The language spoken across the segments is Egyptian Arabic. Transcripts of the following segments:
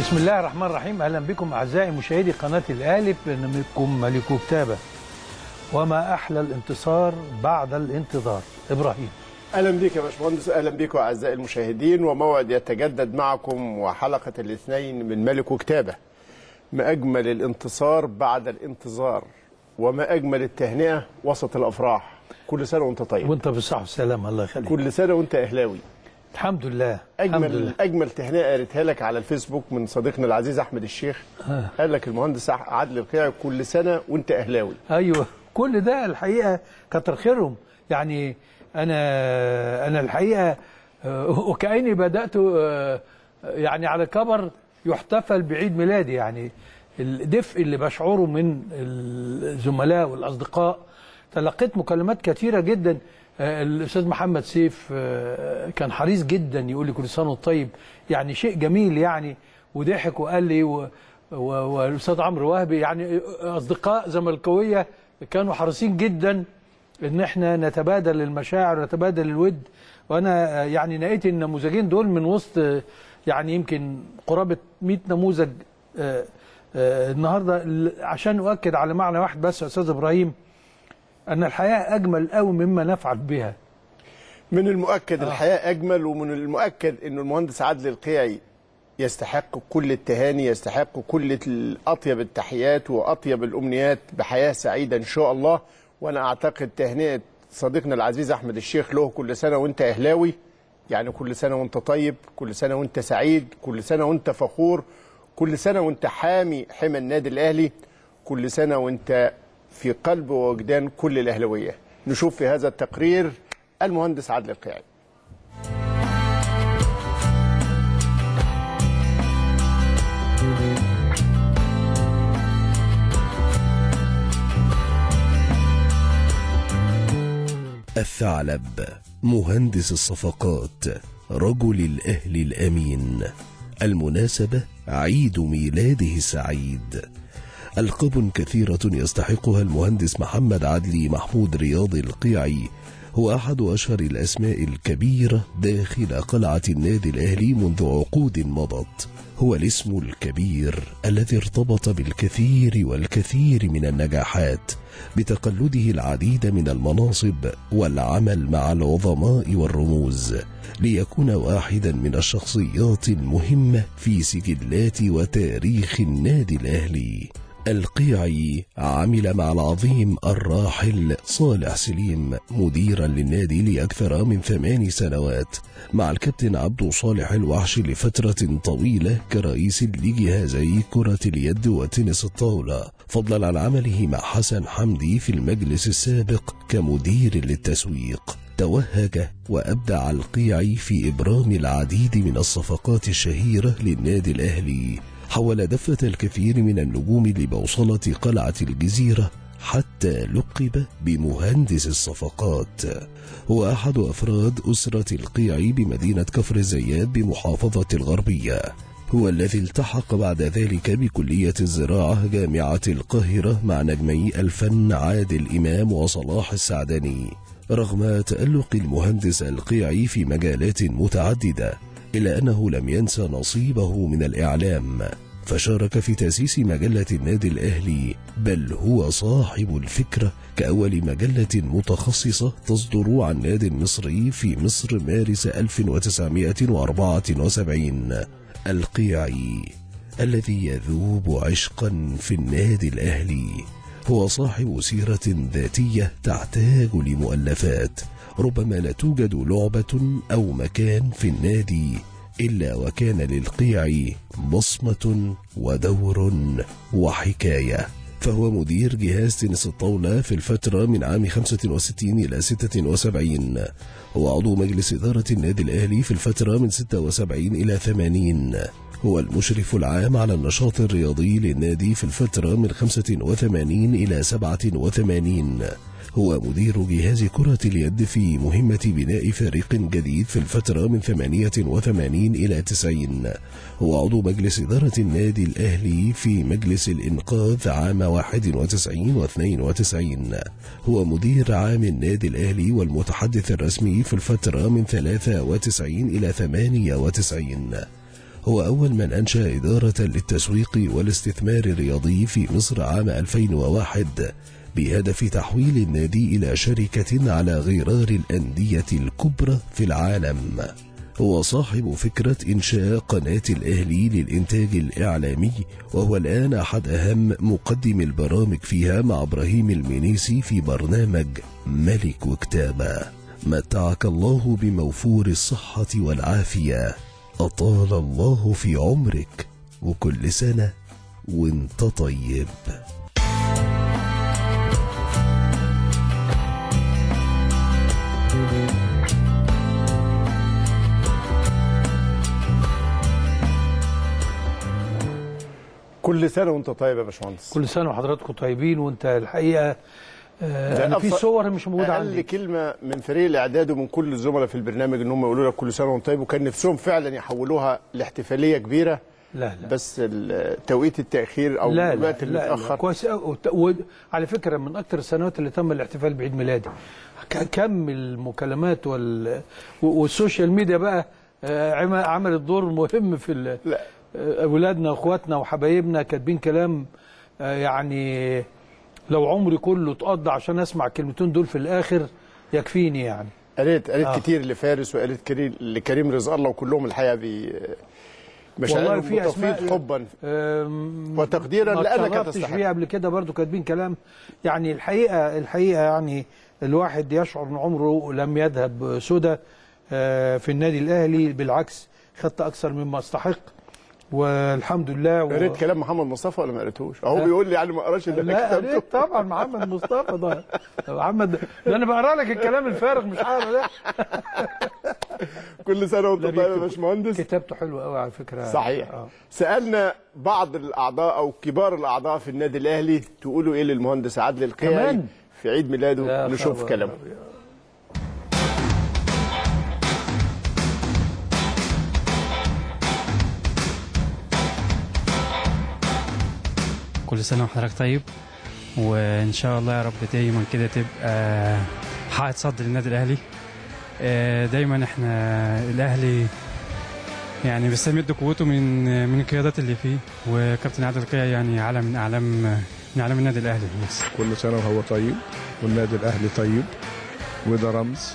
بسم الله الرحمن الرحيم اهلا بكم اعزائي مشاهدي قناه الاهلي في برنامجكم ملك كتابه وما احلى الانتصار بعد الانتظار ابراهيم اهلا بك يا باشمهندس اهلا بكم اعزائي المشاهدين وموعد يتجدد معكم وحلقه الاثنين من ملك وكتابه ما اجمل الانتصار بعد الانتظار وما اجمل التهنئه وسط الافراح كل سنه وانت طيب وانت بالصحه والسلامه الله يخليك كل سنه وانت اهلاوي الحمد لله الحمد اجمل لله اجمل تهنئه قريتها لك على الفيسبوك من صديقنا العزيز احمد الشيخ قال لك المهندس عادل القيعي كل سنه وانت اهلاوي ايوه كل ده الحقيقه كتر خيرهم يعني انا انا الحقيقه آه، وكاني بدات آه، يعني على كبر يحتفل بعيد ميلادي يعني الدفء اللي بشعره من الزملاء والاصدقاء تلقيت مكالمات كثيره جدا آه، الاستاذ محمد سيف آه، كان حريص جدا يقول لي كل سنه وأنت طيب يعني شيء جميل يعني وضحك وقال لي و- و- والاستاذ عمرو وهبي يعني اصدقاء زملكاويه كانوا حريصين جدا ان احنا نتبادل المشاعر ونتبادل الود وانا آه، يعني نقيت النموذجين دول من وسط آه، يعني يمكن قرابه 100 نموذج آه، آه، النهارده ال- عشان اؤكد على معنى واحد بس يا استاذ ابراهيم ان الحياه اجمل قوي مما نفعل بها من المؤكد الحياة أجمل ومن المؤكد أنه المهندس عادل القيعي يستحق كل التهاني يستحق كل ال- أطيب التحيات وأطيب الأمنيات بحياة سعيدة إن شاء الله وأنا أعتقد تهنئة صديقنا العزيز أحمد الشيخ له كل سنة وأنت أهلاوي يعني كل سنة وأنت طيب كل سنة وأنت سعيد كل سنة وأنت فخور كل سنة وأنت حامي حمى النادي الأهلي كل سنة وأنت في قلب ووجدان كل الأهلوية نشوف في هذا التقرير المهندس عادل القيعي الثعلب مهندس الصفقات رجل الأهل الأمين المناسبة عيد ميلاده السعيد ألقاب كثيرة يستحقها المهندس محمد عدلي محمود رياض القيعي هو أحد أشهر الأسماء الكبيرة داخل قلعة النادي الأهلي منذ عقود مضت هو الاسم الكبير الذي ارتبط بالكثير والكثير من النجاحات بتقلده العديد من المناصب والعمل مع العظماء والرموز ليكون واحدا من الشخصيات المهمة في سجلات وتاريخ النادي الأهلي القيعي عمل مع العظيم الراحل صالح سليم مديرا للنادي لأكثر من ثمان سنوات مع الكابتن عبد صالح الوحش لفترة طويلة كرئيس لجهازي كرة اليد وتنس الطاولة فضلا عن عمله مع حسن حمدي في المجلس السابق كمدير للتسويق توهج وأبدع القيعي في إبرام العديد من الصفقات الشهيرة للنادي الأهلي حول دفة الكثير من النجوم لبوصلة قلعة الجزيرة حتى لقب بمهندس الصفقات هو أحد أفراد أسرة القيعي بمدينة كفر الزيات بمحافظة الغربية هو الذي التحق بعد ذلك بكلية الزراعة جامعة القاهرة مع نجمي الفن عادل إمام وصلاح السعدني رغم تألق المهندس القيعي في مجالات متعددة إلا أنه لم ينسى نصيبه من الإعلام فشارك في تأسيس مجلة النادي الأهلي بل هو صاحب الفكرة كأول مجلة متخصصة تصدر عن نادي مصري في مصر مارس 1974 القيعي الذي يذوب عشقا في النادي الأهلي هو صاحب سيرة ذاتية تحتاج لمؤلفات ربما لا توجد لعبة أو مكان في النادي إلا وكان للقيع بصمة ودور وحكاية فهو مدير جهاز تنس الطاولة في الفترة من عام 65 إلى 76 هو عضو مجلس إدارة النادي الأهلي في الفترة من 76 إلى 80 هو المشرف العام على النشاط الرياضي للنادي في الفترة من 85 إلى 87 هو مدير جهاز كرة اليد في مهمة بناء فريق جديد في الفترة من 88 إلى 90 هو عضو مجلس إدارة النادي الأهلي في مجلس الإنقاذ عام 91 و 92 هو مدير عام النادي الأهلي والمتحدث الرسمي في الفترة من 93 إلى 98 هو أول من أنشأ إدارة للتسويق والاستثمار الرياضي في مصر عام 2001 بهدف تحويل النادي إلى شركة على غرار الأندية الكبرى في العالم هو صاحب فكرة إنشاء قناة الأهلي للإنتاج الإعلامي وهو الآن أحد أهم مقدم البرامج فيها مع إبراهيم المنيسي في برنامج ملك وكتابة متعك الله بموفور الصحة والعافية أطال الله في عمرك وكل سنة وانت طيب كل سنه وانت طيب يا باشمهندس كل سنه وحضراتكم طيبين وانت الحقيقه آه ده انا في أبسط- صور مش موجوده اقل عندي كلمه من فريق الاعداد ومن كل الزملاء في البرنامج ان هم يقولوا لك كل سنه وانت طيب وكان نفسهم فعلا يحولوها لاحتفاليه كبيره لا لا بس ال- توقيت التاخير او لا لا, الوقت لا, لا المتاخر كويس أوي. وت- و- على فكره من اكثر السنوات اللي تم الاحتفال بعيد ميلادي ك- كم المكالمات وال... و- والسوشيال ميديا بقى آه، عم- عملت دور مهم في ال... لا آه، اولادنا واخواتنا وحبايبنا كاتبين كلام آه، يعني لو عمري كله اتقضى عشان اسمع الكلمتين دول في الاخر يكفيني يعني قريت قريت آه. كتير لفارس وقريت كتير لكريم رزق الله وكلهم الحقيقه بي مشاعرهم في بتفيض أسماء- حبا أم، وتقديراً ما لأنك اتشرفتش تستحق. بيه قبل كده برضو كاتبين كلام يعني الحقيقه الحقيقه يعني الواحد يشعر ان عمره لم يذهب سدى آه، في النادي الاهلي بالعكس خدت اكثر مما استحق والحمد لله و... قريت كلام محمد مصطفى ولا ما قريتوش؟ اهو لا. بيقول لي يعني ما قراش اللي انا لا كتبته قريت طبعا محمد مصطفى ده محمد ده انا بقرا لك الكلام الفارغ مش عارف ده كل سنه وانت لا طيب يا بيكتب. باشمهندس كتابته حلوه قوي على فكره صحيح آه. سالنا بعض الاعضاء او كبار الاعضاء في النادي الاهلي تقولوا ايه للمهندس عادل القيعي كمان؟ في عيد ميلاده يا نشوف خبر كلامه أبيض. كل سنة وحضرتك طيب وإن شاء الله يا رب دايما كده تبقى حائط صد للنادي الأهلي آه، دايما احنا الأهلي يعني بيستمد قوته من من القيادات اللي فيه وكابتن عادل القيعي يعني علم من أعلام من أعلام النادي الأهلي بس كل سنة وهو طيب والنادي الأهلي طيب وده رمز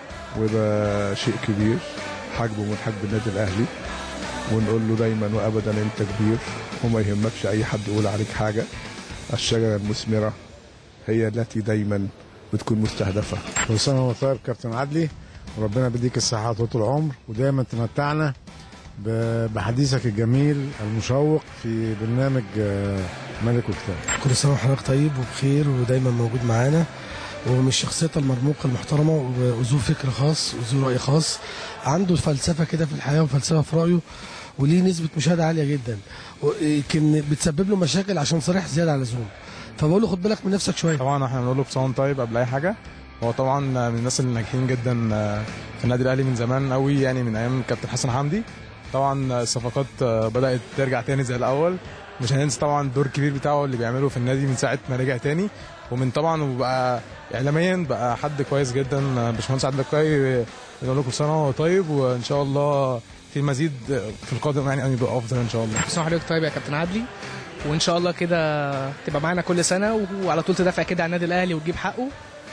وده شيء كبير حجبه من حجب النادي الأهلي ونقول له دايما وأبدا أنت كبير وما يهمكش أي حد يقول عليك حاجة الشجرة المثمرة هي التي دايما بتكون مستهدفة كل سنه وهو طيب كابتن عدلي وربنا بيديك الصحة وطول العمر ودايما تمتعنا ب- بحديثك الجميل المشوق في برنامج آه، ملك وكتاب كل سنه وحضرتك طيب وبخير ودايما موجود معانا ومن الشخصيات المرموقه المحترمه و- وذو فكر خاص وذو راي خاص عنده فلسفه كده في الحياه وفلسفه في رايه وليه نسبه مشاهده عاليه جدا يمكن بتسبب له مشاكل عشان صريح زياده عن اللزوم فبقول له خد بالك من نفسك شويه طبعا احنا بنقول له بصون طيب قبل اي حاجه هو طبعا من الناس اللي ناجحين جدا آه، في النادي الاهلي من زمان قوي يعني من ايام كابتن حسن حمدي طبعا الصفقات آه، بدات ترجع تاني زي الاول مش هننسى طبعا الدور الكبير بتاعه اللي بيعمله في النادي من ساعه ما رجع تاني ومن طبعا وبقى اعلاميا بقى حد كويس جدا آه، باشمهندس عادل القيعي بنقول له كل سنه وهو طيب وان شاء الله في المزيد في القادم يعني ان يبقى افضل ان شاء الله بس حضرتك طيب يا كابتن عدلي وان شاء الله كده تبقى معانا كل سنه وعلى طول تدافع كده عن النادي الاهلي وتجيب حقه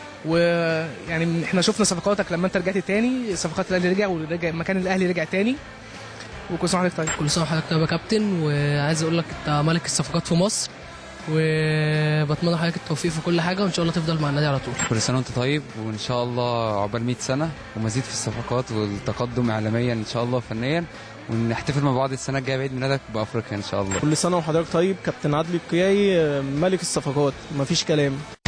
ويعني احنا شفنا صفقاتك لما انت رجعت تاني صفقات الاهلي رجع ورجع مكان الاهلي رجع تاني وكل سنه وحضرتك طيب كل سنه وحضرتك طيب يا كابتن وعايز اقول لك انت ملك الصفقات في مصر وبتمنى لحضرتك التوفيق في كل حاجه وان شاء الله تفضل مع النادي على طول كل سنة وانت طيب وان شاء الله عقبال 100 سنة ومزيد في الصفقات والتقدم اعلاميا ان شاء الله وفنيا ونحتفل مع بعض السنة الجاية بعيد ميلادك بافريقيا ان شاء الله كل سنه وحضرتك طيب كابتن عدلي القيعي آه، ملك الصفقات مفيش كلام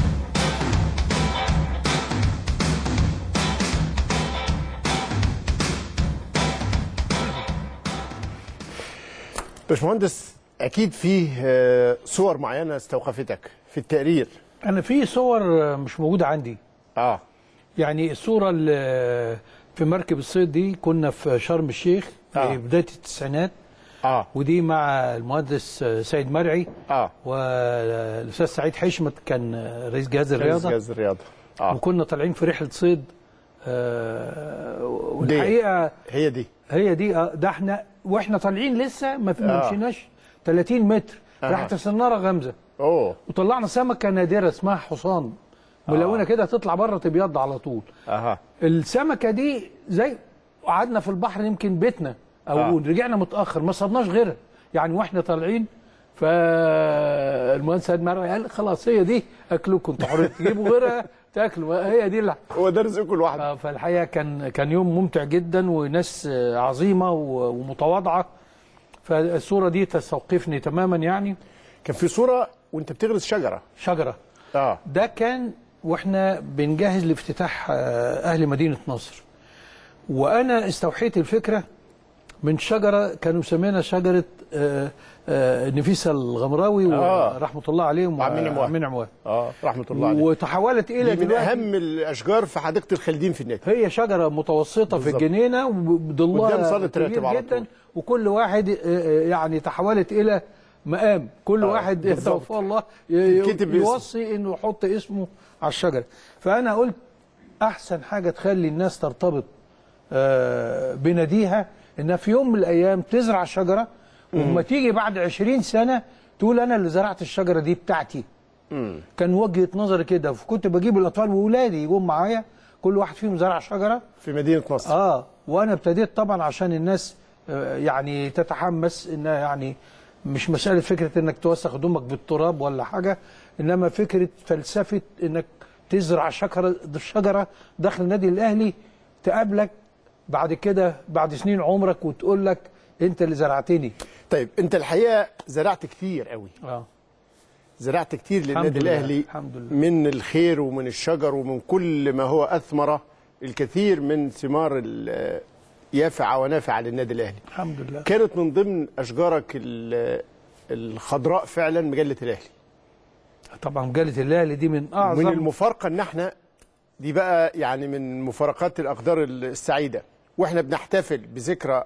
باشمهندس اكيد فيه آه، صور معينه استوقفتك في التقرير انا في صور آه، مش موجوده عندي اه يعني الصورة اللي في مركب الصيد دي كنا في شرم الشيخ في آه. بداية التسعينات اه ودي مع المهندس سيد مرعي اه والأستاذ سعيد حشمت كان رئيس جهاز الرياضة جهاز الرياضه اه وكنا طالعين في رحلة صيد آه، والحقيقة هي دي هي دي آه، ده احنا واحنا طالعين لسه ما في- آه. ما مشيناش 30 متر آه. راحت السناره غامزه اوه وطلعنا سمكه نادره اسمها حصان ملونه كده تطلع بره تبيض على طول اها السمكه دي زي قعدنا في البحر يمكن بيتنا او آه. آه. رجعنا متاخر ما صدناش غيرها يعني واحنا طالعين فالمهندس سيد مرعي قال خلاص هي دي اكلكم انتوا حرين تجيبوا غيرها تاكلوا هي دي اللي هو ده رزقكم لوحده آه، فالحقيقه كان كان يوم ممتع جدا وناس آه، عظيمه و- ومتواضعه فالصوره دي تستوقفني تماما يعني كان في صوره وانت بتغرس شجره شجره اه ده كان واحنا بنجهز لافتتاح آه، اهل مدينه نصر وانا استوحيت الفكره من شجره كانوا مسمينها شجره آه، آه، نفيسه الغمراوي آه. ورحمه الله عليهم وعمين عموان. وعمين عموان اه رحمه الله عليه وتحولت الى دي من دلوقتي اهم الاشجار في حديقه الخالدين في النادي هي شجره متوسطه في بالظبط. الجنينه وبضلها قدام صالة كبير راتب على جدا طول. وكل واحد آه، آه، يعني تحولت الى مقام كل آه، واحد بالظبط. توفاه الله ي- كتب اسمه. يوصي انه يحط اسمه على الشجره فانا قلت احسن حاجه تخلي الناس ترتبط آه، بناديها انها في يوم من الايام تزرع شجره وما تيجي بعد 20 سنه تقول انا اللي زرعت الشجره دي بتاعتي كان وجهه نظري كده فكنت بجيب الاطفال واولادي يجوا معايا كل واحد فيهم زرع شجره في مدينه نصر اه وانا ابتديت طبعا عشان الناس آه، يعني تتحمس انها يعني مش مساله فكره انك توسخ هدومك بالتراب ولا حاجه انما فكره فلسفه انك تزرع شجره شجره داخل النادي الاهلي تقابلك بعد كده بعد سنين عمرك وتقول لك انت اللي زرعتني طيب انت الحقيقه زرعت كتير قوي اه زرعت كتير الحمد للنادي لله، الاهلي الحمد لله. من الخير ومن الشجر ومن كل ما هو اثمر الكثير من ثمار ال- يافعه ونافعه للنادي الاهلي الحمد لله كانت من ضمن اشجارك ال- الخضراء فعلا مجله الاهلي طبعا مجله الاهلي دي من اعظم من المفارقه ان احنا دي بقى يعني من مفارقات الاقدار السعيده واحنا بنحتفل بذكرى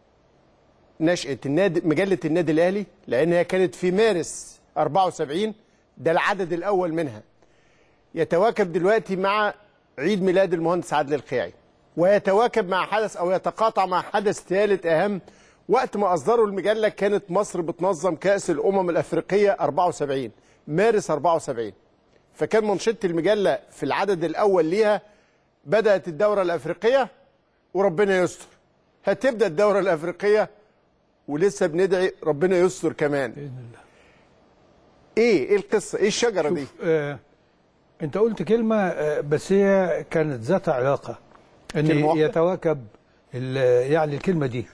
نشاه النادي مجله النادي الاهلي لان هي كانت في مارس 74 ده العدد الاول منها يتواكب دلوقتي مع عيد ميلاد المهندس عادل القيعي ويتواكب مع حدث او يتقاطع مع حدث ثالث اهم وقت ما اصدروا المجله كانت مصر بتنظم كاس الامم الافريقيه 74 مارس 74 فكان منشطه المجله في العدد الاول ليها بدات الدوره الافريقيه وربنا يستر هتبدا الدوره الافريقيه ولسه بندعي ربنا يستر كمان باذن الله ايه ايه القصه ايه الشجره دي شوف آه انت قلت كلمه آه بس هي كانت ذات علاقه ان كلمة واحدة؟ يتواكب ال- يعني الكلمه دي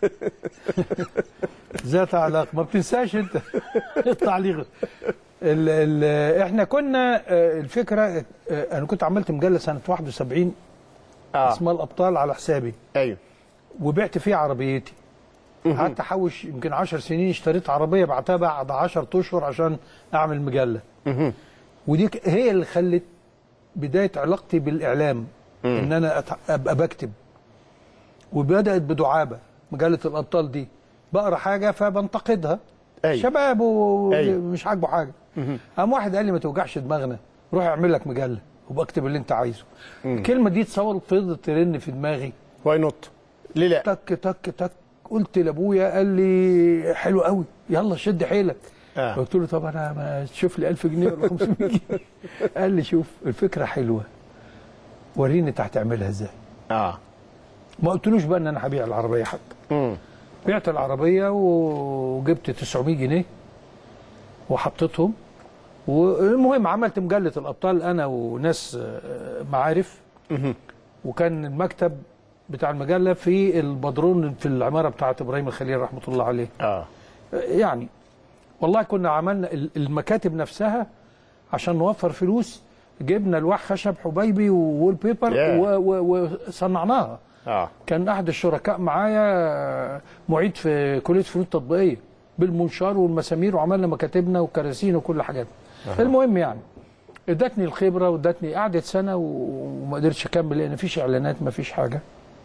ذات علاقه ما بتنساش انت التعليق ال ال احنا كنا آه، الفكره آه، انا كنت عملت مجله سنه 71 اه اسمها الابطال على حسابي ايوه وبعت فيها عربيتي قعدت احوش يمكن 10 سنين اشتريت عربيه بعتها بعد 10 اشهر عشان اعمل مجله ودي ك- هي اللي خلت بدايه علاقتي بالاعلام ان انا أت- ابقى بكتب وبدات بدعابه مجله الابطال دي بقرا حاجه فبنتقدها أيوة. شباب أيوة. ومش عاجبه حاجه قام واحد قال لي ما توجعش دماغنا روح اعمل لك مجله وبكتب اللي انت عايزه الكلمه دي تصور فضلت ترن في دماغي واي نوت ليه لا تك تك تك قلت لابويا قال لي حلو قوي يلا شد حيلك آه. قلت له طب انا ما تشوف لي 1000 جنيه ولا 500 جنيه قال لي شوف الفكره حلوه وريني انت هتعملها ازاي اه ما قلتلوش بقى ان انا هبيع العربيه حتى امم بعت العربيه وجبت 900 جنيه وحطيتهم والمهم عملت مجله الابطال انا وناس آه، معارف وكان المكتب بتاع المجله في البدرون في العماره بتاعه ابراهيم الخليل رحمه الله عليه اه يعني والله كنا عملنا ال- المكاتب نفسها عشان نوفر فلوس جبنا لوح خشب حبيبي وول بيبر Yeah. و- و- وصنعناها اه كان احد الشركاء معايا معيد في كليه فنون تطبيقيه بالمنشار والمسامير وعملنا مكاتبنا وكراسينا وكل حاجات المهم يعني ادتني الخبره وادتني قعدت سنه و- وما قدرتش اكمل لان مفيش اعلانات مفيش حاجه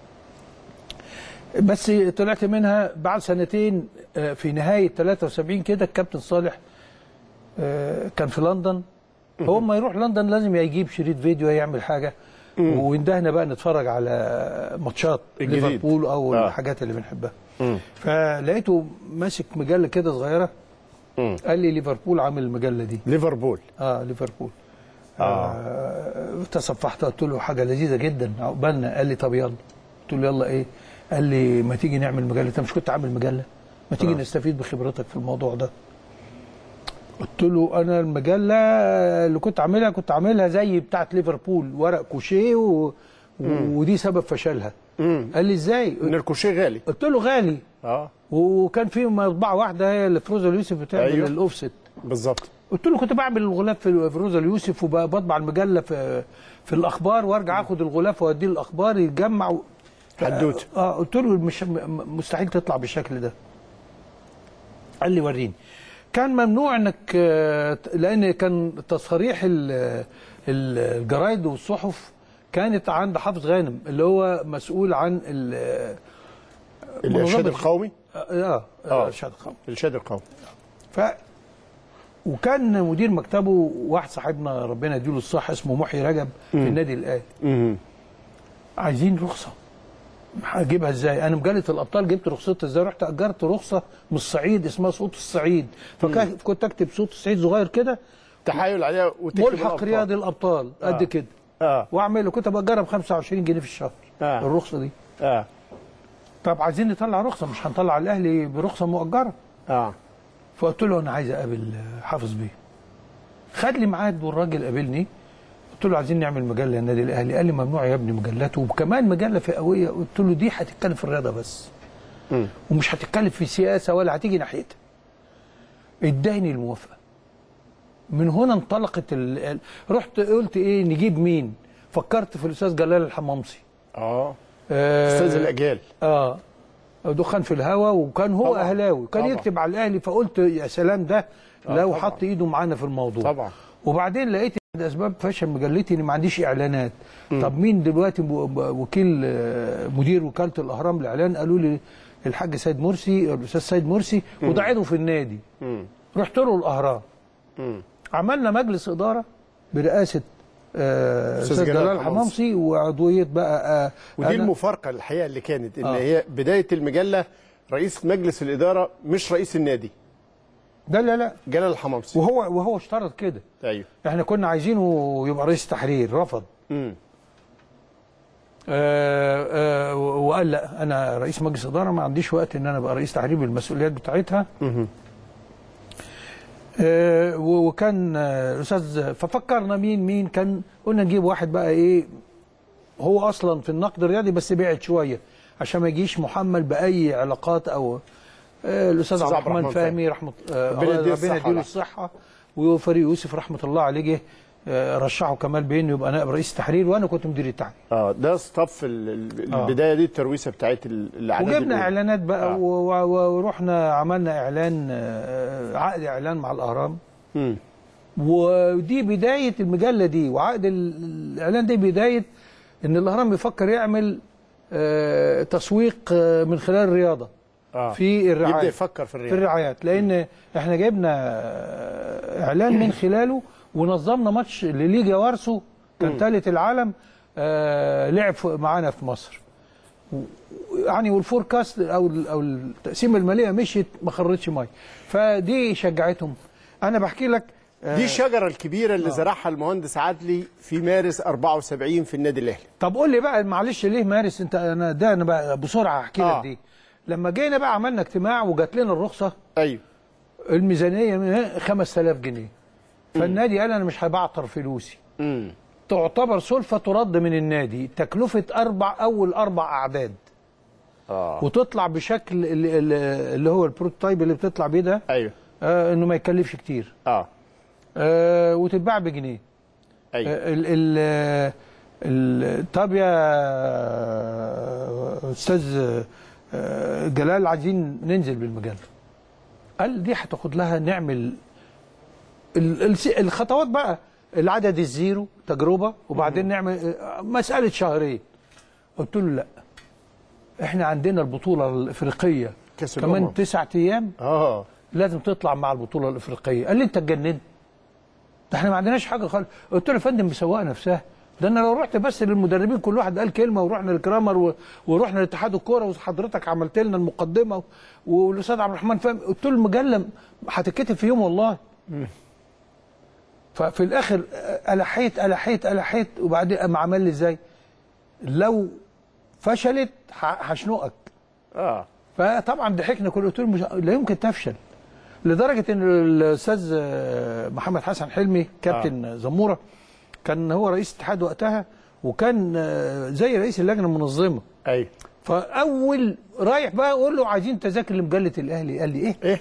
بس طلعت منها بعد سنتين آه، في نهايه 73 كده الكابتن صالح آه، كان في لندن هو ما يروح لندن لازم يا يجيب شريط فيديو يعمل حاجه ويندهنا بقى نتفرج على ماتشات الجديد. ليفربول او آه. الحاجات اللي بنحبها فلقيته ماسك مجله كده صغيره قال لي ليفربول عامل المجله دي ليفربول اه ليفربول آه. تصفحت قلت له حاجه لذيذه جدا عقبالنا قال لي طب يلا قلت له يلا ايه قال لي ما تيجي نعمل مجله انت مش كنت عامل مجله ما تيجي آه. نستفيد بخبرتك في الموضوع ده قلت له انا المجله اللي كنت عاملها كنت عاملها زي بتاعه ليفربول ورق كوشيه و... مم. ودي سبب فشلها قال لي ازاي ان الكوشيه غالي قلت له غالي اه وكان في مطبعه واحده هي اللي فروزه اليوسف بتعمل أيوه. أيوه. الاوفست بالظبط قلت له كنت بعمل الغلاف في فروزه اليوسف وبطبع المجله في في الاخبار وارجع اخد الغلاف واوديه الاخبار يتجمع و... حدوته. اه قلت له مش م- مستحيل تطلع بالشكل ده قال لي وريني كان ممنوع انك آه، لان كان تصاريح ال- ال- الجرايد والصحف كانت عند حافظ غانم اللي هو مسؤول عن ال- الارشاد منظمة- القومي اه اه آه. الارشاد القومي الارشاد القومي ف وكان مدير مكتبه واحد صاحبنا ربنا يديله الصحه اسمه محي رجب في مم. النادي الاهلي مم. عايزين رخصه هجيبها ازاي انا مجله الابطال جبت رخصتها ازاي رحت اجرت رخصه من الصعيد اسمها صوت الصعيد فكنت اكتب صوت الصعيد صغير كده تحايل عليها وتكتب ملحق الأبطال. رياضي الابطال قد آه. كده اه واعمله كنت باجرها ب 25 جنيه في الشهر آه. الرخصه دي اه طب عايزين نطلع رخصه مش هنطلع الاهلي برخصه مؤجره اه فقلت له انا عايز اقابل حافظ بيه خد لي ميعاد والراجل قابلني قلت له عايزين نعمل مجله النادي الاهلي قال لي ممنوع يا ابني مجلات وكمان مجله فئويه قلت له دي هتتكلم في الرياضه بس مم. ومش هتتكلم في سياسه ولا هتيجي ناحيتها اداني الموافقه من هنا انطلقت ال... ال- رحت قلت ايه نجيب مين فكرت في الاستاذ جلال الحمامصي اه آه، استاذ الاجيال اه دخان في الهوا وكان هو طبعاً. اهلاوي كان طبعاً. يكتب على الاهلي فقلت يا سلام ده آه، لو طبعاً. حط ايده معانا في الموضوع طبعا وبعدين لقيت إحدى اسباب فشل مجلتي ان ما عنديش اعلانات مم. طب مين دلوقتي م- ب- وكيل آه، مدير وكاله الاهرام للاعلان قالوا لي الحاج سيد مرسي الاستاذ سيد مرسي مم. وده عضو في النادي مم. رحت له الاهرام مم. عملنا مجلس اداره برئاسه آه، أستاذ استاذ جلال جلال الحمامصي. الحمامصي وعضويه بقى آه، ودي أنا- المفارقه الحقيقه اللي كانت ان آه. هي بدايه المجله رئيس مجلس الاداره مش رئيس النادي ده لا لا جلال الحمامصي وهو وهو اشترط كده ايوه احنا كنا عايزينه يبقى رئيس تحرير رفض امم آه آه وقال لا انا رئيس مجلس اداره ما عنديش وقت ان انا ابقى رئيس تحرير بالمسؤوليات بتاعتها آه و- وكان آه، الاستاذ ففكرنا مين مين كان قلنا نجيب واحد بقى ايه هو اصلا في النقد الرياضي بس بعد شويه عشان ما يجيش محمل باي علاقات او آه الاستاذ أستاذ عبد الرحمن فهمي رحمه آه ربنا يديله ربنا الصحة يديله بقى. الصحه وفريق يوسف رحمه الله عليه جه آه، رشحه كمال بيه انه يبقى نائب رئيس تحرير وانا كنت مدير التحرير اه ده صف ال- ال- آه. البدايه دي الترويسه بتاعت ال- الاعداد وجبنا الأولى. اعلانات بقى آه. و- و- ورحنا عملنا اعلان آه، عقد اعلان مع الاهرام مم. ودي بدايه المجله دي وعقد ال- الاعلان دي بدايه ان الاهرام يفكر يعمل آه، تسويق آه، من خلال الرياضه آه. في الرعايه يبدا يفكر في في الرياضه الرعايات لان احنا جبنا آه، اعلان من خلاله ونظمنا ماتش لليجا وارسو كان ثالث العالم آه، لعب في- معانا في مصر و- يعني والفوركاست او ال- او التقسيمه الماليه مشيت ما خرجتش ميه فدي شجعتهم انا بحكي لك آه، دي الشجره الكبيره اللي زرعها المهندس عدلي في مارس 74 في النادي الاهلي طب قول لي بقى معلش ليه مارس انت انا ده انا بقى بسرعه احكي آه. لك دي لما جينا بقى عملنا اجتماع وجات لنا الرخصه ايوه الميزانيه من 5000 جنيه فالنادي قال انا مش هبعطر فلوسي امم تعتبر سلفه ترد من النادي تكلفه اربع اول اربع اعداد اه وتطلع بشكل اللي, اللي هو البروتوتايب اللي بتطلع بيه ده ايوه آه انه ما يكلفش كتير اه آه وتتباع بجنيه ايوه آه ال ال ال طب يا استاذ آه، جلال عايزين ننزل بالمجله قال دي هتاخد لها نعمل ال- ال- الخطوات بقى العدد الزيرو تجربه وبعدين نعمل آه، مساله شهرين قلت له لا احنا عندنا البطوله الافريقيه كأس الأمم. كمان تسعة ايام اه لازم تطلع مع البطوله الافريقيه قال لي انت اتجننت ده احنا ما عندناش حاجه خالص قلت له يا فندم مسوقه نفسها ده انا لو رحت بس للمدربين كل واحد قال كلمه ورحنا لكرامر و- ورحنا لاتحاد الكوره وحضرتك عملت لنا المقدمه والاستاذ عبد الرحمن فهمي قلت له المجله هتتكتب في يوم والله ففي الاخر الحيت الحيت الحيت وبعدين قام عمل لي ازاي؟ لو فشلت ه- هشنقك اه فطبعا ضحكنا كل قلت له مش لا يمكن تفشل لدرجه ان الاستاذ آه، محمد حسن حلمي كابتن آه. زموره كان هو رئيس الاتحاد وقتها وكان آه، زي رئيس اللجنه المنظمه ايوه فاول رايح بقى اقول له عايزين تذاكر لمجله الاهلي قال لي ايه؟ ايه؟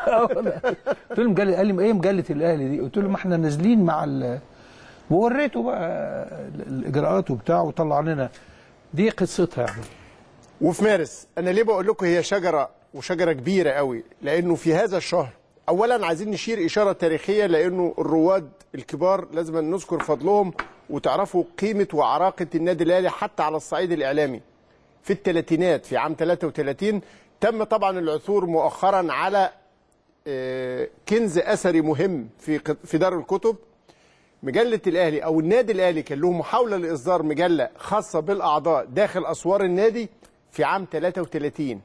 قلت له مجله قال لي ايه مجله الاهلي دي؟ قلت له ما احنا نازلين مع ال ووريته بقى الاجراءات وبتاع وطلع لنا دي قصتها يعني وفي مارس انا ليه بقول لكم هي شجره وشجره كبيره قوي لانه في هذا الشهر اولا عايزين نشير اشاره تاريخيه لانه الرواد الكبار لازم نذكر فضلهم وتعرفوا قيمه وعراقه النادي الاهلي حتى على الصعيد الاعلامي في الثلاثينات في عام 33 تم طبعا العثور مؤخرا على آه، كنز اثري مهم في ق- في دار الكتب مجله الاهلي او النادي الاهلي كان له محاوله لاصدار مجله خاصه بالاعضاء داخل اسوار النادي في عام 33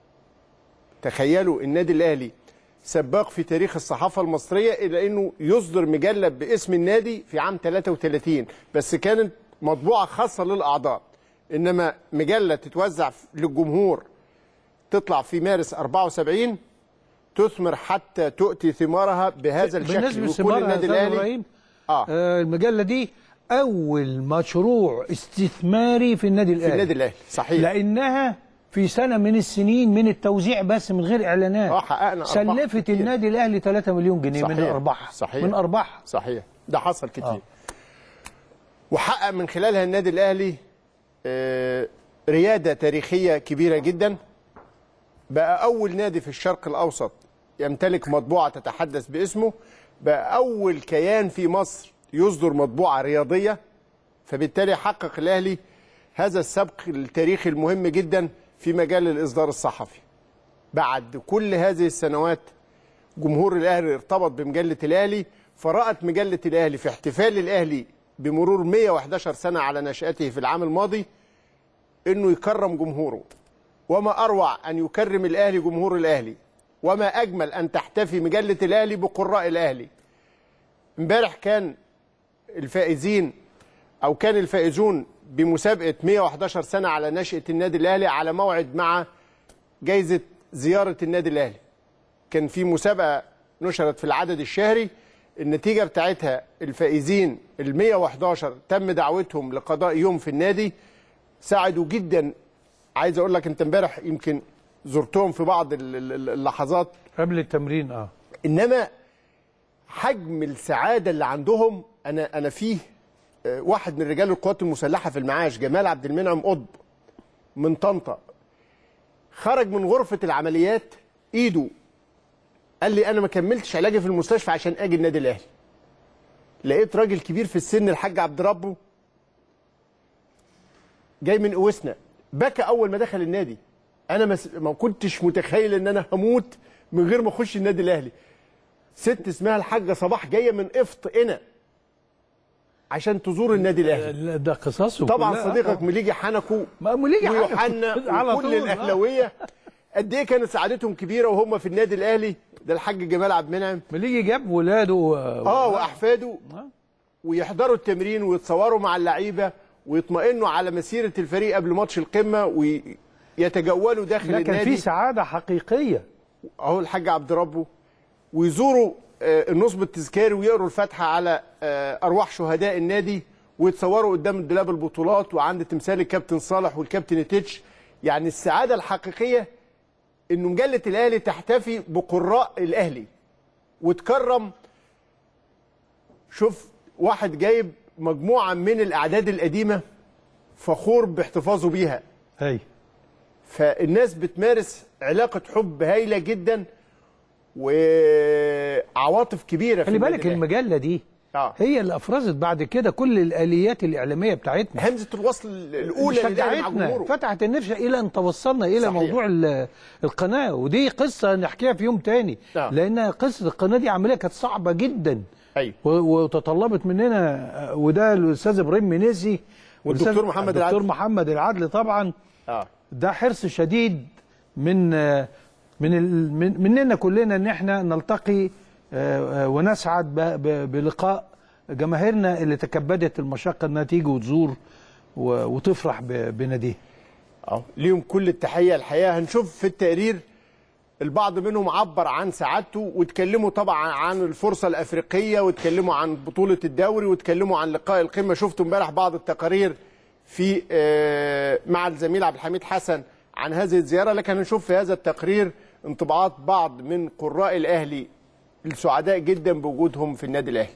تخيلوا النادي الاهلي سباق في تاريخ الصحافه المصريه الى انه يصدر مجله باسم النادي في عام 33 بس كانت مطبوعه خاصه للاعضاء انما مجله تتوزع للجمهور تطلع في مارس 74 تثمر حتى تؤتي ثمارها بهذا الشكل بالنسبه ويكون للثمار النادي يا أستاذ الاهلي إبراهيم، آه. آه المجله دي اول مشروع استثماري في النادي الاهلي في النادي الاهلي صحيح لانها في سنه من السنين من التوزيع بس من غير اعلانات اه حققنا أرباح سلفت كتير. النادي الاهلي 3 مليون جنيه من صحيح. ارباحها صحيح. من ارباحها صحيح ده حصل كتير آه. آه. وحقق من خلالها النادي الاهلي آه، رياده تاريخيه كبيره جدا بقى اول نادي في الشرق الاوسط يمتلك مطبوعه تتحدث باسمه بقى اول كيان في مصر يصدر مطبوعه رياضيه فبالتالي حقق الاهلي هذا السبق التاريخي المهم جدا في مجال الاصدار الصحفي بعد كل هذه السنوات جمهور الاهلي ارتبط بمجله الاهلي فرأت مجله الاهلي في احتفال الاهلي بمرور 111 سنه على نشأته في العام الماضي انه يكرم جمهوره وما اروع ان يكرم الاهلي جمهور الاهلي وما اجمل ان تحتفي مجله الاهلي بقراء الاهلي امبارح كان الفائزين او كان الفائزون بمسابقه 111 سنه على نشأة النادي الاهلي على موعد مع جائزه زياره النادي الاهلي كان في مسابقه نشرت في العدد الشهري النتيجه بتاعتها الفائزين ال 111 تم دعوتهم لقضاء يوم في النادي ساعدوا جدا عايز اقول لك انت امبارح يمكن زرتهم في بعض ال- ال- اللحظات قبل التمرين اه انما حجم السعاده اللي عندهم انا انا فيه آه، واحد من رجال القوات المسلحه في المعاش جمال عبد المنعم قطب من طنطا خرج من غرفه العمليات ايده قال لي انا ما كملتش علاجي في المستشفى عشان اجي النادي الاهلي لقيت راجل كبير في السن الحاج عبد ربه جاي من قوسنا بكى اول ما دخل النادي انا ما س- ما كنتش متخيل ان انا هموت من غير ما اخش النادي الاهلي ست اسمها الحاجه صباح جايه من قفط قنا عشان تزور النادي الاهلي ده قصصه طبعا كلها. صديقك مليجي حنكو ما مليجي حنكو. ويوحنا على وكل طول، آه. الاهلاويه قد ايه كانت سعادتهم كبيره وهم في النادي الاهلي ده الحاج جمال عبد المنعم مليجي جاب ولاده و... اه واحفاده ويحضروا التمرين ويتصوروا مع اللعيبه ويطمئنوا على مسيره الفريق قبل ماتش القمه ويتجولوا داخل لا كان النادي في سعاده حقيقيه اهو الحاج عبد ربه ويزوروا آه، النصب التذكاري ويقروا الفاتحه على آه، ارواح شهداء النادي ويتصوروا قدام دولاب البطولات وعند تمثال الكابتن صالح والكابتن تيتش يعني السعاده الحقيقيه انه مجله الاهلي تحتفي بقراء الاهلي وتكرم شوف واحد جايب مجموعه من الاعداد القديمه فخور باحتفاظه بيها هي فالناس بتمارس علاقه حب هايله جدا وعواطف كبيره في خلي النادي بالك الأهلي. المجله دي آه. هي اللي افرزت بعد كده كل الاليات الاعلاميه بتاعتنا همزه الوصل الاولى للأهلي مع شجعتنا جمهوره فتحت النفس الى ان توصلنا الى صحيح. موضوع ال- القناه ودي قصه نحكيها في يوم تاني آه. لان قصه القناه دي عمليه كانت صعبه جدا أيوة. وتطلبت مننا آه، وده الاستاذ ابراهيم منيسي والدكتور والأستاذ- محمد الدكتور العدل. محمد العدل طبعا اه ده حرص شديد من آه، من ال- من مننا كلنا ان احنا نلتقي آه، آه، ونسعد ب- ب- بلقاء جماهيرنا اللي تكبدت المشقه انها تيجي وتزور و- وتفرح ب- بناديها اه ليهم كل التحيه الحقيقه هنشوف في التقرير البعض منهم عبر عن سعادته واتكلموا طبعا عن الفرصه الافريقيه واتكلموا عن بطوله الدوري واتكلموا عن لقاء القمه شفتوا امبارح بعض التقارير في آه، مع الزميل عبد الحميد حسن عن هذه الزياره لكن هنشوف في هذا التقرير انطباعات بعض من قراء الاهلي السعداء جدا بوجودهم في النادي الاهلي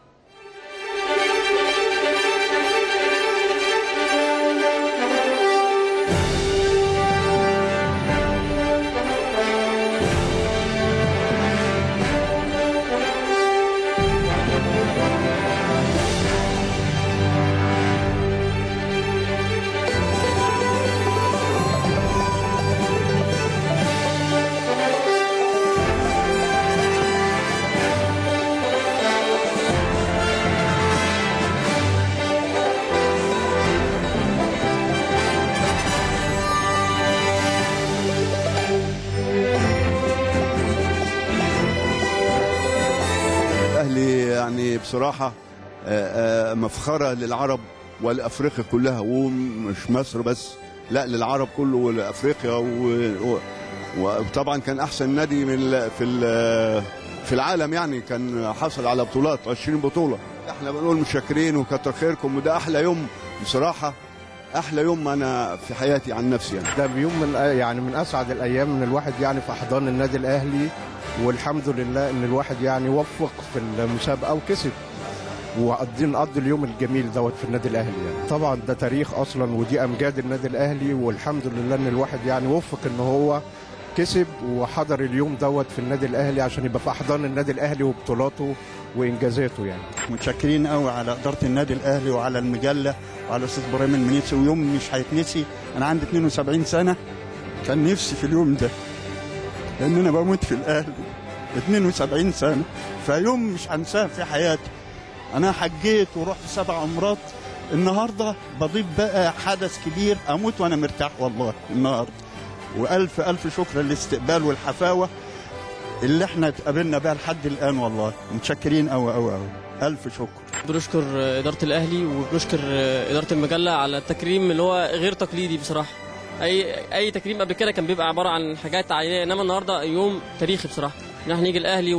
الاهلي يعني بصراحه آه، آه، مفخره للعرب والافريقيا كلها ومش مصر بس لا للعرب كله ولافريقيا و- و- وطبعا كان احسن نادي من ال- في ال- في العالم يعني كان حصل على بطولات 20 بطوله احنا بنقول متشكرين وكتر خيركم وده احلى يوم بصراحه احلى يوم انا في حياتي عن نفسي يعني ده يوم من يعني من اسعد الايام ان الواحد يعني في احضان النادي الاهلي والحمد لله ان الواحد يعني وفق في المسابقه وكسب وقضي نقضي اليوم الجميل دوت في النادي الاهلي يعني طبعا ده تاريخ اصلا ودي امجاد النادي الاهلي والحمد لله ان الواحد يعني وفق ان هو كسب وحضر اليوم دوت في النادي الاهلي عشان يبقى في احضان النادي الاهلي وبطولاته وانجازاته يعني متشكرين قوي على اداره النادي الاهلي وعلى المجله وعلى الاستاذ ابراهيم المنيسي ويوم مش هيتنسي انا عندي 72 سنه كان نفسي في اليوم ده لان انا بموت في الاهلي 72 سنه فيوم مش هنساه في حياتي انا حجيت ورحت سبع عمرات النهارده بضيف بقى حدث كبير اموت وانا مرتاح والله النهارده والف الف شكر للاستقبال والحفاوه اللي احنا اتقابلنا بيها لحد الان والله متشكرين قوي قوي قوي الف شكر بنشكر إدارة الأهلي وبنشكر إدارة المجلة على التكريم اللي هو غير تقليدي بصراحة أي أي تكريم قبل كده كان بيبقى عبارة عن حاجات عائلية إنما النهاردة يوم تاريخي بصراحة إن احنا نيجي الأهلي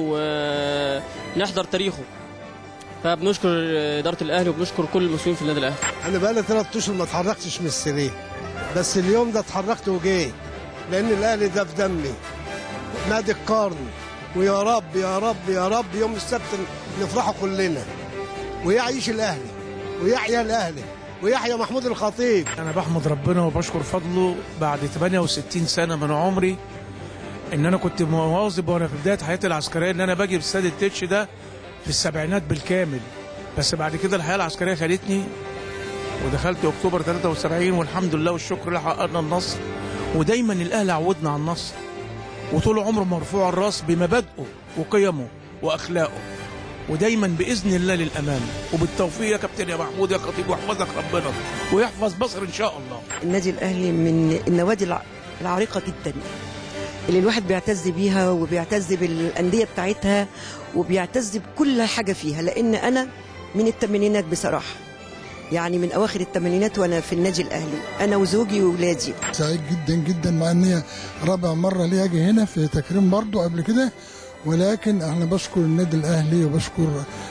ونحضر تاريخه فبنشكر إدارة الأهلي وبنشكر كل المسؤولين في النادي الأهلي انا بقالي ثلاث اشهر ما اتحركتش من السرير بس اليوم ده اتحركت وجيت لان الاهلي ده في دمي نادي القرن ويا رب يا رب يا رب يوم السبت نفرحوا كلنا ويعيش الاهلي ويحيى الاهلي ويحيى محمود الخطيب انا بحمد ربنا وبشكر فضله بعد 68 سنه من عمري ان انا كنت مواظب وانا في بدايه حياتي العسكريه ان انا باجي باستاد التتش ده في السبعينات بالكامل بس بعد كده الحياه العسكريه خدتني ودخلت اكتوبر 73 والحمد لله والشكر لله حققنا النصر ودايما الاهلي عودنا على النصر وطول عمره مرفوع الراس بمبادئه وقيمه واخلاقه ودايما باذن الله للامام وبالتوفيق يا كابتن يا محمود يا خطيب واحفظك ربنا ويحفظ مصر ان شاء الله النادي الاهلي من النوادي الع- العريقه جدا اللي الواحد بيعتز بيها وبيعتز بالانديه بتاعتها وبيعتز بكل حاجه فيها لان انا من الثمانينات بصراحه يعني من اواخر الثمانينات وانا في النادي الاهلي انا وزوجي واولادي سعيد جدا جدا مع ان هي رابع مره لي اجي هنا في تكريم برضو قبل كده ولكن انا بشكر النادي الاهلي وبشكر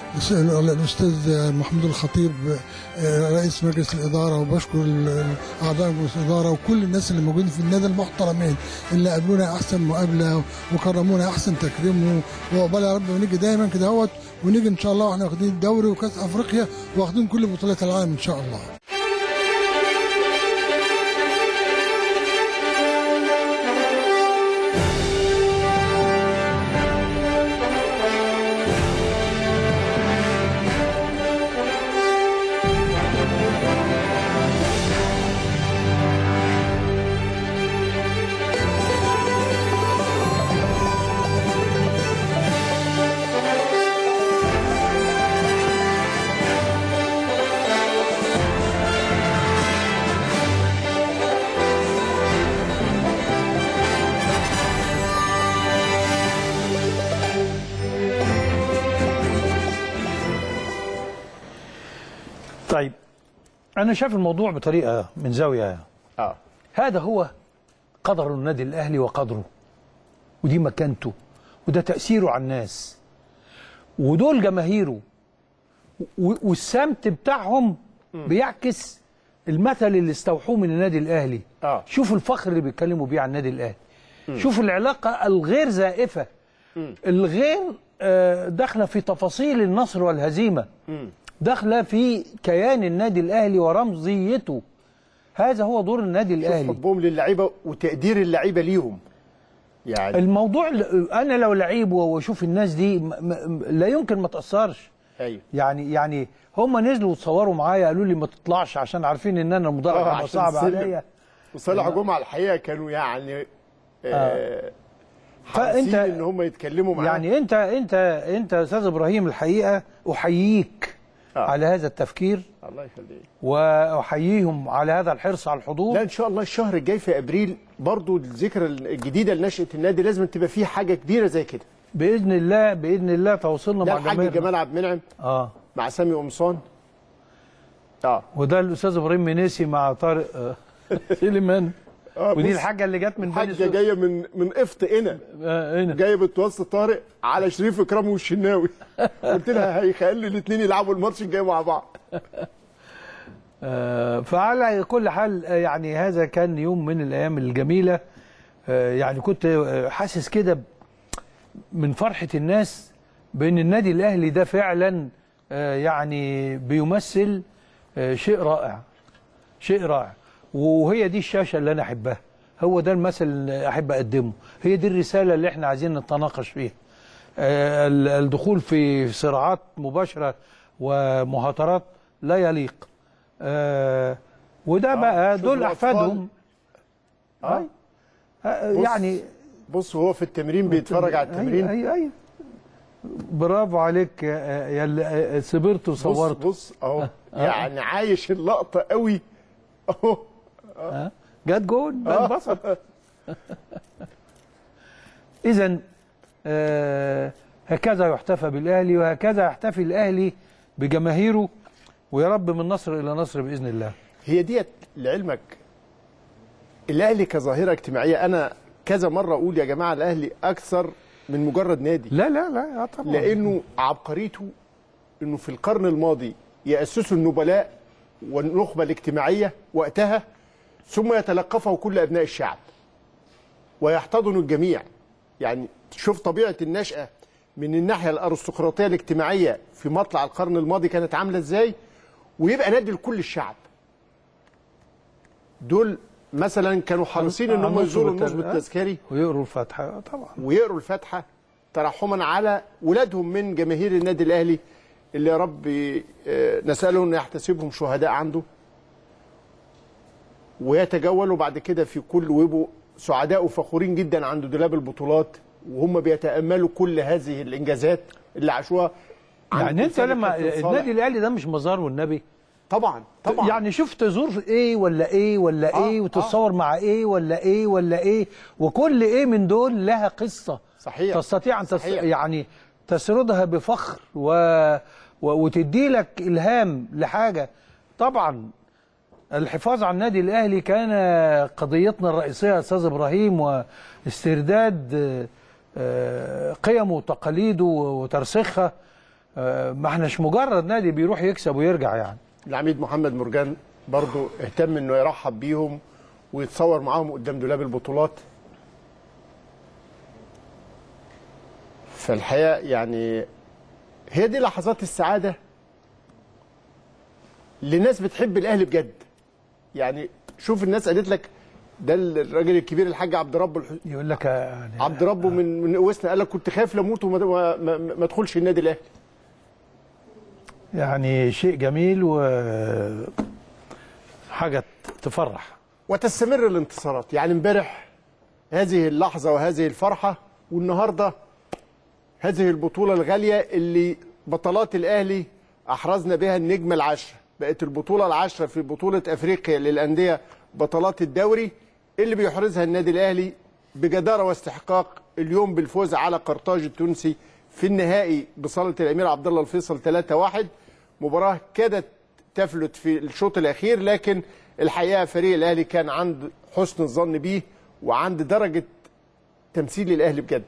الاستاذ محمود الخطيب آه، رئيس مجلس الاداره وبشكر ال- اعضاء مجلس الاداره وكل الناس اللي موجودين في النادي المحترمين اللي قابلونا احسن مقابله وكرمونا احسن تكريم وعقبال يا رب ونيجي دايما كده اهوت ونيجي ان شاء الله واحنا واخدين الدوري وكاس افريقيا واخدين كل بطولات العالم ان شاء الله طيب انا شايف الموضوع بطريقه من زاويه اه هذا هو قدر النادي الاهلي وقدره ودي مكانته وده تاثيره على الناس ودول جماهيره و- والسمت بتاعهم بيعكس المثل اللي استوحوه من النادي الاهلي اه شوفوا الفخر اللي بيتكلموا بيه عن النادي الاهلي مم. شوفوا العلاقه الغير زائفه مم. الغير آه، داخله في تفاصيل النصر والهزيمه مم. داخله في كيان النادي الاهلي ورمزيته هذا هو دور النادي شوف الاهلي حبهم للعيبه وتقدير اللعيبه ليهم يعني الموضوع ل- انا لو لعيب واشوف الناس دي م- م- لا يمكن ما تاثرش ايوه يعني يعني هم نزلوا وتصوروا معايا قالوا لي ما تطلعش عشان عارفين ان انا المدرج آه، هيبقى عشان صعب السلم. عليا وصالح جمعه الحقيقه كانوا يعني آه فانت حريصين ان هم يتكلموا معاه يعني انت انت انت يا استاذ ابراهيم الحقيقه احييك على هذا التفكير الله يخليك واحييهم على هذا الحرص على الحضور لا ان شاء الله الشهر الجاي في ابريل برضو الذكرى الجديده لنشاه النادي لازم تبقى فيه حاجه كبيره زي كده باذن الله باذن الله توصلنا ده مع الحاج جماهيرنا. جمال عبد المنعم اه مع سامي قمصان اه وده الاستاذ ابراهيم منيسي مع طارق آه، سليمان آه، ودي بص، الحاجه اللي جت من بني حاجه سويف. جايه من من قفط هنا هنا جايه بتوصي طارق على شريف اكرام والشناوي قلت لها هيخلي الاثنين يلعبوا الماتش الجاي مع بعض آه، فعلى كل حال آه، يعني هذا كان يوم من الايام الجميله آه، يعني كنت آه، حاسس كده ب- من فرحه الناس بان النادي الاهلي ده فعلا آه، يعني بيمثل آه، شيء رائع شيء رائع وهي دي الشاشه اللي انا احبها هو ده المثل اللي احب اقدمه هي دي الرساله اللي احنا عايزين نتناقش فيها آه، ال- الدخول في صراعات مباشره ومهاترات لا يليق آه، وده بقى شوف دول الأطفال. احفادهم اه آه، بص- يعني بص وهو في التمرين بيتفرج على التمرين ايوه ايوه برافو عليك يا يا اللي آه، صبرت بص وصورت بص اهو يعني عايش اللقطه قوي اهو ها جت جون آه. انبسط اذا آه هكذا يحتفى بالاهلي وهكذا يحتفي الاهلي بجماهيره ويا رب من نصر الى نصر باذن الله هي ديت لعلمك الاهلي كظاهره اجتماعيه انا كذا مره اقول يا جماعه الاهلي اكثر من مجرد نادي لا لا لا طبعا لانه عبقريته انه في القرن الماضي ياسسوا النبلاء والنخبه الاجتماعيه وقتها ثم يتلقفه كل ابناء الشعب ويحتضن الجميع يعني شوف طبيعه النشاه من الناحيه الارستقراطيه الاجتماعيه في مطلع القرن الماضي كانت عامله ازاي ويبقى نادي لكل الشعب دول مثلا كانوا حريصين ان هم عن يزوروا نصب النصب التل- التذكاري ويقروا الفاتحه طبعا ويقروا الفاتحه ترحما على ولادهم من جماهير النادي الاهلي اللي يا رب آه، نساله انه يحتسبهم شهداء عنده ويتجولوا بعد كده في كل ويبقوا سعداء وفخورين جدا عند دولاب البطولات وهم بيتاملوا كل هذه الانجازات اللي عاشوها عند يعني انت إنسان لما الكابتن صالح. النادي الاهلي ده مش مزار والنبي طبعا طبعا يعني شوف تزور في ايه ولا ايه ولا آه، ايه وتتصور مع ايه ولا ايه ولا ايه وكل ايه من دول لها قصه صحيح تستطيع ان تس... صحيح. يعني تسردها بفخر و... و... وتدي لك الهام لحاجه طبعا الحفاظ على النادي الاهلي كان قضيتنا الرئيسيه يا استاذ ابراهيم واسترداد آه، آه، قيمه وتقاليده وترسيخها آه، ما احناش مجرد نادي بيروح يكسب ويرجع يعني العميد محمد مرجان برضو اهتم انه يرحب بيهم ويتصور معاهم قدام دولاب البطولات فالحقيقه يعني هي دي لحظات السعاده لناس بتحب الاهلي بجد يعني شوف الناس قالت لك ده الراجل الكبير الحاج عبد ربه الح... يقول لك يعني عبد ربه من من قوسنا قال لك كنت خايف لموت وما ما, ما, ما ادخلش النادي الاهلي يعني شيء جميل و حاجه تفرح وتستمر الانتصارات يعني امبارح هذه اللحظة وهذه الفرحة والنهاردة هذه البطولة الغالية اللي بطلات الأهلي أحرزنا بها النجمة العشرة بقت البطولة العشرة في بطولة أفريقيا للأندية بطلات الدوري اللي بيحرزها النادي الأهلي بجدارة واستحقاق اليوم بالفوز على قرطاج التونسي في النهائي بصالة الأمير عبد الله الفيصل 3-1 مباراة كادت تفلت في الشوط الاخير لكن الحقيقه فريق الاهلي كان عند حسن الظن بيه وعند درجه تمثيل الاهلي بجد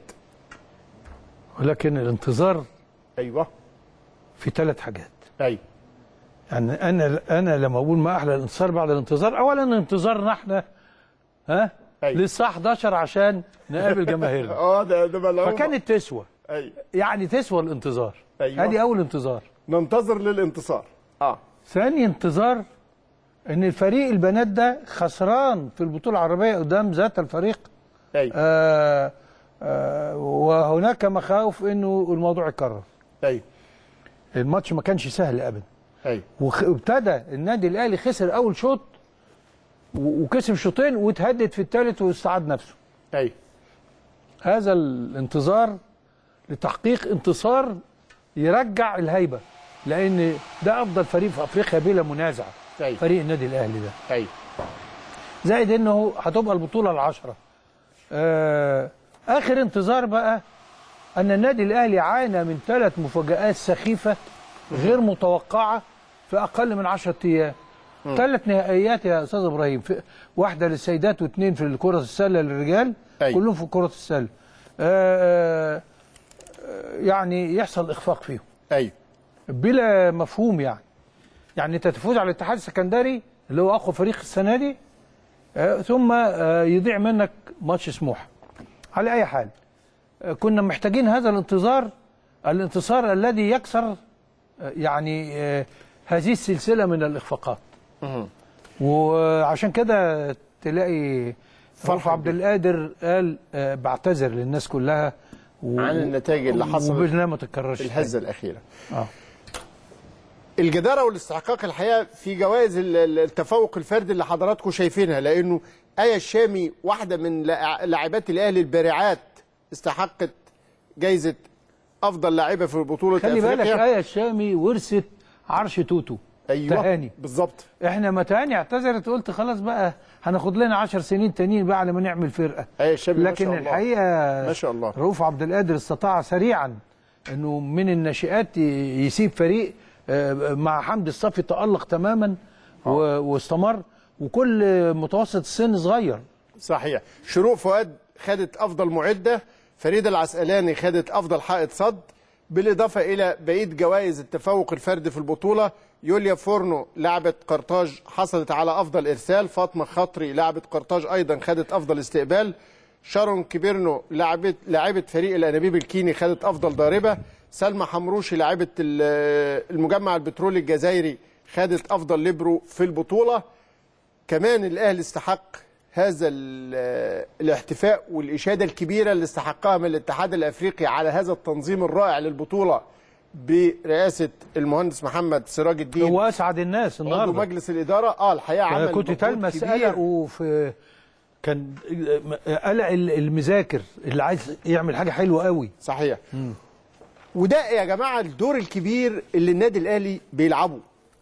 ولكن الانتظار ايوه في ثلاث حاجات ايوه يعني انا انا لما اقول ما احلى الانتصار بعد الانتظار اولا انتظارنا احنا ها أيوة. للساعه 11 عشان نقابل جماهيرنا اه ده ده ملعوبه فكانت تسوى ايوه يعني تسوى الانتظار أيوة. ادي اول انتظار ننتظر للانتصار اه ثاني انتظار ان الفريق البنات ده خسران في البطوله العربيه قدام ذات الفريق ايوه آه آه وهناك مخاوف انه الموضوع يتكرر ايوه الماتش ما كانش سهل ابدا ايوه وابتدى النادي الاهلي خسر اول شوط و- وكسب شوطين واتهدد في الثالث واستعاد نفسه ايوه هذا الانتظار لتحقيق انتصار يرجع الهيبه لان ده افضل فريق في افريقيا بلا منازع أيوة. فريق النادي الاهلي ده ايوه زائد انه هتبقى البطوله العشره آه اخر انتظار بقى ان النادي الاهلي عانى من ثلاث مفاجات سخيفه غير متوقعه في اقل من 10 ايام مم. ثلاث نهائيات يا استاذ ابراهيم في واحده للسيدات واثنين في كره السله للرجال أيوة. كلهم في كره السله آه آه، يعني يحصل اخفاق فيهم ايوه بلا مفهوم يعني يعني انت تفوز على الاتحاد السكندري اللي هو اقوى فريق السنه دي آه، ثم آه، يضيع منك ماتش سموحه على اي حال آه، كنا محتاجين هذا الانتظار الانتصار الذي يكسر آه، يعني آه، هذه السلسله من الاخفاقات مهم. وعشان كده تلاقي فرح فرحة عبد القادر قال آه، بعتذر للناس كلها و... عن النتائج اللي حصلت وبإذن ما تتكررش الهزه الاخيره اه الجداره والاستحقاق الحقيقه في جوائز ال- ال- التفوق الفردي اللي حضراتكم شايفينها لانه ايه الشامي واحده من لاع- لاعبات الاهلي البارعات استحقت جائزه افضل لاعبه في بطوله خلي بالك افريقيا آية الشامي ورثت عرش توتو ايوه تهاني بالظبط احنا ما تهاني اعتذرت قلت خلاص بقى هناخد لنا 10 سنين تانيين بقى على ما نعمل فرقه آية الشامي ما لكن شاء الله. الحقيقه ما شاء الله رؤوف عبد القادر استطاع سريعا انه من الناشئات ي- يسيب فريق آه، مع حمدي الصافي تألق تماما و- واستمر وكل متوسط السن صغير صحيح شروق فؤاد خدت افضل معده فريده العسقلاني خدت افضل حائط صد بالاضافه الى بقيه جوائز التفوق الفردي في البطوله يوليا فورنو لاعبه قرطاج حصلت على افضل ارسال فاطمه خطري لاعبه قرطاج ايضا خدت افضل استقبال شارون كبيرنو لاعبه لاعبه فريق الانابيب الكيني خدت افضل ضاربه سلمى حمروشي لاعبه ال- المجمع البترولي الجزائري خدت افضل ليبرو في البطوله كمان الاهلي استحق هذا ال- الاحتفاء والاشاده الكبيره اللي استحقها من الاتحاد الافريقي على هذا التنظيم الرائع للبطوله برئاسه المهندس محمد سراج الدين هو اسعد الناس عضو النهارده مجلس الاداره اه الحقيقه عمل كنت مجهود تلمس كبير. قلقه في كان قلق المذاكر اللي عايز يعمل حاجه حلوه قوي صحيح وده يا جماعه الدور الكبير اللي النادي الاهلي بيلعبه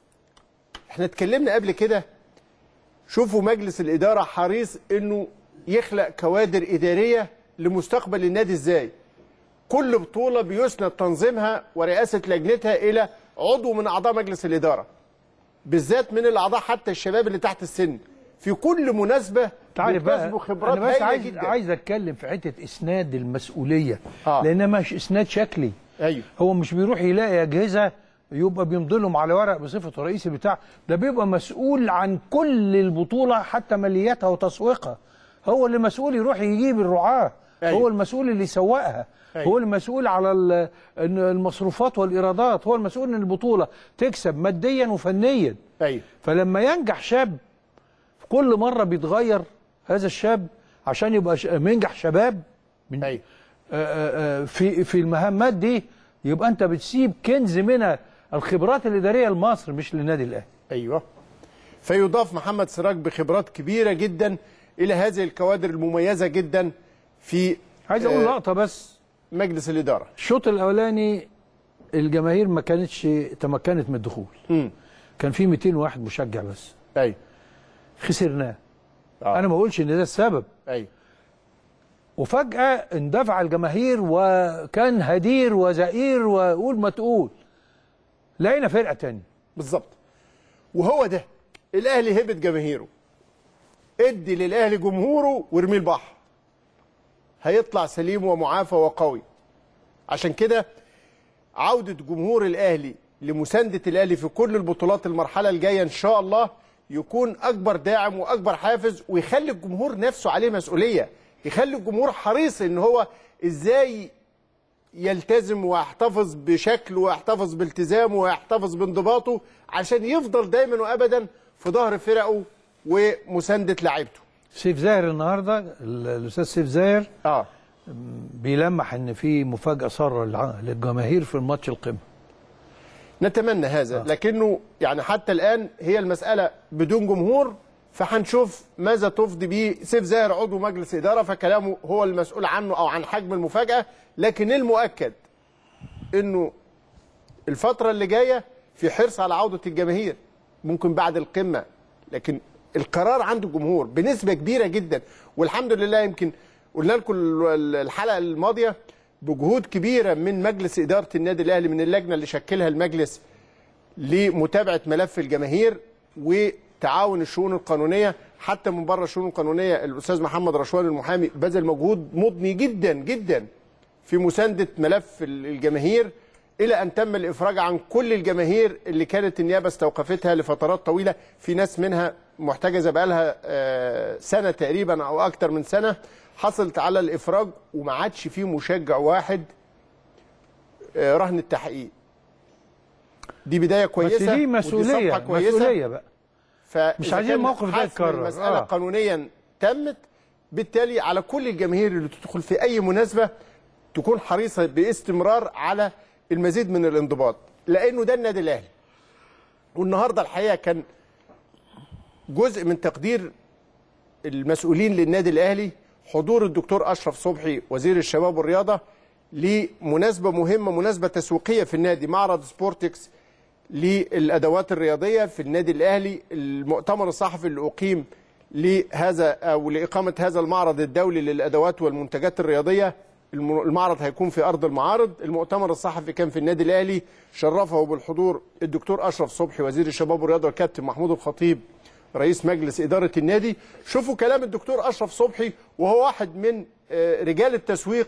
احنا اتكلمنا قبل كده شوفوا مجلس الاداره حريص انه يخلق كوادر اداريه لمستقبل النادي ازاي كل بطوله بيسند تنظيمها ورئاسه لجنتها الى عضو من اعضاء مجلس الاداره بالذات من الاعضاء حتى الشباب اللي تحت السن في كل مناسبه تعرف بقى بيكتسبوا خبرات انا بس هايله عايز جدا عايز اتكلم في حته اسناد المسؤوليه آه. لان مش اسناد شكلي ايوه هو مش بيروح يلاقي اجهزه يبقى بيمضي لهم على ورق بصفه رئيس بتاع ده بيبقى مسؤول عن كل البطوله حتى مالياتها وتسويقها هو اللي مسؤول يروح يجيب الرعاه أيوة. هو المسؤول اللي يسوقها أيوة. هو المسؤول على ال- إن المصروفات والايرادات هو المسؤول ان البطوله تكسب ماديا وفنيا ايوه فلما ينجح شاب كل مره بيتغير هذا الشاب عشان يبقى ش- ينجح شباب من أيوة. آه، آه، في في المهمات دي يبقى انت بتسيب كنز من الخبرات الاداريه لمصر مش للنادي الاهلي ايوه فيضاف محمد سراج بخبرات كبيره جدا الى هذه الكوادر المميزه جدا في عايز اقول آه، لقطه بس مجلس الاداره الشوط الاولاني الجماهير ما كانتش تمكنت من الدخول مم. كان في 201 مشجع بس ايوه خسرناه آه. انا ما اقولش ان ده السبب ايوه وفجأة اندفع الجماهير وكان هدير وزئير وقول ما تقول لقينا فرقة تانية بالظبط وهو ده الاهلي هبه جماهيره ادي للاهلي جمهوره وارميه البحر هيطلع سليم ومعافى وقوي عشان كده عودة جمهور الأهلي لمساندة الأهلي في كل البطولات المرحلة الجاية إن شاء الله يكون أكبر داعم وأكبر حافز ويخلي الجمهور نفسه عليه مسؤولية يخلي الجمهور حريص إن هو إزاي يلتزم ويحتفظ بشكله ويحتفظ بالتزامه ويحتفظ بانضباطه عشان يفضل دايما وأبدا في ظهر فرقه ومساندة لعيبته سيف زاهر النهارده ال- الاستاذ سيف زاهر اه بيلمح ان في مفاجاه ساره للع- للجماهير في الماتش القمه نتمنى هذا آه. لكنه يعني حتى الآن هي المسألة بدون جمهور فهنشوف ماذا تفضي به سيف زاهر عضو مجلس إدارة فكلامه هو المسؤول عنه أو عن حجم المفاجأة لكن المؤكد أنه الفترة اللي جاية في حرص على عودة الجماهير ممكن بعد القمة لكن القرار عند الجمهور بنسبة كبيرة جدا والحمد لله يمكن قلنا لكم ال- الحلقة الماضية بجهود كبيرة من مجلس إدارة النادي الأهلي من اللجنة اللي شكلها المجلس لمتابعة ملف الجماهير وتعاون الشؤون القانونية حتى من بره الشؤون القانونية الأستاذ محمد رشوان المحامي بذل مجهود مضني جدا جدا في مساندة ملف الجماهير إلى أن تم الإفراج عن كل الجماهير اللي كانت النيابة استوقفتها لفترات طويلة في ناس منها محتجزة بقالها آه، سنة تقريبا أو أكتر من سنة حصلت على الإفراج وما عادش فيه مشجع واحد آه، رهن التحقيق دي بداية كويسة بس دي ودي مسؤوليه صفحة كويسة مسؤوليه بقى فإذا مش عايزين كان الموقف ده حسم يتكرر. المسألة آه. قانونيا تمت بالتالي على كل الجماهير اللي تدخل في أي مناسبة تكون حريصة باستمرار على المزيد من الانضباط لأنه ده النادي الأهلي والنهاردة الحقيقة كان جزء من تقدير المسؤولين للنادي الأهلي حضور الدكتور أشرف صبحي وزير الشباب والرياضة لمناسبة مهمة مناسبة تسويقية في النادي معرض سبورتكس للأدوات الرياضية في النادي الأهلي المؤتمر الصحفي اللي أقيم لهذا أو لإقامة هذا المعرض الدولي للأدوات والمنتجات الرياضية الم- المعرض هيكون في أرض المعارض المؤتمر الصحفي كان في النادي الأهلي شرفه بالحضور الدكتور أشرف صبحي وزير الشباب والرياضة والكابتن محمود الخطيب رئيس مجلس إدارة النادي شوفوا كلام الدكتور أشرف صبحي وهو واحد من آه، رجال التسويق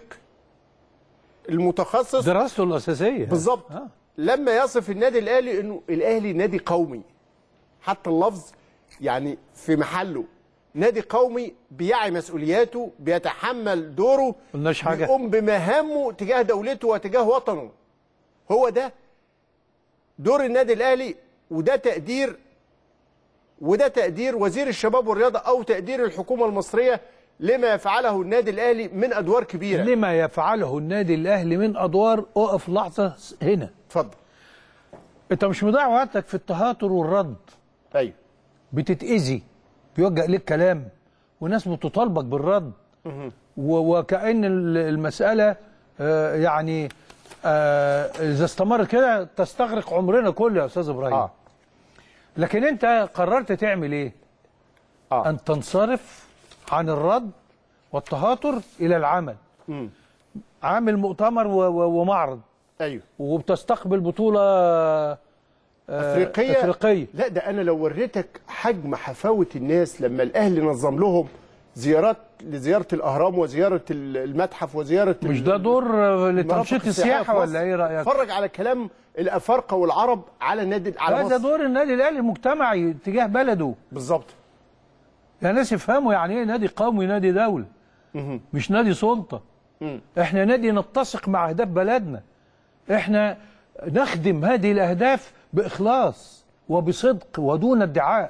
المتخصص دراسته الاساسيه بالظبط لما يصف النادي الاهلي انه الاهلي نادي قومي حتى اللفظ يعني في محله نادي قومي بيعي مسؤولياته بيتحمل دوره قلناش حاجة. بيقوم بمهامه تجاه دولته وتجاه وطنه هو ده دور النادي الاهلي وده تقدير وده تقدير وزير الشباب والرياضه او تقدير الحكومه المصريه لما يفعله النادي الاهلي من ادوار كبيره لما يفعله النادي الاهلي من ادوار اقف لحظه هنا اتفضل انت مش مضيع وقتك في التهاتر والرد ايوه بتتاذي بيوجه لك كلام وناس بتطالبك بالرد و- وكأن ال- المسألة آه، يعني آه، إذا استمرت كده تستغرق عمرنا كله يا أستاذ إبراهيم آه. لكن أنت قررت تعمل إيه؟ آه. أن تنصرف عن الرد والتهاتر إلى العمل مم. عامل مؤتمر و- و- ومعرض ايوه وبتستقبل بطولة آه، افريقيه أفريقية لا ده انا لو وريتك حجم حفاوه الناس لما الاهلي نظم لهم زيارات لزياره الاهرام وزياره ال- المتحف وزياره مش ال- ده دور آه، المرافق لتنشيط السياحية السياحة في ولا مصر. إيه رأيك؟ اتفرج على كلام الافارقه والعرب على النادي على هذا مصر دور النادي الاهلي المجتمعي تجاه بلده بالظبط يا ناس يفهموا يعني ايه نادي قومي نادي دوله مش نادي سلطه احنا نادي نتسق مع اهداف بلدنا احنا نخدم هذه الاهداف باخلاص وبصدق ودون ادعاء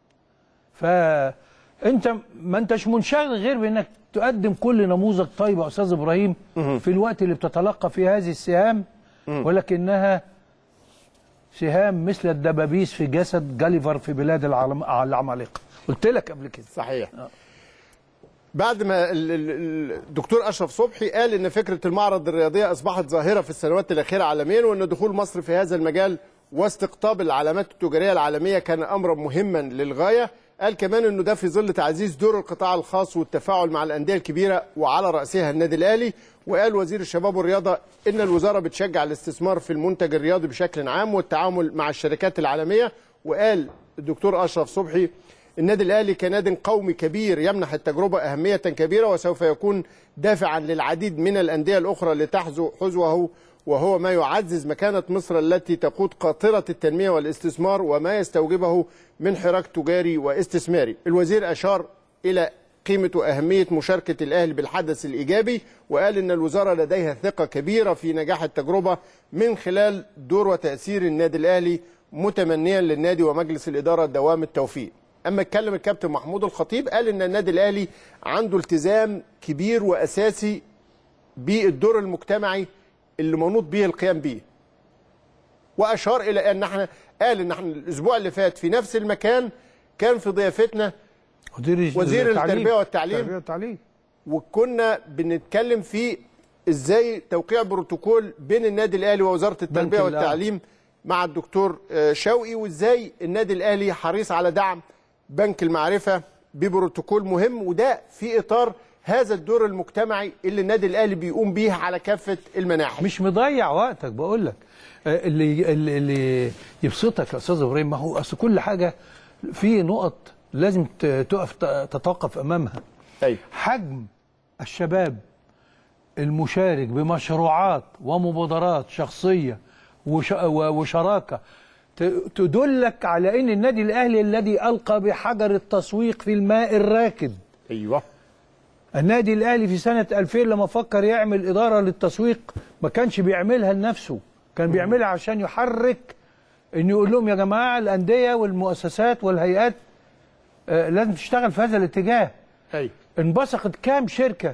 فانت ما انتش منشغل غير بانك تقدم كل نموذج طيب يا استاذ ابراهيم في الوقت اللي بتتلقى فيه هذه السهام ولكنها سهام مثل الدبابيس في جسد جاليفر في بلاد العالم- العمالقه قلت لك قبل كده صحيح بعد ما ال- ال- الدكتور اشرف صبحي قال ان فكره المعرض الرياضيه اصبحت ظاهره في السنوات الاخيره عالميا وان دخول مصر في هذا المجال واستقطاب العلامات التجاريه العالميه كان امرا مهما للغايه قال كمان انه ده في ظل تعزيز دور القطاع الخاص والتفاعل مع الانديه الكبيره وعلى راسها النادي الاهلي وقال وزير الشباب والرياضه ان الوزاره بتشجع الاستثمار في المنتج الرياضي بشكل عام والتعامل مع الشركات العالميه وقال الدكتور اشرف صبحي النادي الاهلي كناد قومي كبير يمنح التجربه اهميه كبيره وسوف يكون دافعا للعديد من الانديه الاخرى لتحذو حذوه وهو ما يعزز مكانه مصر التي تقود قاطره التنميه والاستثمار وما يستوجبه من حراك تجاري واستثماري. الوزير اشار الى قيمه واهميه مشاركه الاهلي بالحدث الايجابي وقال ان الوزاره لديها ثقه كبيره في نجاح التجربه من خلال دور وتاثير النادي الاهلي متمنيا للنادي ومجلس الاداره دوام التوفيق. اما اتكلم الكابتن محمود الخطيب قال ان النادي الاهلي عنده التزام كبير واساسي بالدور المجتمعي اللي منوط به القيام به واشار الى ان احنا قال ان احنا الاسبوع اللي فات في نفس المكان كان في ضيافتنا وزير, وزير التعليم. التربيه والتعليم التربيه والتعليم وكنا بنتكلم في ازاي توقيع بروتوكول بين النادي الاهلي ووزاره التربيه الأهلي. والتعليم مع الدكتور آه، شوقي وازاي النادي الاهلي حريص على دعم بنك المعرفه ببروتوكول مهم وده في اطار هذا الدور المجتمعي اللي النادي الاهلي بيقوم بيه على كافه المناحي مش مضيع وقتك بقول لك آه، اللي اللي, اللي يبسطك يا استاذ ابراهيم ما هو اصل كل حاجه في نقط لازم ت- تقف ت- تتوقف امامها أيوة. حجم الشباب المشارك بمشروعات ومبادرات شخصيه وش و- وشراكه ت- تدلك على ان النادي الاهلي الذي القى بحجر التسويق في الماء الراكد ايوه النادي الاهلي في سنه 2000 لما فكر يعمل اداره للتسويق ما كانش بيعملها لنفسه كان بيعملها عشان يحرك انه يقول لهم يا جماعه الانديه والمؤسسات والهيئات آه، لازم تشتغل في هذا الاتجاه ايوه انبثقت كام شركه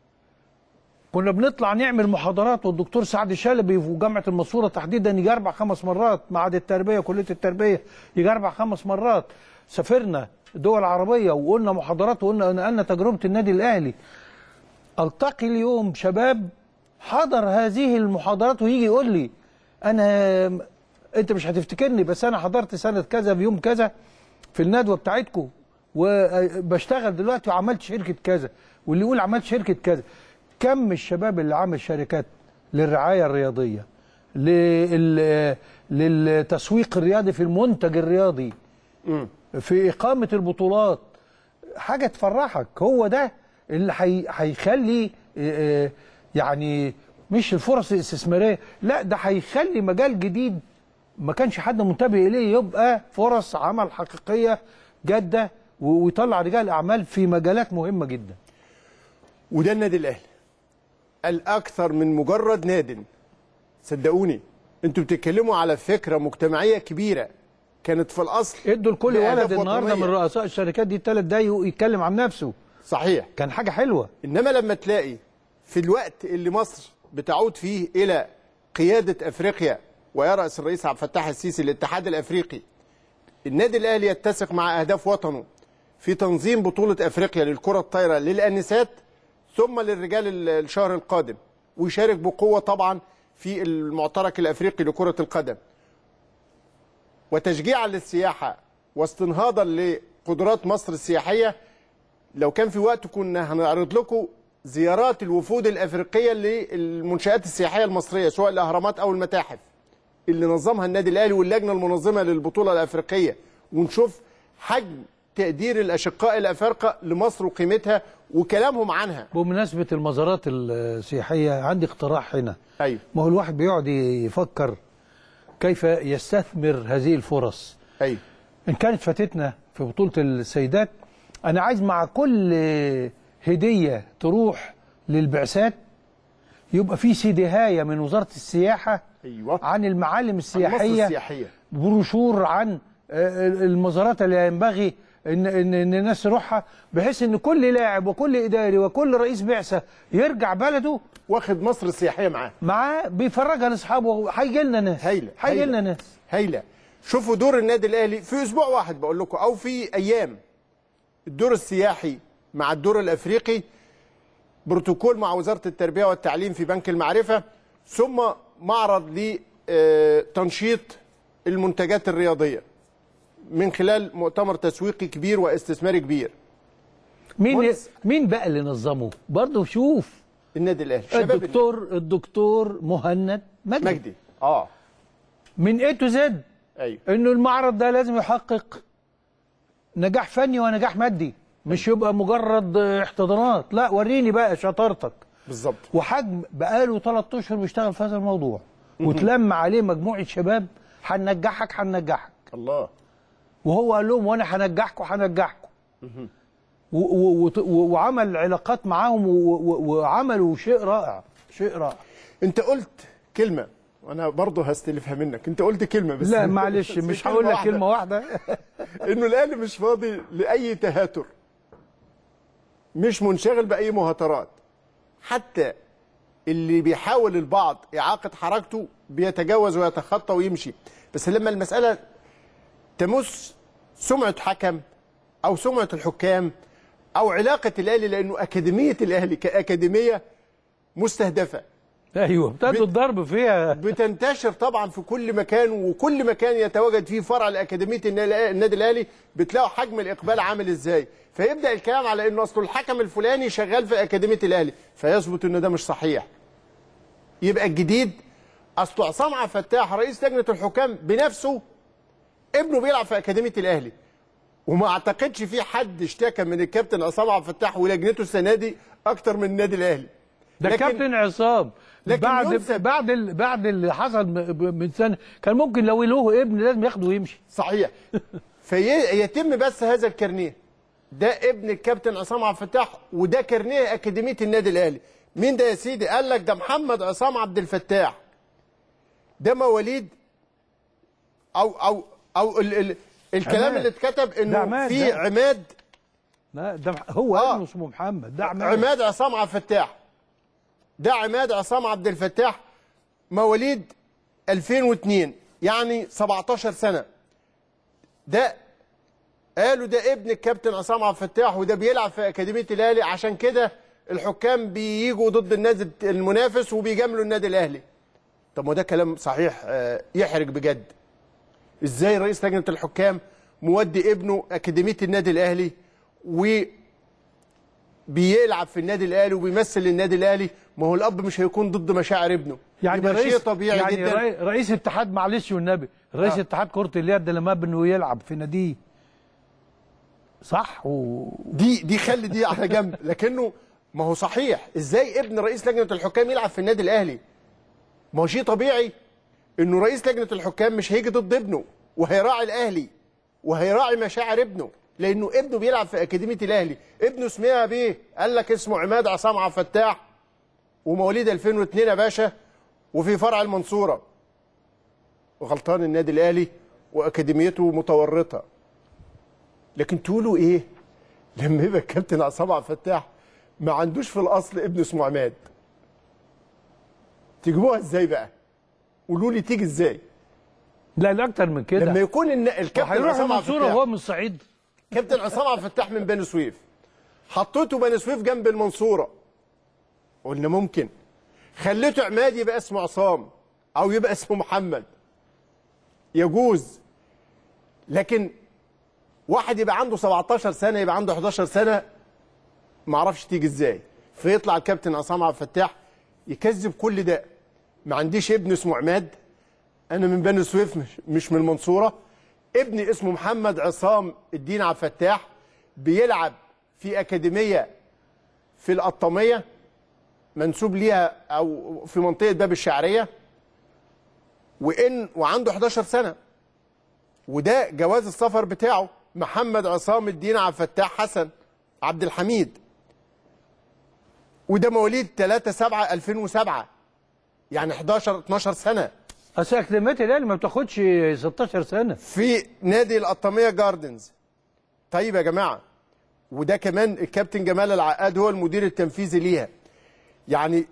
كنا بنطلع نعمل محاضرات والدكتور سعد شلبي في جامعه المنصوره تحديدا يجي اربع خمس مرات معهد التربيه كليه التربيه يجي اربع خمس مرات سافرنا دول عربيه وقلنا محاضرات وقلنا نقلنا تجربه النادي الاهلي التقي اليوم شباب حضر هذه المحاضرات ويجي يقول لي انا انت مش هتفتكرني بس انا حضرت سنه كذا في يوم كذا في الندوه بتاعتكم وبشتغل دلوقتي وعملت شركه كذا واللي يقول عملت شركه كذا كم الشباب اللي عامل شركات للرعايه الرياضيه لل... للتسويق الرياضي في المنتج الرياضي في اقامه البطولات حاجه تفرحك هو ده اللي هي- هيخلي آه، يعني مش الفرص الاستثماريه لا ده هيخلي مجال جديد ما كانش حد منتبه اليه يبقى فرص عمل حقيقيه جاده و- ويطلع رجال اعمال في مجالات مهمه جدا وده النادي الاهلي الاكثر من مجرد ناد صدقوني انتوا بتتكلموا على فكره مجتمعيه كبيره كانت في الاصل ادوا لكل لأهداف ولد النهارده وطنية. من رؤساء الشركات دي ثلاث دقايق يتكلم عن نفسه صحيح كان حاجه حلوه انما لما تلاقي في الوقت اللي مصر بتعود فيه الى قياده افريقيا ويرأس الرئيس عبد الفتاح السيسي الاتحاد الافريقي النادي الاهلي يتسق مع اهداف وطنه في تنظيم بطوله افريقيا للكره الطايره للانسات ثم للرجال ال- الشهر القادم ويشارك بقوه طبعا في المعترك الافريقي لكره القدم وتشجيعا للسياحه واستنهاضا لقدرات مصر السياحيه لو كان في وقت كنا هنعرض لكم زيارات الوفود الافريقيه للمنشات السياحيه المصريه سواء الاهرامات او المتاحف اللي نظمها النادي الاهلي واللجنه المنظمه للبطوله الافريقيه ونشوف حجم تقدير الاشقاء الافارقه لمصر وقيمتها وكلامهم عنها بمناسبه المزارات السياحيه عندي اقتراح هنا ايوه ما هو الواحد بيقعد يفكر كيف يستثمر هذه الفرص ايوه ان كانت فاتتنا في بطوله السيدات انا عايز مع كل هديه تروح للبعثات يبقى في سيديهايه من وزاره السياحه ايوه عن المعالم السياحيه مصر السياحيه بروشور عن آه، المزارات اللي ينبغي ان ان ان الناس تروحها بحيث ان كل لاعب وكل اداري وكل رئيس بعثه يرجع بلده واخد مصر السياحيه معاه معاه بيفرجها لاصحابه هيجي لنا ناس هايله هيجي لنا ناس هايله شوفوا دور النادي الاهلي في اسبوع واحد بقول لكم او في ايام الدور السياحي مع الدور الافريقي بروتوكول مع وزاره التربيه والتعليم في بنك المعرفه ثم معرض لتنشيط المنتجات الرياضيه من خلال مؤتمر تسويقي كبير واستثماري كبير مين مين بقى اللي نظمه برضه شوف النادي الاهلي شباب الدكتور الدكتور مهند مجدي, مجدي اه من اي تو زد ايوه انه المعرض ده لازم يحقق نجاح فني ونجاح مادي مش يبقى مجرد احتضانات لا وريني بقى شطارتك بالظبط وحجم بقاله 3 اشهر بيشتغل في هذا الموضوع وتلم عليه مجموعه شباب هننجحك هننجحك الله وهو قال لهم وانا هنجحكم هنجحكم و- و- وت- و- وعمل علاقات معاهم و- و- وعملوا شيء رائع شيء رائع انت قلت كلمه وانا برضه هستلفها منك انت قلت كلمه بس لا معلش بس مش هقول لك واحدة. كلمه واحده انه الاهلي مش فاضي لاي تهاتر مش منشغل باي مهاترات حتى اللي بيحاول البعض اعاقه حركته بيتجاوز ويتخطى ويمشي بس لما المساله تمس سمعه حكم او سمعه الحكام او علاقه الاهلي لانه اكاديميه الاهلي كاكاديميه مستهدفه ايوه ابتدوا الضرب فيها بتنتشر طبعا في كل مكان وكل مكان يتواجد فيه فرع لاكاديميه النا- النادي الاهلي بتلاقوا حجم الاقبال عامل ازاي فيبدا الكلام على انه اصل الحكم الفلاني شغال في اكاديميه الاهلي فيثبت ان ده مش صحيح يبقى الجديد اصل عصام عبد الفتاح رئيس لجنه الحكام بنفسه ابنه بيلعب في اكاديميه الاهلي وما اعتقدش في حد اشتكى من الكابتن عصام عبد الفتاح ولجنته السنه دي اكتر من النادي الاهلي ده لكن- كابتن عصام لكن بعد ينسب- بعد ال- بعد اللي حصل م- من سنه كان ممكن لو له ابن لازم ياخده ويمشي صحيح فيتم بس هذا الكارنيه ده ابن الكابتن عصام عبد الفتاح وده كارنيه اكاديميه النادي الاهلي مين ده يا سيدي قال لك ده محمد عصام عبد الفتاح ده مواليد او او او ال ال الكلام عماد. اللي اتكتب ده انه عماد في ده. عماد لا ده هو آه. ابنه اسمه محمد ده عماد عماد عصام عبد الفتاح ده عماد عصام عبد الفتاح مواليد 2002 يعني 17 سنه ده قالوا ده ابن الكابتن عصام عبد الفتاح وده بيلعب في اكاديميه الاهلي عشان كده الحكام بييجوا ضد النادي المنافس وبيجاملوا النادي الاهلي طب ما ده كلام صحيح آه، يحرج بجد ازاي رئيس لجنه الحكام مودي ابنه اكاديميه النادي الاهلي و بيلعب في النادي الاهلي وبيمثل النادي الاهلي ما هو الاب مش هيكون ضد مشاعر ابنه يعني يبقى رئيس شيء طبيعي يعني جدا رئي- رئيس اتحاد معلش والنبي رئيس آه. اتحاد كره اليد لما ابنه يلعب في ناديه صح و... دي دي خلي دي على جنب لكنه ما هو صحيح ازاي ابن رئيس لجنه الحكام يلعب في النادي الاهلي ما هو شيء طبيعي انه رئيس لجنه الحكام مش هيجي ضد ابنه وهيراعي الاهلي وهيراعي مشاعر ابنه لانه ابنه بيلعب في اكاديميه الاهلي ابنه اسمها بيه قال لك اسمه عماد عصام عبد الفتاح ومواليد 2002 يا باشا وفي فرع المنصوره وغلطان النادي الاهلي واكاديميته متورطه لكن تقولوا ايه لما يبقى الكابتن عصام عبد الفتاح ما عندوش في الاصل ابن اسمه عماد تجيبوها ازاي بقى قولوا لي تيجي ازاي لا لا اكتر من كده لما يكون إن الكابتن هيروح عصام عبد المنصوره الفتاح وهو من الصعيد كابتن عصام عبد الفتاح من بني سويف حطيته بني سويف جنب المنصوره قلنا ممكن خليته عماد يبقى اسمه عصام او يبقى اسمه محمد يجوز لكن واحد يبقى عنده 17 سنه يبقى عنده 11 سنه ما اعرفش تيجي ازاي فيطلع الكابتن عصام عبد الفتاح يكذب كل ده ما عنديش ابن اسمه عماد انا من بني سويف مش, مش من المنصوره ابني اسمه محمد عصام الدين عبد الفتاح بيلعب في اكاديميه في القطاميه منسوب ليها او في منطقه باب الشعريه وان وعنده 11 سنه وده جواز السفر بتاعه محمد عصام الدين عبد الفتاح حسن عبد الحميد وده مواليد 3 7 2007 يعني 11 12 سنه اصل اكاديميه الاهلي ما بتاخدش 16 سنه في نادي القطاميه جاردنز طيب يا جماعه وده كمان الكابتن جمال العقاد هو المدير التنفيذي ليها يعني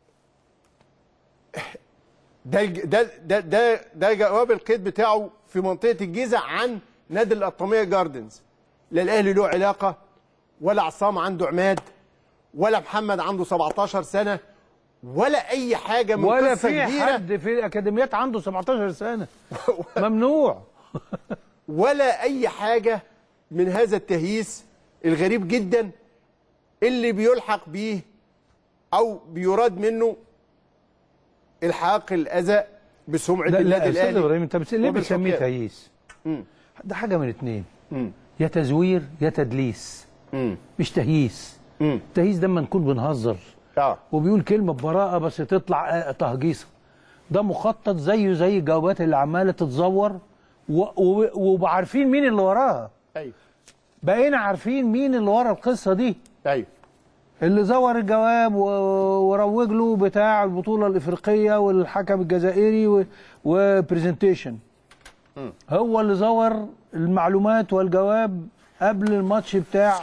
ده الج- ده ده ده, ده جواب القيد بتاعه في منطقه الجيزه عن نادي القطاميه جاردنز لا الاهلي له علاقه ولا عصام عنده عماد ولا محمد عنده 17 سنه ولا اي حاجه من ولا قصة في كبيرة. حد في الاكاديميات عنده 17 سنه ممنوع ولا اي حاجه من هذا التهييس الغريب جدا اللي بيلحق بيه او بيراد منه الحاق الاذى بسمعه لا النادي لا استاذ الاهلي ابراهيم انت بس ليه بتسميه وبالحكام. تهييس؟ مم. ده حاجه من اتنين مم. يا تزوير يا تدليس مم. مش تهييس مم. تهييس ده لما نكون بنهزر اه وبيقول كلمه ببراءه بس تطلع آه، تهجيصه ده مخطط زيه زي الجوابات اللي عماله تتزور و- و- وعارفين مين اللي وراها ايوه بقينا عارفين مين اللي ورا القصه دي ايوه اللي زور الجواب و- وروج له بتاع البطوله الافريقيه والحكم الجزائري و- وبرزنتيشن مم. هو اللي زور المعلومات والجواب قبل الماتش بتاع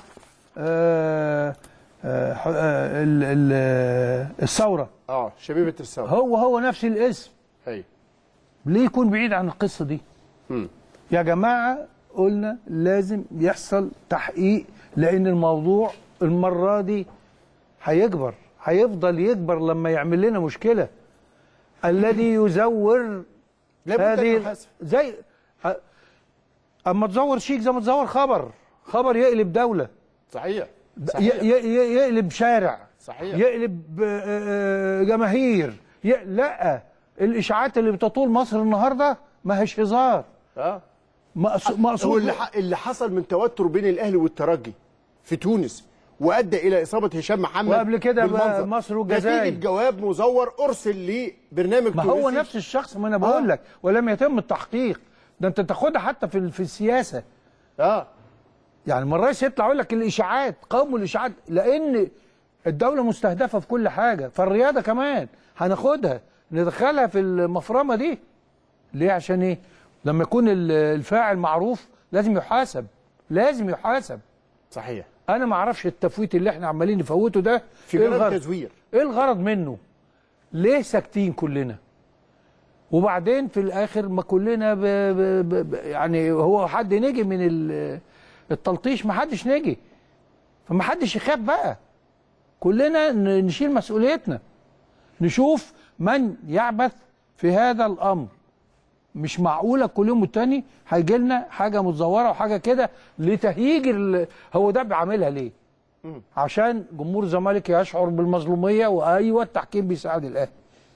آه، آه، ح- آه، ال- ال- الثوره اه شبيبه الثوره هو هو نفس الاسم ايوه ليه يكون بعيد عن القصه دي مم. يا جماعه قلنا لازم يحصل تحقيق لان الموضوع المره دي هيكبر هيفضل يكبر لما يعمل لنا مشكله الذي يزور لابد أن هذه يحاسب. زي أ- اما تزور شيك زي ما تزور خبر خبر يقلب دوله صحيح ي- صحيح ي- ي- يقلب شارع صحيح. يقلب آه، آه، جماهير ي- لا الاشاعات اللي بتطول مصر النهارده ما هيش هزار اه مقص- هو مقصود اللي, ح- اللي حصل من توتر بين الاهلي والترجي في تونس وادى الى اصابه هشام محمد وقبل كده بقى بالمنظر. مصر والجزائر. نتيجه جواب مزور ارسل لبرنامج ما هو تونسي. نفس الشخص ما انا بقول لك ولم يتم التحقيق ده انت تاخدها حتى في في السياسه اه يعني ما الرئيس يطلع يقول لك الاشاعات قوموا الاشاعات لان الدوله مستهدفه في كل حاجه فالرياضه كمان هناخدها ندخلها في المفرمه دي ليه عشان ايه لما يكون ال- الفاعل معروف لازم يحاسب لازم يحاسب صحيح انا ما اعرفش التفويت اللي احنا عمالين نفوته ده في إيه جرائم الغرض؟ تزوير ايه الغرض منه ليه ساكتين كلنا وبعدين في الاخر ما كلنا ب ب ب ب يعني هو حد نجي من ال- التلطيش ما حدش نجي فما حدش يخاف بقى كلنا ن- نشيل مسؤوليتنا نشوف من يعبث في هذا الامر مش معقوله كل يوم والتاني هيجي لنا حاجه متزوره وحاجه كده لتهييج ال- هو ده بيعملها ليه؟ عشان جمهور الزمالك يشعر بالمظلوميه وايوه التحكيم بيساعد الاهلي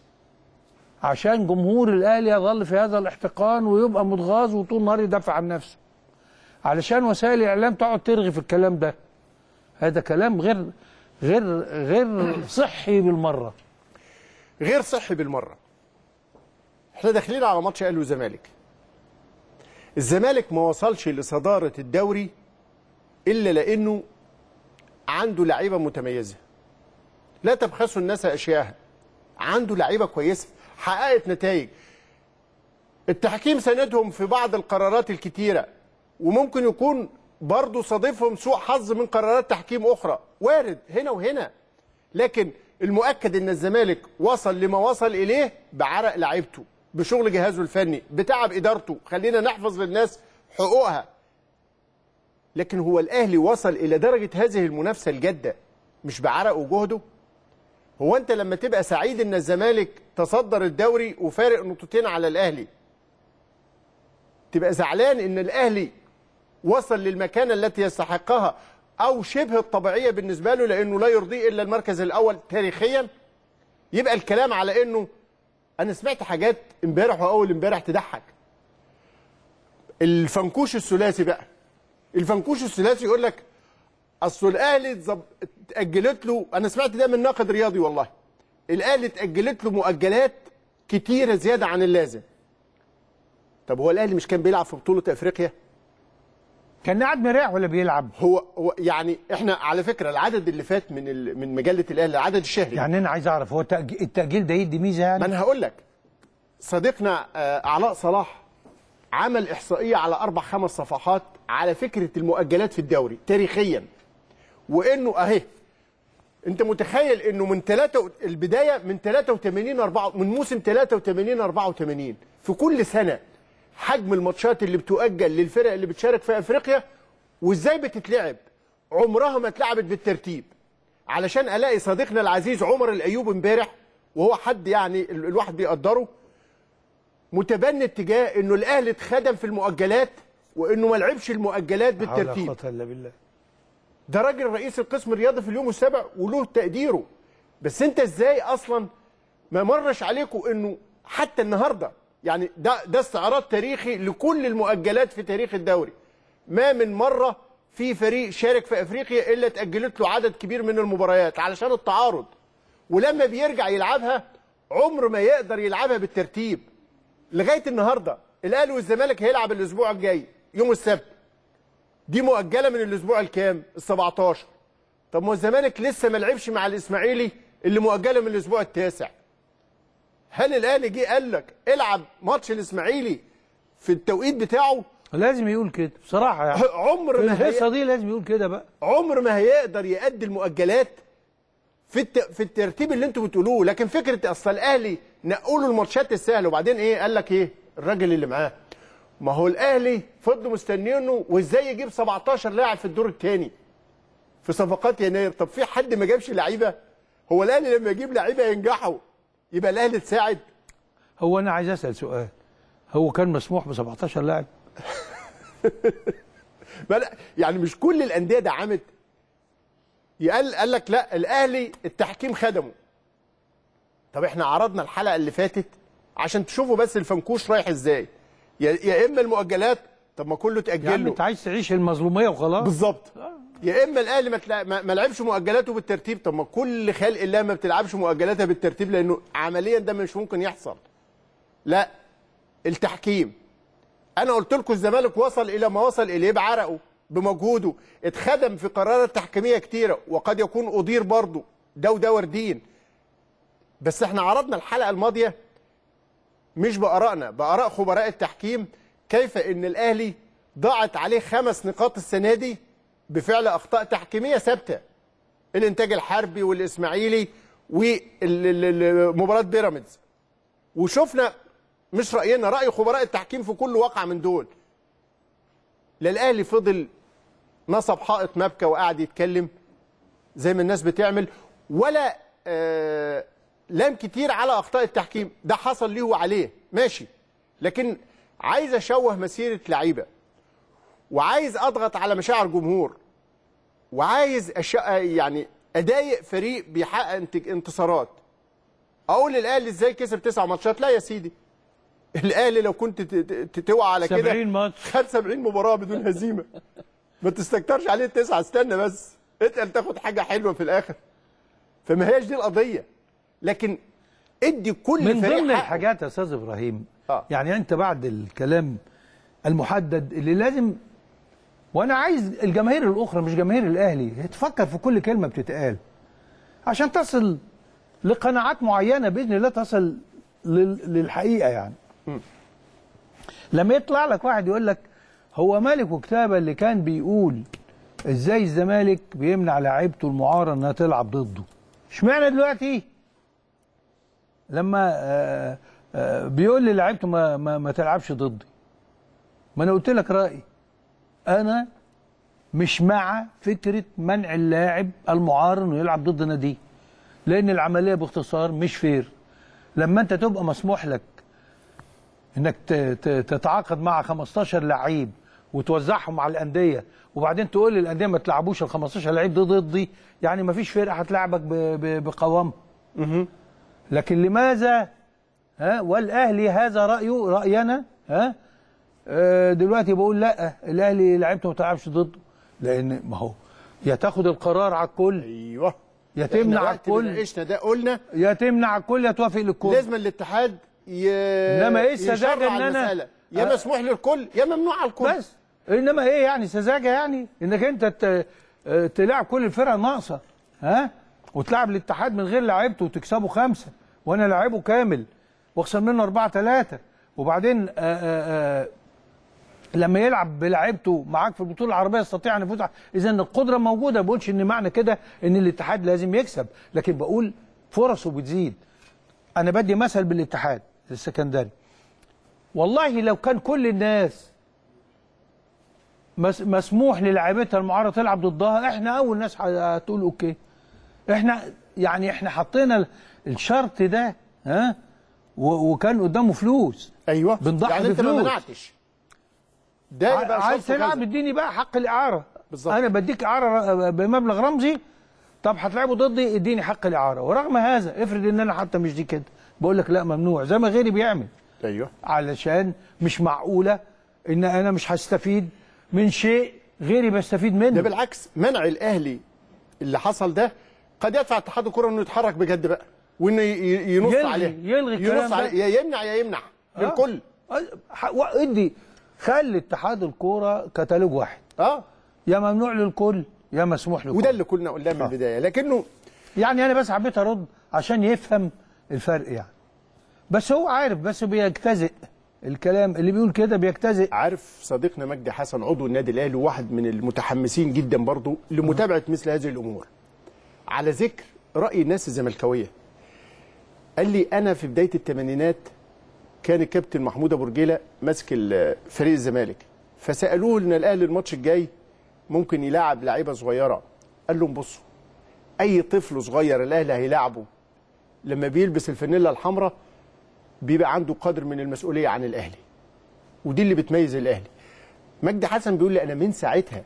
عشان جمهور الاهلي يظل في هذا الاحتقان ويبقى متغاظ وطول النهار يدافع عن نفسه علشان وسائل الاعلام تقعد ترغي في الكلام ده هذا كلام غير غير غير صحي بالمره غير صحي بالمره احنا داخلين على ماتش اهلي وزمالك الزمالك ما وصلش لصداره الدوري الا لانه عنده لعيبه متميزه لا تبخسوا الناس اشياءها عنده لعيبه كويسه حققت نتائج التحكيم ساندهم في بعض القرارات الكتيره وممكن يكون برضه صادفهم سوء حظ من قرارات تحكيم اخرى وارد هنا وهنا لكن المؤكد ان الزمالك وصل لما وصل اليه بعرق لعيبته بشغل جهازه الفني بتعب ادارته خلينا نحفظ للناس حقوقها لكن هو الاهلي وصل الى درجه هذه المنافسه الجاده مش بعرق وجهده هو انت لما تبقى سعيد ان الزمالك تصدر الدوري وفارق نقطتين على الاهلي تبقى زعلان ان الاهلي وصل للمكانه التي يستحقها او شبه الطبيعيه بالنسبه له لانه لا يرضيه الا المركز الاول تاريخيا يبقى الكلام على انه انا سمعت حاجات امبارح واول امبارح تضحك الفنكوش الثلاثي بقى الفنكوش الثلاثي يقول لك اصل الاهلي اتظب- اتاجلت له انا سمعت ده من ناقد رياضي والله الاهلي اتاجلت له مؤجلات كتيره زياده عن اللازم طب هو الاهلي مش كان بيلعب في بطوله افريقيا كان قاعد مريح ولا بيلعب هو هو يعني احنا على فكره العدد اللي فات من ال- من مجله الاهلي العدد الشهري يعني انا عايز اعرف هو التأج- التاجيل ده يدي ميزه يعني ما انا هقول لك صديقنا آه، علاء صلاح عمل احصائيه على اربع خمس صفحات على فكره المؤجلات في الدوري تاريخيا وانه اهي انت متخيل انه من ثلاثة البدايه من 83 4 من موسم 83 84 في كل سنه حجم الماتشات اللي بتؤجل للفرق اللي بتشارك في افريقيا وازاي بتتلعب عمرها ما اتلعبت بالترتيب علشان الاقي صديقنا العزيز عمر الايوب امبارح وهو حد يعني ال- الواحد بيقدره متبني اتجاه انه الاهلي اتخدم في المؤجلات وانه ما لعبش المؤجلات لا حول ولا بالترتيب قوة الا بالله ده راجل رئيس القسم الرياضي في اليوم السابع وله تقديره بس انت ازاي اصلا ما مرش عليكم انه حتى النهارده يعني ده ده استعراض تاريخي لكل المؤجلات في تاريخ الدوري ما من مره في فريق شارك في افريقيا الا اتاجلت له عدد كبير من المباريات علشان التعارض ولما بيرجع يلعبها عمر ما يقدر يلعبها بالترتيب لغايه النهارده الاهلي والزمالك هيلعب الاسبوع الجاي يوم السبت دي مؤجله من الاسبوع الكام ال 17 طب ما الزمالك لسه ما لعبش مع الاسماعيلي اللي مؤجله من الاسبوع التاسع هل الاهلي جه قال لك العب ماتش الاسماعيلي في التوقيت بتاعه لازم يقول كده بصراحه يعني عمر ما هي- الحصه دي لازم يقول كده بقى عمر ما هيقدر يأدي المؤجلات في الت... في الترتيب اللي انتوا بتقولوه لكن فكره اصل الاهلي نقوا له الماتشات السهله وبعدين ايه قال لك ايه الراجل اللي معاه ما هو الاهلي فضلوا مستنيينه وازاي يجيب 17 لاعب في الدور الثاني في صفقات يناير طب في حد ما جابش لعيبه هو الاهلي لما يجيب لعيبه ينجحوا يبقى الاهلي تساعد هو انا عايز اسال سؤال هو كان مسموح ب 17 لاعب بل يعني مش كل الانديه دعمت يقال قال لك لا الاهلي التحكيم خدمه طب احنا عرضنا الحلقه اللي فاتت عشان تشوفوا بس الفنكوش رايح ازاي يا يا اما المؤجلات طب ما كله يا تاجل عم له انت عايز تعيش المظلوميه وخلاص بالظبط يا اما الاهلي ما, تلا... ما ما لعبش مؤجلاته بالترتيب طب ما كل خلق الله ما بتلعبش مؤجلاتها بالترتيب لانه عمليا ده مش ممكن يحصل لا التحكيم انا قلت لكم الزمالك وصل الى ما وصل اليه بعرقه بمجهوده اتخدم في قرارات تحكيميه كتيره وقد يكون اضير برضه ده وده واردين بس احنا عرضنا الحلقه الماضيه مش بارائنا باراء خبراء التحكيم كيف ان الاهلي ضاعت عليه خمس نقاط السنه دي بفعل اخطاء تحكيميه ثابته الانتاج الحربي والاسماعيلي ومباراه بيراميدز وشفنا مش راينا راي خبراء التحكيم في كل واقعه من دول لا الاهلي فضل نصب حائط مبكى وقعد يتكلم زي ما الناس بتعمل ولا آه لام كتير على اخطاء التحكيم ده حصل ليه وعليه ماشي لكن عايز اشوه مسيره لعيبه وعايز اضغط على مشاعر جمهور وعايز أش... يعني اضايق فريق بيحقق انت- انتصارات اقول الاهلي ازاي كسب تسع ماتشات لا يا سيدي الاهلي لو كنت ت- ت- توعى على كده 70 ماتش خد 70 مباراه بدون هزيمه ما تستكترش عليه التسعه استنى بس اتقل تاخد حاجه حلوه في الاخر فما هياش دي القضيه لكن ادي كل من فريق ضمن حقه. الحاجات يا استاذ ابراهيم يعني انت بعد الكلام المحدد اللي لازم وانا عايز الجماهير الاخرى مش جماهير الاهلي تفكر في كل كلمه بتتقال عشان تصل لقناعات معينه باذن الله تصل لل- للحقيقه يعني لما يطلع لك واحد يقول لك هو مالك وكتابه اللي كان بيقول ازاي الزمالك بيمنع لعيبته المعاره انها تلعب ضده اشمعنى دلوقتي لما آه، آه، بيقول لي لعيبته ما, ما, ما تلعبش ضدي ما انا قلت لك رايي انا مش مع فكره منع اللاعب المعار انه يلعب ضد ناديه لان العمليه باختصار مش فير لما انت تبقى مسموح لك انك ت- ت- تتعاقد مع 15 لعيب وتوزعهم على الانديه وبعدين تقول للانديه ما تلعبوش ال 15 لعيب دي ضدي يعني ما فيش فرقه هتلعبك ب- ب- بقوام لكن لماذا ها والاهلي هذا رايه راينا ها آه، دلوقتي بقول لا الاهلي لعيبته ما تلعبش ضده لان ما هو يا تاخد القرار على الكل ايوه يا إحنا تمنع على وقت اللي الكل ناقشنا ده قلنا يا تمنع على الكل يا توافق للكل لازم الاتحاد ي... انما ايه السذاجه يشرع ان انا المسألة. يا مسموح للكل يا ممنوع على الكل بس انما ايه يعني سذاجه يعني انك انت ت- آه، تلعب كل الفرق ناقصه ها وتلعب الاتحاد من غير لعيبته وتكسبه خمسه وانا لاعبه كامل واخسر منه أربعة ثلاثة وبعدين آآ آآ لما يلعب بلعيبته معاك في البطوله العربيه يستطيع ان يفوز اذا القدره موجوده ما بقولش ان معنى كده ان الاتحاد لازم يكسب لكن بقول فرصه بتزيد انا بدي مثل بالاتحاد السكندري والله لو كان كل الناس مس مسموح للاعيبتها المعارضه تلعب ضدها احنا اول ناس هتقول اوكي احنا يعني احنا حطينا الشرط ده ها و- وكان قدامه فلوس ايوه بنضحي يعني انت ما بفلوس منعتش ده يبقى عايز شرط تلعب كذا. اديني بقى حق الاعاره بالظبط. انا بديك اعاره ر- بمبلغ رمزي طب هتلعبوا ضدي اديني حق الاعاره ورغم هذا افرض ان انا حتى مش دي كده بقول لك لا ممنوع زي ما غيري بيعمل ايوه علشان مش معقوله ان انا مش هستفيد من شيء غيري بيستفيد منه ده بالعكس منع الاهلي اللي حصل ده قد يدفع اتحاد الكره انه يتحرك بجد بقى وانه ي- ي- ينص يلغي- عليه يلغي الكلام ينص ده. عليه يا يمنع يا يمنع آه. للكل ح- و- ادي خلي اتحاد الكوره كتالوج واحد اه يا ممنوع للكل يا مسموح للكل وده اللي كنا قلناه من البدايه لكنه يعني انا بس حبيت ارد عشان يفهم الفرق يعني بس هو عارف بس بيجتزئ الكلام اللي بيقول كده بيجتزئ عارف صديقنا مجدي حسن عضو النادي الاهلي واحد من المتحمسين جدا برضو لمتابعه مثل هذه الامور على ذكر راي الناس الزملكاويه قال لي انا في بدايه الثمانينات كان الكابتن محمود ابو رجيله ماسك ال- فريق الزمالك فسالوه ان الاهلي الماتش الجاي ممكن يلاعب لعيبه صغيره قال لهم بصوا اي طفل صغير الاهلي هيلاعبه لما بيلبس الفانيلا الحمراء بيبقى عنده قدر من المسؤوليه عن الاهلي ودي اللي بتميز الاهلي مجدي حسن بيقول لي انا من ساعتها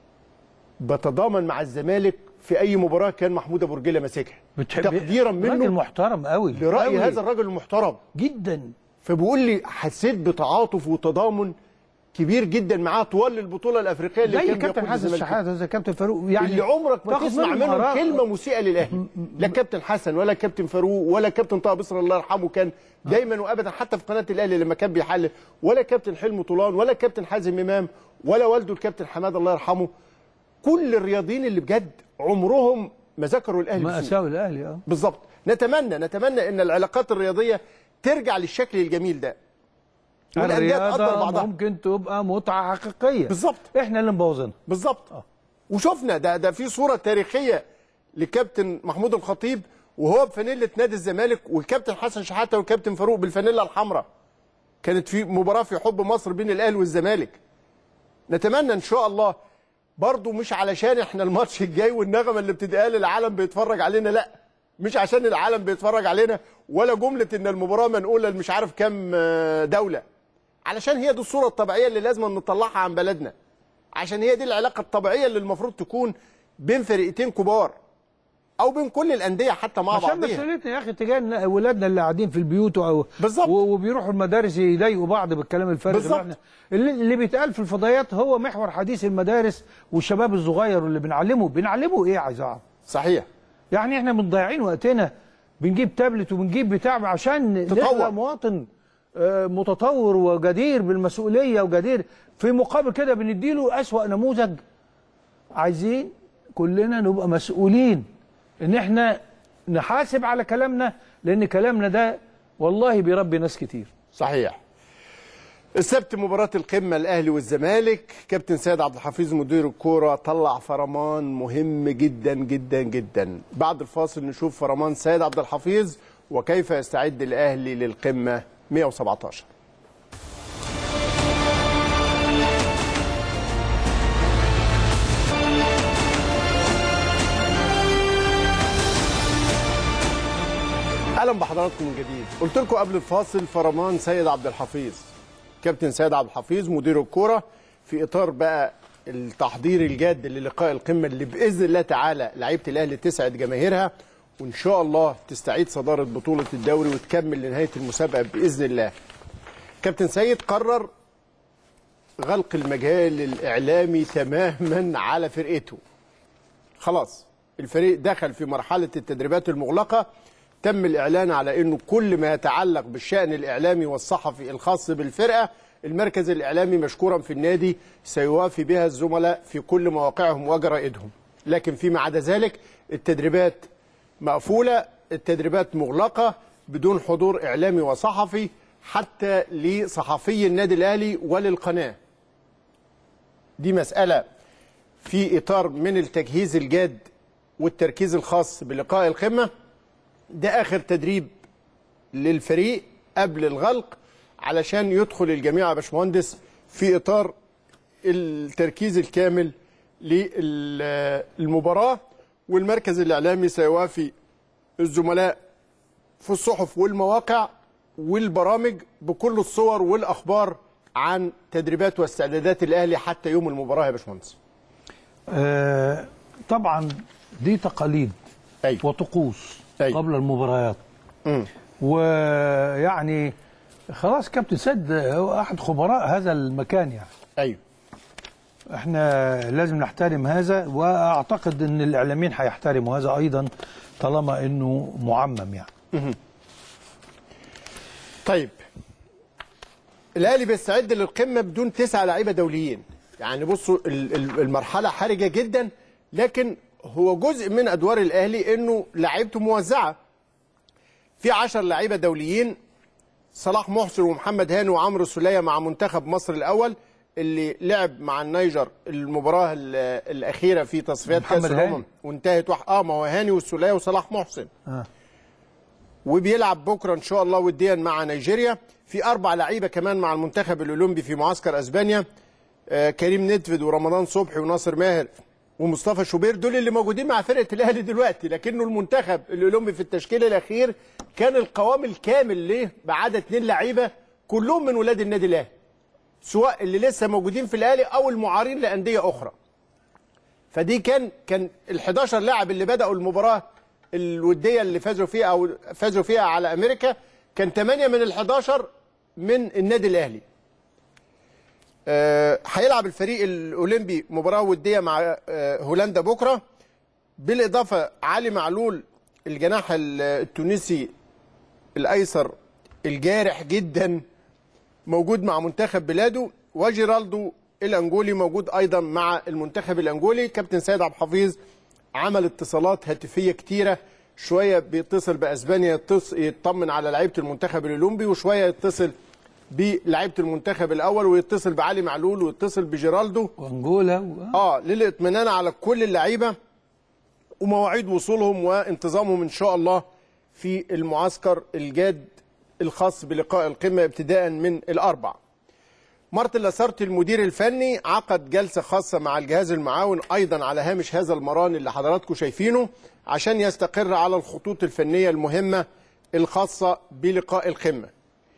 بتضامن مع الزمالك في اي مباراه كان محمود ابو رجيله ماسكها بتحب- تقديرا منه راجل محترم قوي لراي قوي. هذا الراجل المحترم جدا فبيقول لي حسيت بتعاطف وتضامن كبير جدا معاه طوال البطوله الافريقيه اللي زي كان كابتن بيقود حسن الزمالك الشحاته زي كابتن فاروق يعني اللي عمرك ما تاخد تسمع منهم منهم آراء. كلمه مسيئه للاهلي لا كابتن حسن ولا كابتن فاروق ولا كابتن طه بصر الله يرحمه كان دايما وابدا حتى في قناه الاهلي لما كان بيحلل ولا كابتن حلمي طولان ولا كابتن حازم امام ولا والده الكابتن حماد الله يرحمه كل الرياضيين اللي بجد عمرهم ما ذكروا الاهلي ما بسوء. اساوي الاهلي اه بالظبط نتمنى نتمنى ان العلاقات الرياضيه ترجع للشكل الجميل ده والأندية تقدر الرياضه بعضها. ممكن تبقى متعه حقيقيه بالظبط احنا اللي مبوظينها بالظبط وشفنا ده ده في صوره تاريخيه لكابتن محمود الخطيب وهو بفانيله نادي الزمالك والكابتن حسن شحاته والكابتن فاروق بالفانيله الحمراء كانت في مباراه في حب مصر بين الاهلي والزمالك نتمنى ان شاء الله برضو مش علشان احنا الماتش الجاي والنغمه اللي بتتقال العالم بيتفرج علينا لا مش عشان العالم بيتفرج علينا ولا جمله ان المباراه منقوله مش عارف كام آه، دوله علشان هي دي الصوره الطبيعيه اللي لازم نطلعها عن بلدنا عشان هي دي العلاقه الطبيعيه اللي المفروض تكون بين فرقتين كبار او بين كل الانديه حتى مع عشان بعضيها مسؤوليتنا يا اخي تجاه إن ولادنا اللي قاعدين في البيوت و... بالظبط وبيروحوا المدارس يضايقوا بعض بالكلام الفارغ اللي بالظبط. احنا اللي, اللي بيتقال في الفضائيات هو محور حديث المدارس والشباب الصغير اللي بنعلمه بنعلمه ايه عايز اعرف صحيح يعني احنا مضيعين وقتنا بنجيب تابلت وبنجيب بتاع عشان تطور. نخلق مواطن آه، متطور وجدير بالمسؤوليه وجدير في مقابل كده بنديله اسوأ نموذج عايزين كلنا نبقى مسؤولين ان احنا نحاسب على كلامنا لان كلامنا ده والله بيربي ناس كتير صحيح السبت مباراة القمة الأهلي والزمالك كابتن سيد عبد الحفيظ مدير الكورة طلع فرمان مهم جدا جدا جدا بعد الفاصل نشوف فرمان سيد عبد الحفيظ وكيف يستعد الأهلي للقمة 117 اهلا بحضراتكم من جديد قلت لكم قبل الفاصل فرمان سيد عبد الحفيظ كابتن سيد عبد الحفيظ مدير الكوره في اطار بقى التحضير الجاد للقاء القمه اللي باذن الله تعالى لعيبه الاهلي تسعد جماهيرها وان شاء الله تستعيد صداره بطوله الدوري وتكمل لنهايه المسابقه باذن الله كابتن سيد قرر غلق المجال الاعلامي تماما على فرقته خلاص الفريق دخل في مرحله التدريبات المغلقه تم الاعلان على انه كل ما يتعلق بالشان الاعلامي والصحفي الخاص بالفرقه المركز الاعلامي مشكورا في النادي سيوافي بها الزملاء في كل مواقعهم وجرائدهم لكن فيما عدا ذلك التدريبات مقفوله التدريبات مغلقه بدون حضور اعلامي وصحفي حتى لصحفي النادي الاهلي وللقناه دي مساله في اطار من التجهيز الجاد والتركيز الخاص بلقاء القمه ده اخر تدريب للفريق قبل الغلق علشان يدخل الجميع يا باشمهندس في اطار التركيز الكامل للمباراه والمركز الاعلامي سيوافي الزملاء في الصحف والمواقع والبرامج بكل الصور والاخبار عن تدريبات واستعدادات الاهلي حتى يوم المباراه يا باشمهندس آه طبعا دي تقاليد أيوة. وطقوس أيوة. قبل المباريات ويعني خلاص كابتن سيد هو احد خبراء هذا المكان يعني ايوه احنا لازم نحترم هذا واعتقد ان الاعلاميين هيحترموا هذا ايضا طالما انه معمم يعني مهم. طيب الاهلي بيستعد للقمه بدون تسعه لعيبه دوليين يعني بصوا ال- ال- المرحله حرجه جدا لكن هو جزء من ادوار الاهلي انه لعيبته موزعه في 10 لعيبه دوليين صلاح محسن ومحمد هاني وعمرو السوليه مع منتخب مصر الاول اللي لعب مع النيجر المباراه ال- الاخيره في تصفيات كاس محمد هاني. الامم وانتهت واحد اه ما هو هاني والسوليه وصلاح محسن آه. وبيلعب بكره ان شاء الله وديا مع نيجيريا في اربع لعيبه كمان مع المنتخب الاولمبي في معسكر اسبانيا آه كريم ندفد ورمضان صبحي وناصر ماهر ومصطفى شوبير دول اللي موجودين مع فرقه الاهلي دلوقتي لكنه المنتخب الاولمبي في التشكيل الاخير كان القوام الكامل ليه بعدد اثنين لعيبه كلهم من ولاد النادي الاهلي سواء اللي لسه موجودين في الاهلي او المعارين لانديه اخرى فدي كان كان ال 11 لاعب اللي بداوا المباراه الوديه اللي فازوا فيها او فازوا فيها على امريكا كان 8 من ال 11 من النادي الاهلي. آه، هيلعب الفريق الاولمبي مباراه وديه مع آه، هولندا بكره بالاضافه علي معلول الجناح ال- التونسي الايسر الجارح جدا موجود مع منتخب بلاده وجيرالدو الانجولي موجود ايضا مع المنتخب الانجولي كابتن سيد عبد الحفيظ عمل اتصالات هاتفيه كتيره شويه بيتصل باسبانيا يتص- يطمن على لعيبه المنتخب الاولمبي وشويه يتصل بلعيبه المنتخب الاول ويتصل بعلي معلول ويتصل بجيرالدو وانجولا و... اه للاطمئنان على كل اللعيبه ومواعيد وصولهم وانتظامهم ان شاء الله في المعسكر الجاد الخاص بلقاء القمه ابتداء من الاربع. مارتن لاسارتي المدير الفني عقد جلسه خاصه مع الجهاز المعاون ايضا على هامش هذا المران اللي حضراتكم شايفينه عشان يستقر على الخطوط الفنيه المهمه الخاصه بلقاء القمه.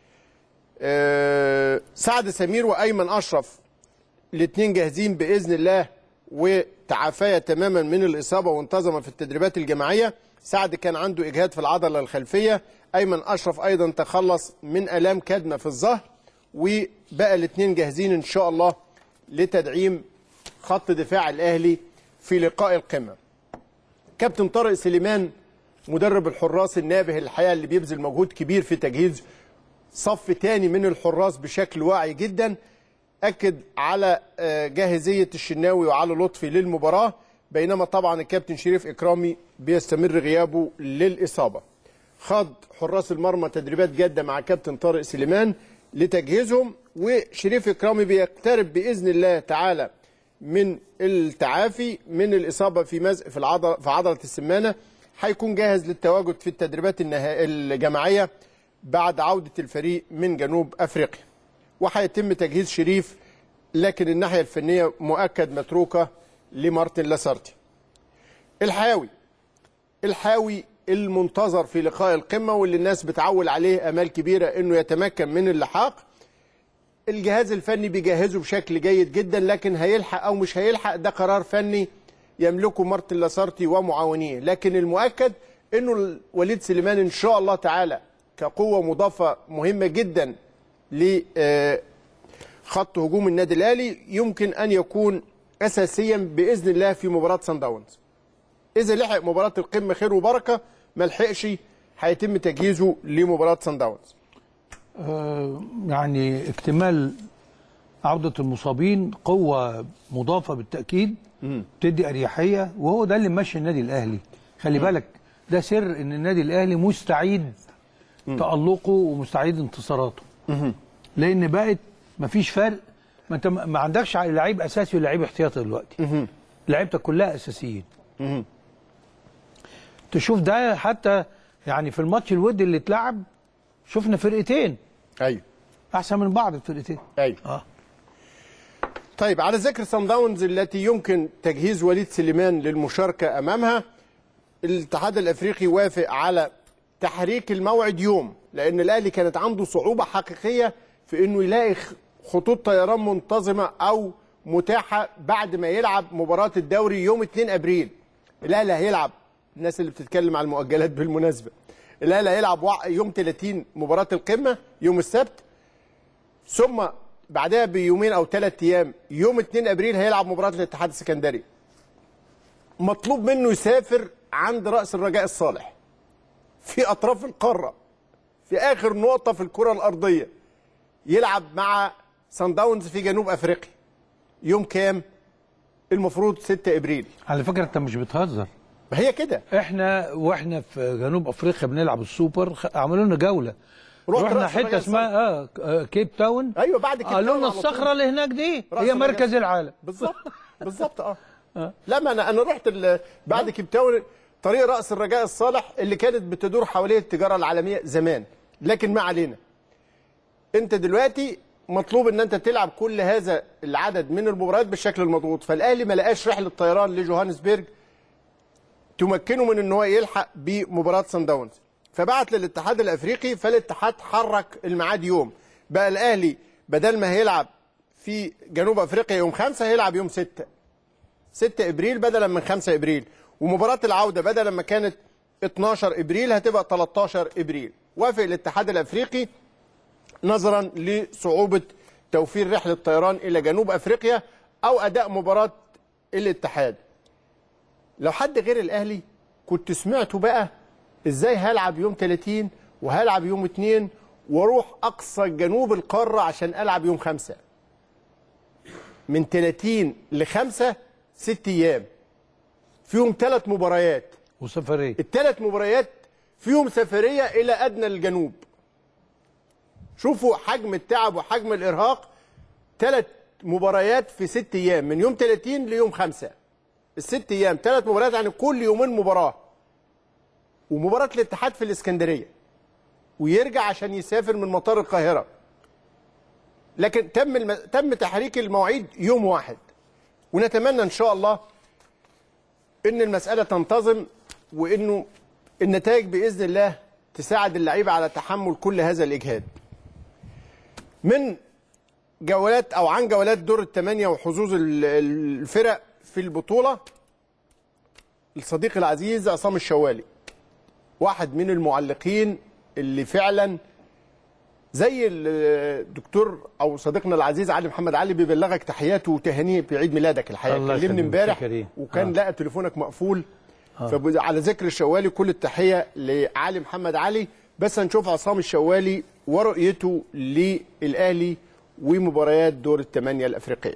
آه، سعد سمير وايمن اشرف الاثنين جاهزين باذن الله وتعافيا تماما من الاصابه وانتظم في التدريبات الجماعيه سعد كان عنده اجهاد في العضله الخلفيه ايمن اشرف ايضا تخلص من الام كدمه في الظهر وبقى الاثنين جاهزين ان شاء الله لتدعيم خط دفاع الاهلي في لقاء القمه كابتن طارق سليمان مدرب الحراس النابه الحقيقه اللي بيبذل مجهود كبير في تجهيز صف تاني من الحراس بشكل واعي جدا اكد على آه، جاهزيه الشناوي وعلى لطفي للمباراه بينما طبعا الكابتن شريف اكرامي بيستمر غيابه للاصابه خاض حراس المرمى تدريبات جاده مع كابتن طارق سليمان لتجهيزهم وشريف اكرامي بيقترب باذن الله تعالى من التعافي من الاصابه في مزق في العضله في عضله السمانه هيكون جاهز للتواجد في التدريبات النها- الجماعيه بعد عوده الفريق من جنوب افريقيا وهيتم تجهيز شريف لكن الناحيه الفنيه مؤكد متروكه لمارتن لاسارتي الحاوي الحاوي المنتظر في لقاء القمه واللي الناس بتعول عليه امال كبيره انه يتمكن من اللحاق الجهاز الفني بيجهزه بشكل جيد جدا لكن هيلحق او مش هيلحق ده قرار فني يملكه مارتن لاسارتي ومعاونيه لكن المؤكد انه وليد سليمان ان شاء الله تعالى كقوه مضافه مهمه جدا لخط هجوم النادي الاهلي يمكن ان يكون اساسيا باذن الله في مباراه سان داونز اذا لحق مباراه القمه خير وبركه ما لحقش هيتم تجهيزه لمباراه سان داونز آه، يعني اكتمال عودة المصابين قوة مضافة بالتأكيد تدي أريحية وهو ده اللي ماشي النادي الأهلي خلي مم. بالك ده سر إن النادي الأهلي مستعيد تألقه ومستعيد انتصاراته لأن بقت مفيش فرق ما انت ما عندكش لعيب اساسي ولعيب احتياطي دلوقتي لعيبتك كلها اساسيين تشوف ده حتى يعني في الماتش الودي اللي اتلعب شفنا فرقتين ايوه احسن من بعض الفرقتين ايوه اه طيب على ذكر سان داونز التي يمكن تجهيز وليد سليمان للمشاركه امامها الاتحاد الافريقي وافق على تحريك الموعد يوم لان الاهلي كانت عنده صعوبه حقيقيه في انه يلاقي خ- خطوط طيران منتظمه او متاحه بعد ما يلعب مباراه الدوري يوم 2 ابريل الاهلي هيلعب الناس اللي بتتكلم على المؤجلات بالمناسبه الاهلي هيلعب وع- يوم 30 مباراه القمه يوم السبت ثم بعدها بيومين او ثلاث ايام يوم 2 ابريل هيلعب مباراه الاتحاد السكندري مطلوب منه يسافر عند راس الرجاء الصالح في اطراف القاره في اخر نقطه في الكره الارضيه يلعب مع سان داونز في جنوب افريقيا يوم كام المفروض 6 ابريل على فكره انت مش بتهزر ما هي كده احنا واحنا في جنوب افريقيا بنلعب السوبر خ- عملوا لنا جوله رحت رحنا رأس حته الرجاء اسمها اه آه، كيب تاون ايوه بعد كيب قالوا تاون لنا على طول. الصخره اللي هناك دي رأس هي الرجاء. مركز العالم بالظبط بالظبط اه لا ما انا انا رحت ال- بعد كيب تاون طريق راس الرجاء الصالح اللي كانت بتدور حواليه التجاره العالميه زمان لكن ما علينا انت دلوقتي مطلوب ان انت تلعب كل هذا العدد من المباريات بالشكل المضغوط فالاهلي ما لقاش رحله طيران لجوهانسبرج تمكنه من ان هو يلحق بمباراه سان داونز فبعت للاتحاد الافريقي فالاتحاد حرك الميعاد يوم بقى الاهلي بدل ما هيلعب في جنوب افريقيا يوم خمسة هيلعب يوم ستة 6 ابريل بدلا من 5 ابريل ومباراه العوده بدلا ما كانت 12 ابريل هتبقى 13 ابريل وافق الاتحاد الافريقي نظرا لصعوبه توفير رحله طيران الى جنوب افريقيا او اداء مباراه الاتحاد لو حد غير الاهلي كنت سمعته بقى ازاي هلعب يوم 30 وهلعب يوم 2 واروح اقصى جنوب القاره عشان العب يوم 5 من 30 ل 5 ست ايام فيهم ثلاث مباريات وسفريه الثلاث مباريات فيهم سفريه الى ادنى الجنوب شوفوا حجم التعب وحجم الارهاق ثلاث مباريات في ست ايام من يوم 30 ليوم 5 الست ايام ثلاث مباريات يعني كل يومين مباراه ومباراه الاتحاد في الاسكندريه ويرجع عشان يسافر من مطار القاهره لكن تم الم... تم تحريك المواعيد يوم واحد ونتمنى ان شاء الله ان المساله تنتظم وانه النتائج باذن الله تساعد اللعيبه على تحمل كل هذا الاجهاد. من جولات او عن جولات دور الثمانيه وحظوظ ال- الفرق في البطوله الصديق العزيز عصام الشوالي واحد من المعلقين اللي فعلا زي الدكتور او صديقنا العزيز علي محمد علي بيبلغك تحياته وتهانيه بعيد ميلادك الحقيقه الله كلمني يخليك، امبارح شكرين. وكان آه. لقى تليفونك مقفول آه. فعلى ذكر الشوالي كل التحيه لعلي محمد علي بس هنشوف عصام الشوالي ورؤيته للاهلي ومباريات دور الثمانيه الافريقيه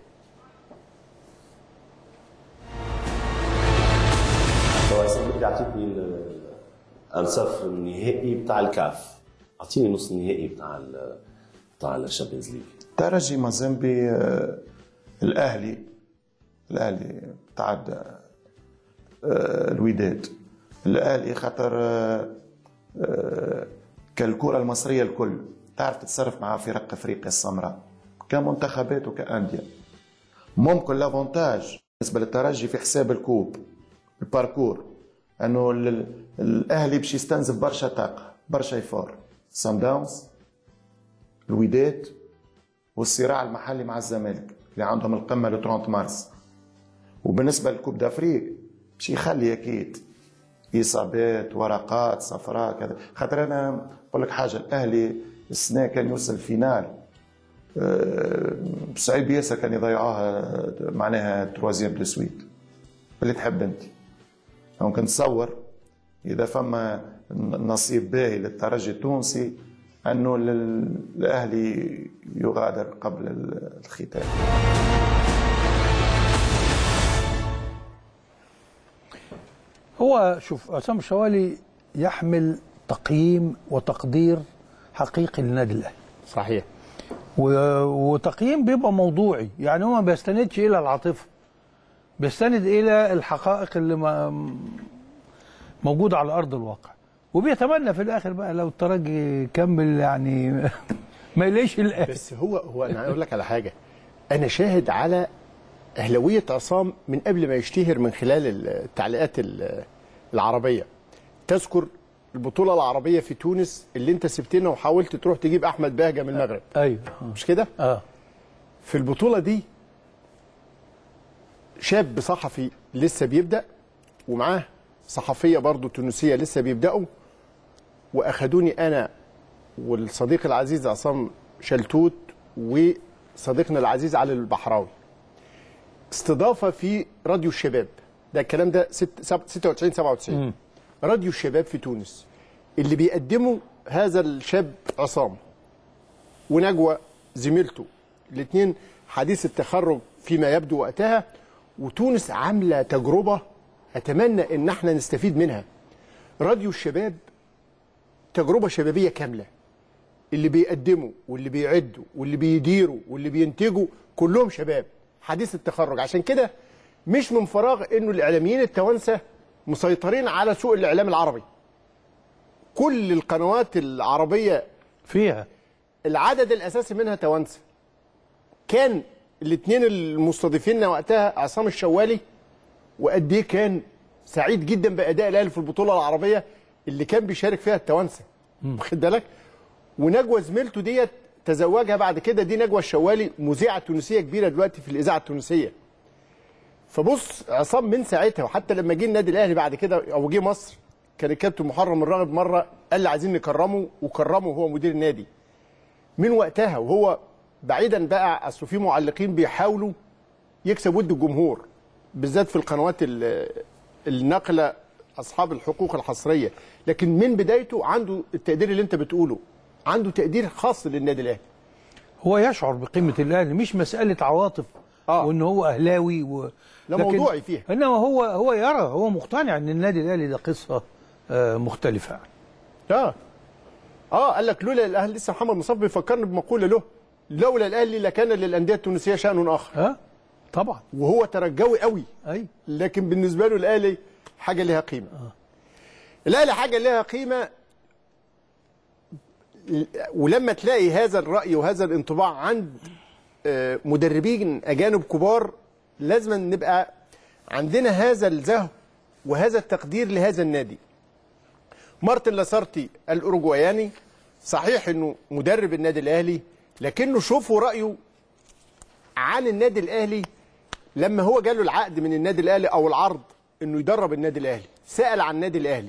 هو عصام بدي اعطيني ال- الصف النهائي بتاع الكاف اعطيني نص النهائي بتاع ال- بتاع الشامبيونز ليج ترجي مازيمبي آه، الاهلي الاهلي تعدى آه، الوداد الاهلي خاطر آه، آه، كالكره المصريه الكل تعرف تتصرف مع فرق افريقيا السمراء كمنتخبات وكانديه ممكن لافونتاج بالنسبه للترجي في حساب الكوب الباركور انه ال- الاهلي باش يستنزف برشا طاقه برشا يفور سان داونز الوداد والصراع المحلي مع الزمالك اللي عندهم القمه ل 30 مارس وبالنسبه للكوب دافريك باش يخلي اكيد اصابات ورقات صفراء كذا خاطر انا بقول لك حاجه الاهلي السنه كان يوصل فينال آه، صعيب ياسر كان يضيعوها معناها تروازيام دو سويت اللي تحب انت ممكن نتصور اذا فما نصيب باهي للترجي التونسي انه لل- الاهلي يغادر قبل الختام هو شوف عصام الشوالي يحمل تقييم وتقدير حقيقي للنادي الاهلي صحيح و... وتقييم بيبقى موضوعي يعني هو ما بيستندش الى العاطفه بيستند الى الحقائق اللي ما... موجوده على ارض الواقع وبيتمنى في الاخر بقى لو الترجي كمل يعني ما يلاقيش الاهلي بس هو هو انا اقول لك على حاجه انا شاهد على اهلاويه عصام من قبل ما يشتهر من خلال التعليقات ال- العربيه تذكر البطوله العربيه في تونس اللي انت سبتنا وحاولت تروح تجيب احمد بهجه من المغرب ايوه مش كده اه في البطوله دي شاب صحفي لسه بيبدا ومعاه صحفيه برضه تونسيه لسه بيبداوا واخدوني انا والصديق العزيز عصام شلتوت وصديقنا العزيز علي البحراوي استضافه في راديو الشباب ده الكلام ده ست- سب- 96 97 راديو الشباب في تونس اللي بيقدمه هذا الشاب عصام ونجوى زميلته الاثنين حديث التخرج فيما يبدو وقتها وتونس عامله تجربه اتمنى ان احنا نستفيد منها راديو الشباب تجربه شبابيه كامله اللي بيقدموا واللي بيعدوا واللي بيديروا واللي بينتجوا كلهم شباب حديث التخرج عشان كده مش من فراغ انه الاعلاميين التوانسه مسيطرين على سوق الاعلام العربي كل القنوات العربيه فيها العدد الاساسي منها توانسه كان الاثنين المستضيفين وقتها عصام الشوالي وقد ايه كان سعيد جدا باداء الاهلي في البطوله العربيه اللي كان بيشارك فيها التوانسه واخد بالك ونجوى زميلته ديت تزوجها بعد كده دي نجوى الشوالي مذيعه تونسيه كبيره دلوقتي في الاذاعه التونسيه فبص عصام من ساعتها وحتى لما جه النادي الاهلي بعد كده او جه مصر كان الكابتن محرم الراغب مره قال لي عايزين نكرمه وكرمه وهو مدير النادي من وقتها وهو بعيدا بقى اصل في معلقين بيحاولوا يكسب ود الجمهور بالذات في القنوات ال- النقله اصحاب الحقوق الحصريه لكن من بدايته عنده التقدير اللي انت بتقوله عنده تقدير خاص للنادي الاهلي هو يشعر بقيمه الاهلي مش مساله عواطف آه. وان هو اهلاوي و... لا لكن- موضوعي فيها. انما هو هو يرى هو مقتنع ان النادي الاهلي ده قصه آه، مختلفه اه اه قال لك لولا الاهلي لسه محمد مصطفى بيفكرني بمقوله له لولا الاهلي لكان للانديه التونسيه شان اخر اه طبعا وهو ترجوي قوي اي لكن بالنسبه له الاهلي حاجه ليها قيمه آه. الاهلي حاجه ليها قيمه ولما تلاقي هذا الراي وهذا الانطباع عند آه، مدربين اجانب كبار لازم نبقى عندنا هذا الزهو وهذا التقدير لهذا النادي مارتن لاسارتي الاوروجواياني صحيح انه مدرب النادي الاهلي لكنه شوفوا رايه عن النادي الاهلي لما هو جاله العقد من النادي الاهلي او العرض انه يدرب النادي الاهلي سال عن النادي الاهلي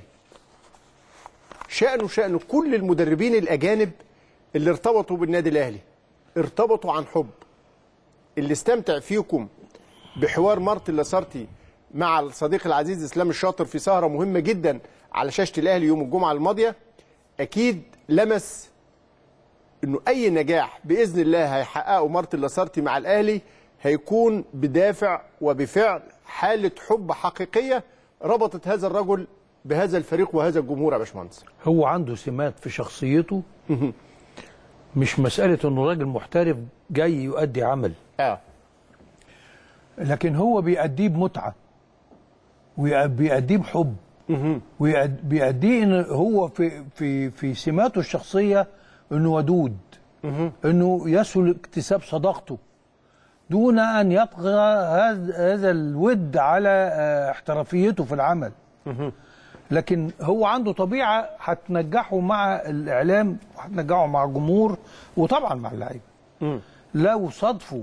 شأنه شأن كل المدربين الأجانب اللي ارتبطوا بالنادي الأهلي ارتبطوا عن حب اللي استمتع فيكم بحوار مارتن لاسارتي مع الصديق العزيز اسلام الشاطر في سهره مهمه جدا على شاشه الاهلي يوم الجمعه الماضيه اكيد لمس انه اي نجاح باذن الله هيحققه مارتن لاسارتي مع الاهلي هيكون بدافع وبفعل حاله حب حقيقيه ربطت هذا الرجل بهذا الفريق وهذا الجمهور يا باشمهندس هو عنده سمات في شخصيته مش مساله انه راجل محترف جاي يؤدي عمل اه لكن هو بيأديه بمتعه وبيأديه بحب وبيأديه ان هو في في في سماته الشخصيه انه ودود انه يسهل اكتساب صداقته دون ان يطغى هذا هذا الود على آه، احترافيته في العمل لكن هو عنده طبيعه هتنجحه مع الاعلام وهتنجحه مع الجمهور وطبعا مع اللعيبه لو صادفوا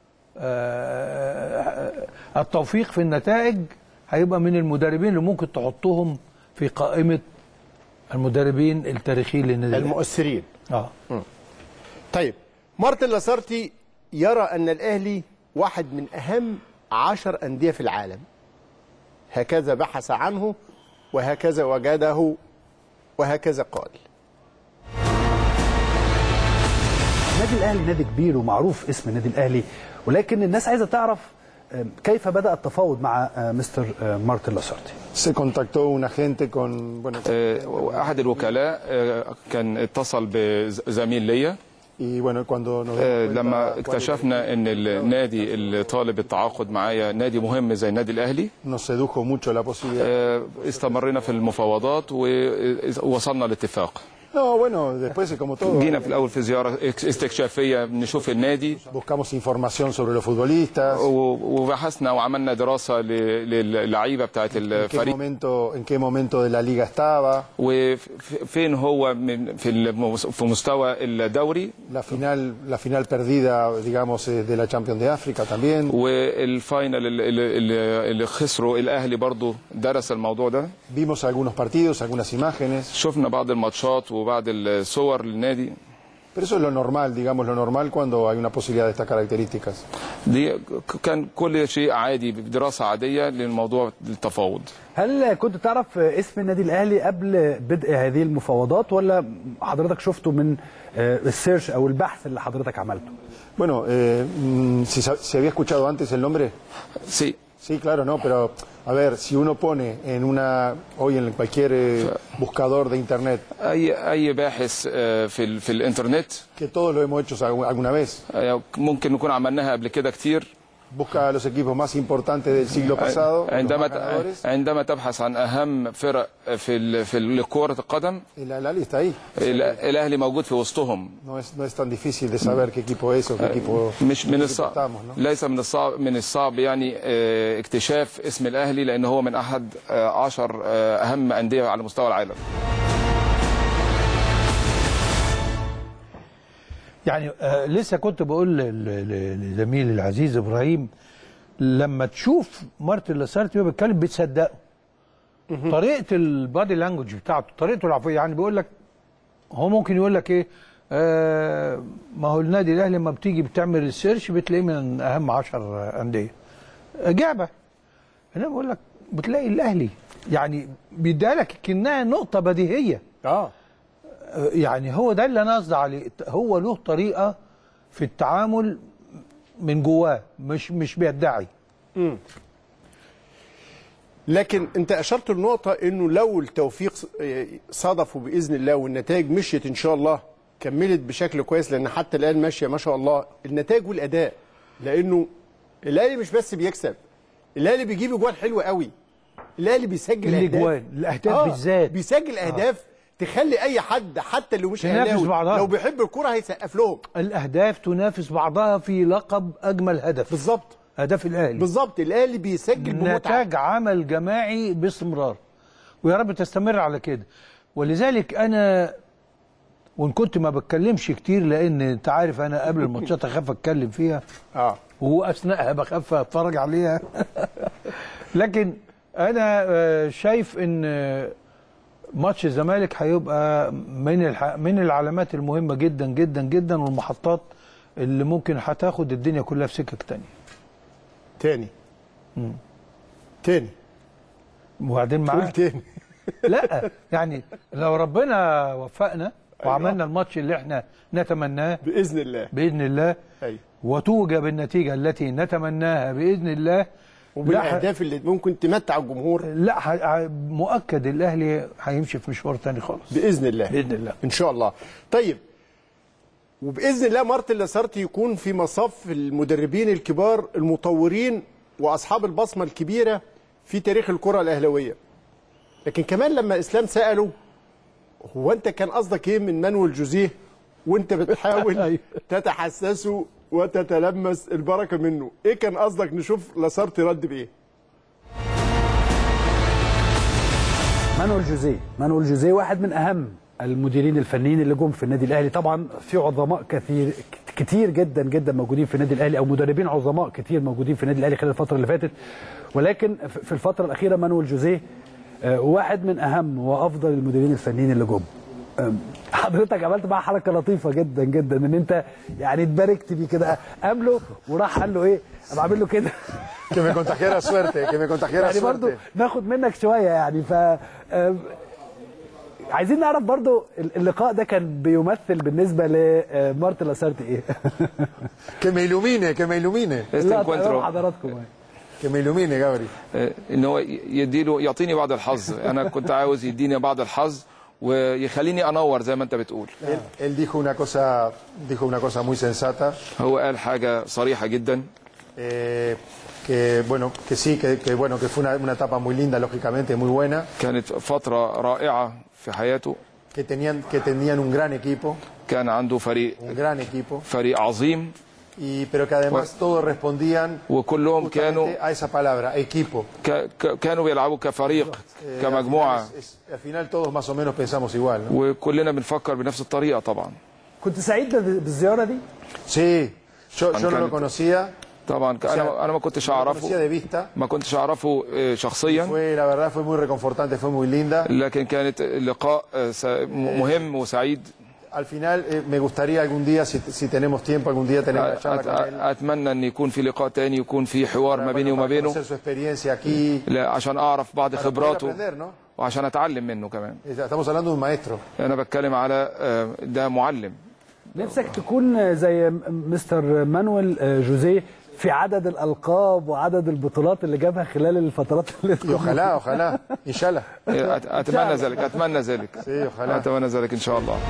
آه، التوفيق في النتائج هيبقى من المدربين اللي ممكن تحطهم في قائمه المدربين التاريخيين للنادي الأهلي. المؤثرين اه طيب مارتن لاسارتي يرى ان الاهلي واحد من اهم عشر انديه في العالم هكذا بحث عنه وهكذا وجده وهكذا قال النادي الاهلي نادي كبير ومعروف اسم النادي الاهلي ولكن الناس عايزه تعرف آم، كيف بدا التفاوض مع آه، مستر آه، مارتن لاسارتي Se contactó un agente con bueno, آه، احد الوكلاء آه، كان اتصل بزميل ليا y bueno cuando nos آه، dimos cuenta لما cuál اكتشفنا ان النادي اللي طالب التعاقد معايا نادي مهم زي النادي الاهلي nos sedujo mucho la posibilidad آه، استمرينا في المفاوضات ووصلنا لاتفاق No, bueno, después como todo. جينا في الاول في زياره استكشافيه نشوف النادي Buscamos información sobre los futbolistas. و- وبحثنا وعملنا دراسه ل- للعيبه بتاعت En qué الفريق momento, en qué momento de la liga estaba. وفين هو من في المس- في مستوى الدوري La final, la final perdida, digamos, eh, de la Champions de África también. والفاينل اللي, اللي, اللي خسروا الاهلي برضو درس الموضوع ده Vimos algunos partidos, algunas imágenes. شفنا بعض الماتشات وبعض الصور للنادي Pero eso es lo normal, digamos, lo normal cuando hay una posibilidad de estas características. دي ك- كان كل شيء عادي بدراسه عاديه للموضوع التفاوض هل كنت تعرف اسم النادي الاهلي قبل بدء هذه المفاوضات ولا حضرتك شفته من آه، السيرش او البحث اللي حضرتك عملته؟ Bueno, eh, mm, si sa- se había escuchado antes el nombre. Sí. Sí, claro, no, pero a ver, si uno pone en una, hoy en cualquier eh, buscador de internet, اي اي باحث آه، في ال- في الانترنت que todos lo hemos hecho algu- alguna vez, آه، ممكن نكون عملناها قبل كده كتير busca a los equipos más importantes del siglo pasado, los عندما más ganadores, عندما تبحث عن اهم فرق في ال- في ال- كرة القدم y la, la lista ahí. ال- الاهلي موجود في وسطهم No es, no es tan difícil de saber qué equipo es o qué equipo, مش من qué equipo الصعب estamos, ¿no? ليس من الصعب من الصعب يعني آه، اكتشاف اسم الاهلي لان هو من احد آه، عشر آه، اهم انديه على مستوى العالم يعني آه لسه كنت بقول ل- ل- لزميلي العزيز ابراهيم لما تشوف مارتن لاسارتي وهو بيتكلم بتصدقه طريقه البادي لانجوج بتاعته طريقته العفويه يعني بيقول لك هو ممكن يقول لك ايه آه ما هو النادي الاهلي لما بتيجي بتعمل السيرش بتلاقيه من اهم 10 انديه اجابه انا بقول لك بتلاقي الاهلي يعني بيديها لك كانها نقطه بديهيه اه يعني هو ده اللي انا قصدي عليه هو له طريقه في التعامل من جواه مش مش بيدعي مم. لكن انت اشرت لنقطه انه لو التوفيق صادفوا باذن الله والنتائج مشيت ان شاء الله كملت بشكل كويس لان حتى الان ماشيه ما شاء الله النتائج والاداء لانه الاهلي مش بس بيكسب الاهلي بيجيب اجوان حلوه قوي الاهلي بيسجل الأجوان، الأهداف بالذات. بيسجل اهداف تخلي اي حد حتى اللي مش تنافس اهلاوي بعضها. لو بيحب الكوره هيسقف لهم الاهداف تنافس بعضها في لقب اجمل هدف بالظبط هدف الاهلي بالظبط الاهلي بيسجل بمتعه نتاج عمل جماعي باستمرار ويا رب تستمر على كده ولذلك انا وان كنت ما بتكلمش كتير لان انت عارف انا قبل الماتشات اخاف اتكلم فيها اه واثناءها بخاف اتفرج عليها لكن انا آه، شايف ان آه، ماتش الزمالك هيبقى من الح... من العلامات المهمه جدا جدا جدا والمحطات اللي ممكن هتاخد الدنيا كلها في سكك تانية تاني تاني وبعدين تقول معاه تاني لا يعني لو ربنا وفقنا وعملنا الماتش اللي احنا نتمناه باذن الله باذن الله ايوه وتوجب النتيجه التي نتمناها باذن الله وبالاهداف اللي ممكن تمتع الجمهور لا ح- مؤكد الاهلي هيمشي في مشوار تاني خالص باذن الله باذن الله ان شاء الله طيب وباذن الله مارتن لاسارتي يكون في مصاف المدربين الكبار المطورين واصحاب البصمه الكبيره في تاريخ الكره الاهلاويه لكن كمان لما اسلام ساله هو انت كان قصدك ايه من مانويل جوزيه وانت بتحاول تتحسسه وتتلمس البركه منه ايه كان قصدك نشوف لاسارتي رد بايه مانويل جوزيه مانويل جوزيه واحد من اهم المديرين الفنيين اللي جم في النادي الاهلي طبعا في عظماء كثير كتير جدا جدا موجودين في النادي الاهلي او مدربين عظماء كتير موجودين في النادي الاهلي خلال الفتره اللي فاتت ولكن في الفتره الاخيره مانويل جوزيه آه، واحد من اهم وافضل المديرين الفنيين اللي جم آم، حضرتك عملت معاه حركه لطيفه جدا جدا ان انت يعني اتباركت بيه كده قابله وراح قال له ايه أبقى عامل له كده Que me contagiara suerte, que me contagiara يعني برضو suerte. ناخد منك شويه يعني ف آم، عايزين نعرف برضو اللقاء ده كان بيمثل بالنسبه لمارتن لاسارتي ايه Que me ilumine, que me ilumine. Este لا encuentro طيب حضراتكم Que me ilumine, Gabri. آه، ان هو يديله يعطيني بعض الحظ انا كنت عاوز يديني بعض الحظ ويخليني انور زي ما انت بتقول Él, él dijo una cosa, dijo una cosa muy sensata, هو قال حاجه صريحه جدا eh, que bueno, que sí, que, que bueno, que fue una, una etapa muy linda, lógicamente, muy buena, كانت فتره رائعه في حياته que tenían, que tenían un gran equipo, كان عنده فريق un gran equipo, فريق عظيم y, pero que además todos respondían وكلهم كانوا justamente a esa palabra, equipo. ك- ك- كانوا بيلعبوا كفريق Eh, كمجموعة al, final es- es- al final todos más o menos pensamos igual. ¿no? وكلنا بنفكر بنفس الطريقة طبعا كنت سعيد بالزياره دي Sí, yo, طبعاً yo no lo كانت- conocía, طبعا O sea, انا انا ما كنتش no lo conocía اعرفه de vista. ما كنتش اعرفه آه، شخصيا Fue, la verdad fue muy reconfortante, fue muy linda. لكن كانت لقاء آه، س- م- مهم وسعيد Al final eh, me gustaría algún día, si, si tenemos tiempo, algún día tener una charla أت- con él. اتمنى ان يكون في لقاء تاني يكون في حوار ما بيني وما para بينه conocer su experiencia aquí. لا عشان اعرف بعض para poder خبراته aprender, ¿no? وعشان اتعلم منه كمان Estamos hablando de un maestro. انا بتكلم على آه، ده معلم نفسك تكون زي مستر مانويل جوزيه في عدد الالقاب وعدد البطولات اللي جابها خلال الفترات اللي Y ojalá, ojalá, inshallah. أت- اتمنى ذلك اتمنى ذلك Sí, ojalá. اتمنى ذلك ان شاء الله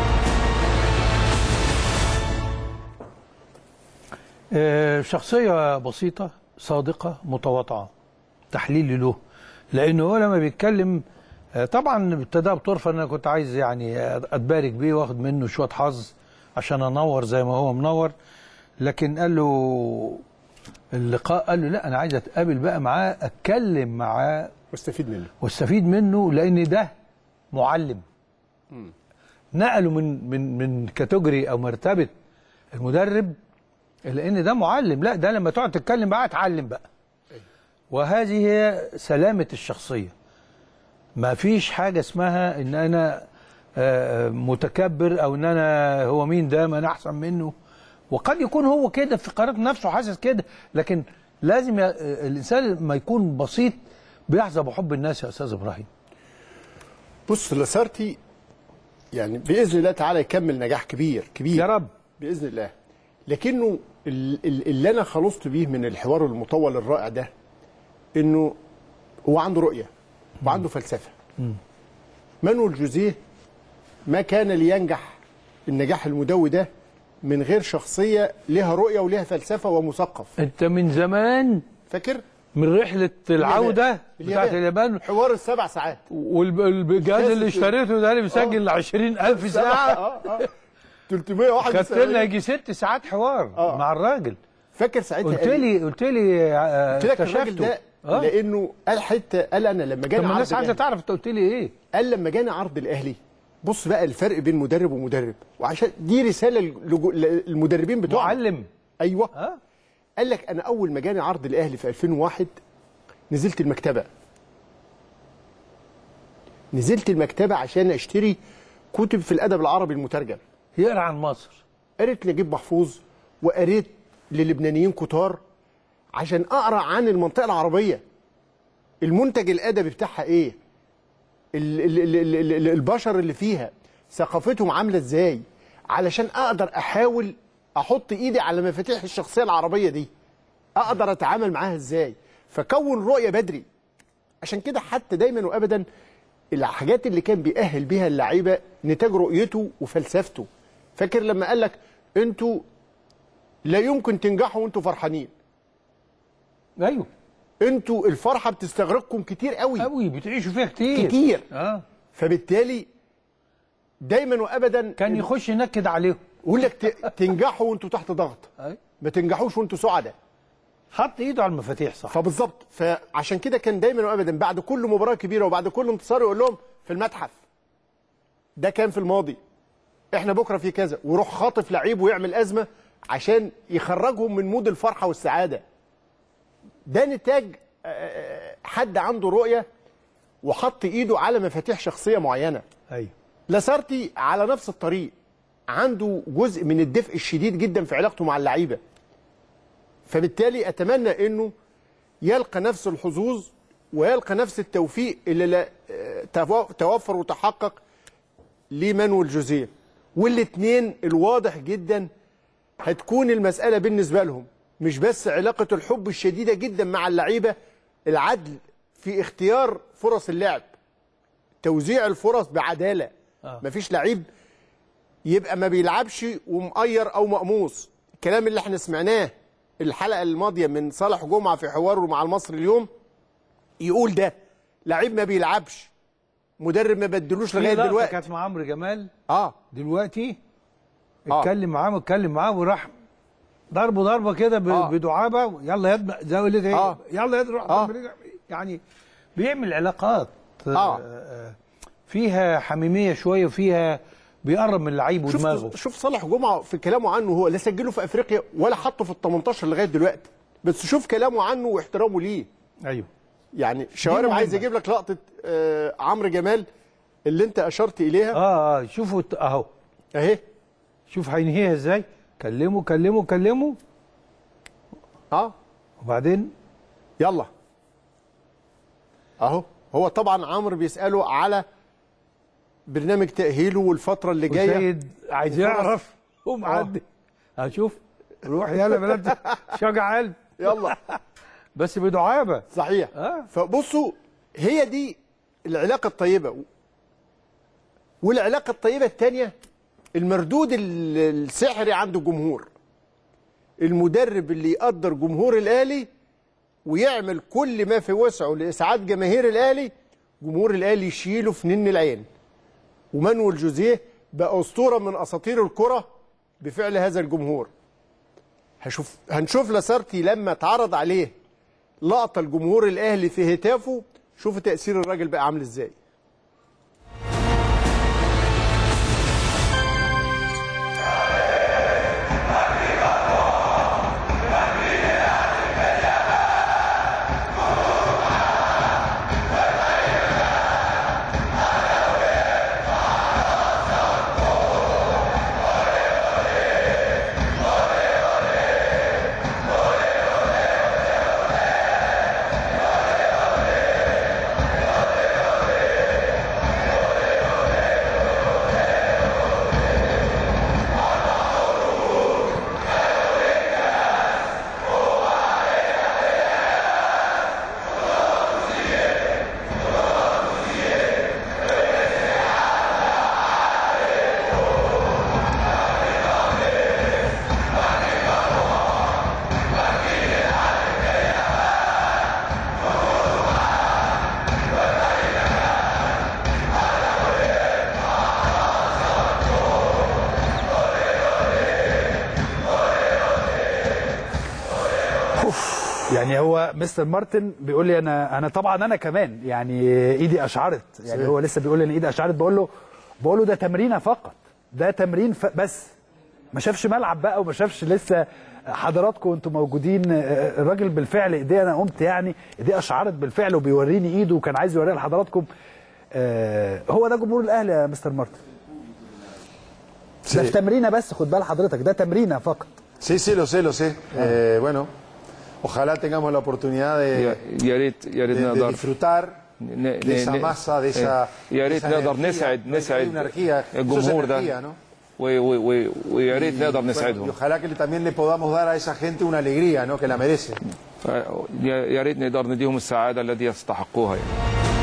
آه، شخصية بسيطة صادقة متواضعة تحليلي له لأنه هو لما بيتكلم آه، طبعا ابتدى بطرفة أنا كنت عايز يعني أتبارك بيه واخد منه شوية حظ عشان أنور زي ما هو منور لكن قال له اللقاء قال له لا أنا عايز أتقابل بقى معاه أتكلم معاه واستفيد منه واستفيد منه لأن ده معلم نقله من من من كاتيجوري او مرتبه المدرب لان ده معلم لا ده لما تقعد تتكلم بقى اتعلم بقى وهذه هي سلامه الشخصيه ما فيش حاجه اسمها ان انا آه، متكبر او ان انا هو مين ده ما انا احسن منه وقد يكون هو كده في قرارة نفسه حاسس كده لكن لازم ي- آه، الانسان لما يكون بسيط بيحظى بحب الناس يا استاذ ابراهيم بص لاسارتي يعني باذن الله تعالى يكمل نجاح كبير كبير يا رب باذن الله لكنه ال- ال- اللي انا خلصت بيه من الحوار المطول الرائع ده انه هو عنده رؤيه وعنده فلسفه مانويل جوزيه ما كان لينجح النجاح المدوي ده من غير شخصيه لها رؤيه ولها فلسفه ومثقف انت من زمان فاكر من رحله العوده اليابان. بتاعت اليابان حوار السبع ساعات والجهاز اللي اشتريته ده اللي بيسجل 20000 ساعه اه اه 301 خدت لنا يجي ست ساعات حوار آه. مع الراجل فاكر ساعتها قلت قال لي قلت لي آه، قلت لك الراجل اكتشفته ده آه. لانه قال حته قال انا لما طب جاني ما عرض الناس عايزه الأهلي- تعرف انت قلت لي ايه قال لما جاني عرض الاهلي بص بقى الفرق بين مدرب ومدرب وعشان دي رساله للجو- للمدربين بتوعنا معلم ايوه آه. قال لك انا اول ما جاني عرض الاهلي في 2001 نزلت المكتبه نزلت المكتبه عشان اشتري كتب في الادب العربي المترجم يقرا عن مصر قريت لنجيب محفوظ وقريت للبنانيين كتار عشان اقرا عن المنطقه العربيه المنتج الادبي بتاعها ايه ال ال ال ال ال ال البشر اللي فيها ثقافتهم عامله ازاي علشان اقدر احاول احط ايدي على مفاتيح الشخصيه العربيه دي اقدر اتعامل معاها ازاي فكون رؤيه بدري عشان كده حتى دايما وابدا الحاجات اللي كان بيأهل بيها اللعيبه نتاج رؤيته وفلسفته فاكر لما قال لك انتوا لا يمكن تنجحوا وانتوا فرحانين ايوه انتوا الفرحه بتستغرقكم كتير قوي قوي بتعيشوا فيها كتير كتير اه فبالتالي دايما وابدا كان يخش ينكد عليهم يقول لك ت- تنجحوا وانتوا تحت ضغط أي. ما تنجحوش وانتوا سعداء حط ايده على المفاتيح صح فبالظبط فعشان كده كان دايما وابدا بعد كل مباراه كبيره وبعد كل انتصار يقول لهم في المتحف ده كان في الماضي احنا بكره في كذا ويروح خاطف لعيب ويعمل ازمه عشان يخرجهم من مود الفرحه والسعاده ده نتاج آه، حد عنده رؤيه وحط ايده على مفاتيح شخصيه معينه ايوه لاسارتي على نفس الطريق عنده جزء من الدفء الشديد جدا في علاقته مع اللعيبه فبالتالي اتمنى انه يلقى نفس الحظوظ ويلقى نفس التوفيق اللي لا آه، توا- توفر وتحقق لمانويل جوزيه والاثنين الواضح جدا هتكون المساله بالنسبه لهم مش بس علاقه الحب الشديده جدا مع اللعيبه العدل في اختيار فرص اللعب توزيع الفرص بعداله آه. مفيش لعيب يبقى ما بيلعبش ومقير او مقموص الكلام اللي احنا سمعناه الحلقه الماضيه من صالح جمعه في حواره مع المصري اليوم يقول ده لعيب ما بيلعبش مدرب ما بدلوش في لغايه لقطة دلوقتي كانت مع عمرو جمال اه دلوقتي آه. اتكلم معاه واتكلم معاه وراح ضربه ضربه كده ب- آه. بدعابه يلا يد زي ما قلت ايه آه. يلا يد روح آه. ضرب- يعني بيعمل علاقات آه. آه، فيها حميميه شويه وفيها بيقرب من اللعيب ودماغه شوف شوف صالح جمعه في كلامه عنه هو لا سجله في افريقيا ولا حطه في ال 18 لغايه دلوقتي بس شوف كلامه عنه واحترامه ليه ايوه يعني شوارب مهمة. عايز اجيب لك لقطه آه عمرو جمال اللي انت اشرت اليها اه اه شوفوا الت- اهو اهي شوف هينهيها ازاي كلمه كلمه كلمه اه وبعدين يلا اهو هو طبعا عمرو بيساله على برنامج تاهيله والفتره اللي جايه وسيد عايز وفرص. يعرف ومعدي هشوف روح يلا بلد شجع قلب يلا بس بدعابه صحيح آه. فبصوا هي دي العلاقه الطيبه والعلاقه الطيبه الثانيه المردود ال- السحري عند الجمهور المدرب اللي يقدر جمهور الاهلي ويعمل كل ما في وسعه لاسعاد جماهير الاهلي جمهور الاهلي يشيله في نن العين ومانويل جوزيه بقى اسطوره من اساطير الكره بفعل هذا الجمهور هشوف هنشوف لاسارتي لما اتعرض عليه لقطه الجمهور الاهلي في هتافه شوفوا تاثير الراجل بقى عامل ازاي يعني هو مستر مارتن بيقول لي انا انا طبعا انا كمان يعني ايدي اشعرت يعني صحيح. هو لسه بيقول لي انا ايدي اشعرت بقول له بقول له ده تمرينه فقط ده تمرين ف... بس ما شافش ملعب بقى وما شافش لسه حضراتكم انتم موجودين آه، الراجل بالفعل ايديه انا قمت يعني ايديه اشعرت بالفعل وبيوريني ايده وكان عايز يوريها لحضراتكم آه، هو ده جمهور الاهلي يا مستر مارتن ده في تمرينه بس خد بال حضرتك ده تمرينه فقط Sí, sí, lo sé, lo sé. Eh, bueno, ojalá tengamos la oportunidad de, يا ريت يا ريت de- de نقدر disfrutar ن- de esa ن- masa, de esa, يا de ريت esa نقدر energía. نسعد No hay- hay نسعد energía. Eso es الجمهور energía, ده ¿no? و- و- و- ويا ريت نقدر Y, bueno, نسعدهم y ojalá que le- también le podamos dar a esa gente una alegría, ¿no? Que la merece. ف- يا يا ريت نقدر نديهم السعاده التي يستحقوها يعني.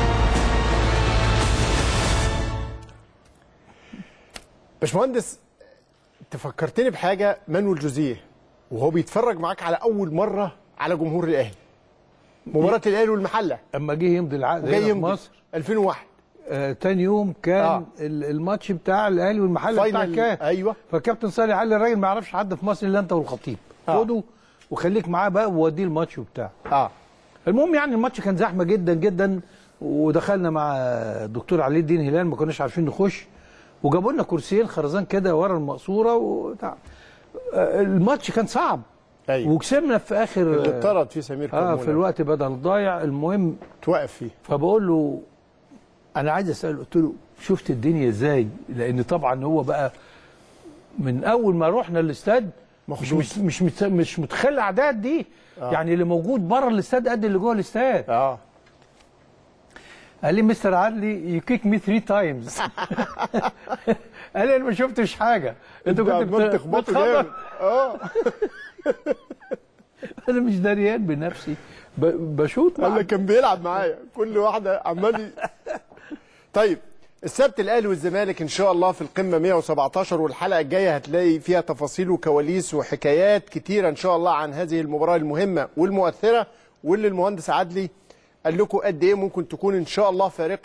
باشمهندس انت فكرتني بحاجه مانويل جوزيه وهو بيتفرج معاك على اول مره على جمهور الاهلي مباراه الاهلي والمحله اما جه يمضي العقد وجاي هنا في يمضي. مصر 2001 آه تاني يوم كان آه. آه. الماتش بتاع الاهلي والمحله بتاع فاينل الكاس ايوه فكابتن صالح قال للراجل ما يعرفش حد في مصر الا انت والخطيب آه. خده وخليك معاه بقى ووديه الماتش وبتاع اه المهم يعني الماتش كان زحمه جدا جدا ودخلنا مع الدكتور علي الدين هلال ما كناش عارفين نخش وجابوا لنا كرسيين خرزان كده ورا المقصوره وبتاع آه، الماتش كان صعب ايوه وكسبنا في اخر اللي اتطرد فيه سمير اه كرمونة. في الوقت بدل ضايع المهم توقف فيه فبقول له انا عايز اساله قلت له شفت الدنيا ازاي لان طبعا هو بقى من اول ما رحنا الاستاد مش مخضوض. مش مش, مش, مش متخيل الاعداد دي آه. آه. يعني اللي موجود بره الاستاد قد اللي جوه الاستاد اه قال لي مستر عدلي يو كيك مي 3 تايمز قال لي انا ما شفتش حاجه انت كنت عمال بت- تخبطه بتخبط. جامد اه انا مش دريان بنفسي ب- بشوط قال مع- لك كان بيلعب معايا كل واحده عمال ي- طيب السبت الاهلي والزمالك ان شاء الله في القمه 117 والحلقه الجايه هتلاقي فيها تفاصيل وكواليس وحكايات كتيره ان شاء الله عن هذه المباراه المهمه والمؤثره واللي المهندس عدلي قال لكم قد ايه ممكن تكون ان شاء الله فارقه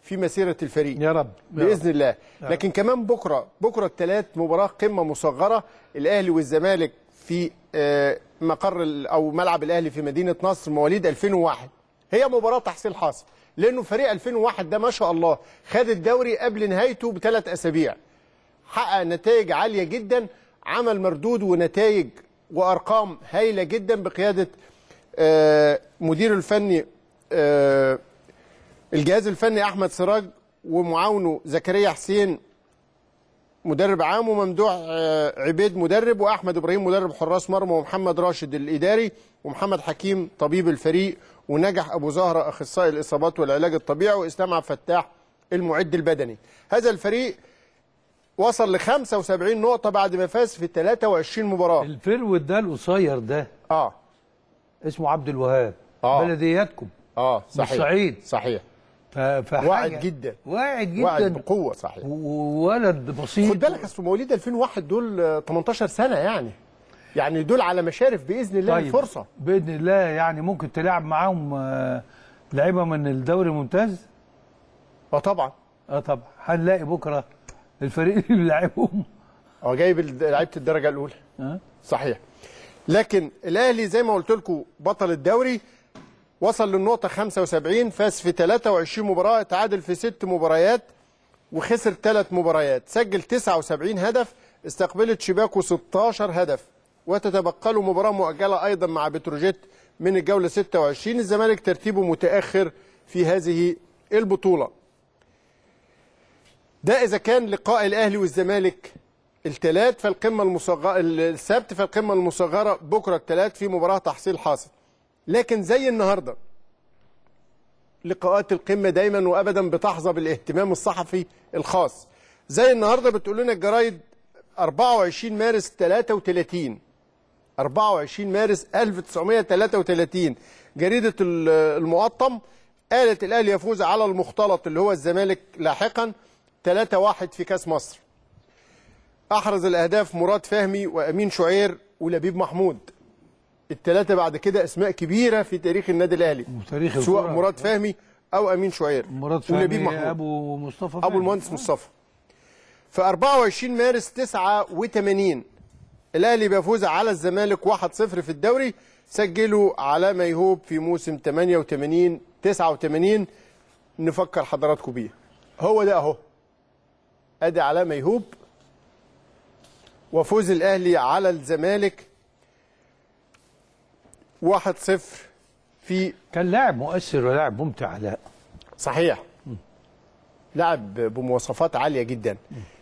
في مسيره الفريق يا رب باذن الله رب. لكن كمان بكره بكره الثلاث مباراه قمه مصغره الاهلي والزمالك في آه، مقر ال- او ملعب الاهلي في مدينه نصر مواليد 2001 هي مباراه تحصيل حاصل لانه فريق 2001 ده ما شاء الله خد الدوري قبل نهايته بثلاث اسابيع حقق نتائج عاليه جدا عمل مردود ونتائج وارقام هايله جدا بقياده آه، مدير الفني آه، الجهاز الفني احمد سراج ومعاونه زكريا حسين مدرب عام وممدوح آه، عبيد مدرب واحمد ابراهيم مدرب حراس مرمى ومحمد راشد الاداري ومحمد حكيم طبيب الفريق ونجح ابو زهره اخصائي الاصابات والعلاج الطبيعي واسلام عبد الفتاح المعد البدني هذا الفريق وصل ل 75 نقطه بعد ما فاز في 23 مباراه الفرود ده القصير ده اه اسمه عبد الوهاب آه. بلدياتكم اه صحيح الصعيد صحيح ف- فحاجة- واعد جدا واعد جدا واعد بقوه صحيح وولد بسيط خد بالك اصل مواليد 2001 دول آه، 18 سنه يعني يعني دول على مشارف باذن الله طيب، الفرصه باذن الله يعني ممكن تلعب معاهم آه، لعيبه من الدوري الممتاز اه طبعا اه طبعا هنلاقي بكره الفريق اللي بيلعبهم اه جايب ال- لعيبه الدرجه الاولى اه صحيح لكن الاهلي زي ما قلت لكم بطل الدوري وصل للنقطه 75 فاز في 23 مباراه تعادل في ست مباريات وخسر ثلاث مباريات سجل 79 هدف استقبلت شباكه 16 هدف وتتبقى له مباراه مؤجله ايضا مع بتروجيت من الجوله 26 الزمالك ترتيبه متاخر في هذه البطوله ده اذا كان لقاء الاهلي والزمالك الثلاث فالقمه المصغره السبت فالقمه المصغره بكره الثلاث في مباراه تحصيل حاصل لكن زي النهارده لقاءات القمه دايما وابدا بتحظى بالاهتمام الصحفي الخاص زي النهارده بتقول لنا الجرايد 24 مارس 33 24 مارس 1933 جريده ال- المقطم قالت الاهلي يفوز على المختلط اللي هو الزمالك لاحقا 3-1 في كاس مصر احرز الاهداف مراد فهمي وامين شعير ولبيب محمود الثلاثه بعد كده اسماء كبيره في تاريخ النادي الاهلي تاريخ سواء الكرة. مراد فهمي او امين شعير مراد ولبيب فهمي محمود ابو مصطفى ابو فهمي. المهندس مصطفى في 24 مارس 89 الاهلي بيفوز على الزمالك 1-0 في الدوري سجلوا على ميهوب في موسم 88 89 نفكر حضراتكم بيه هو ده اهو ادي على ميهوب وفوز الاهلي على الزمالك 1-0 في كان لاعب مؤثر ولاعب ممتع لا صحيح لاعب بمواصفات عاليه جدا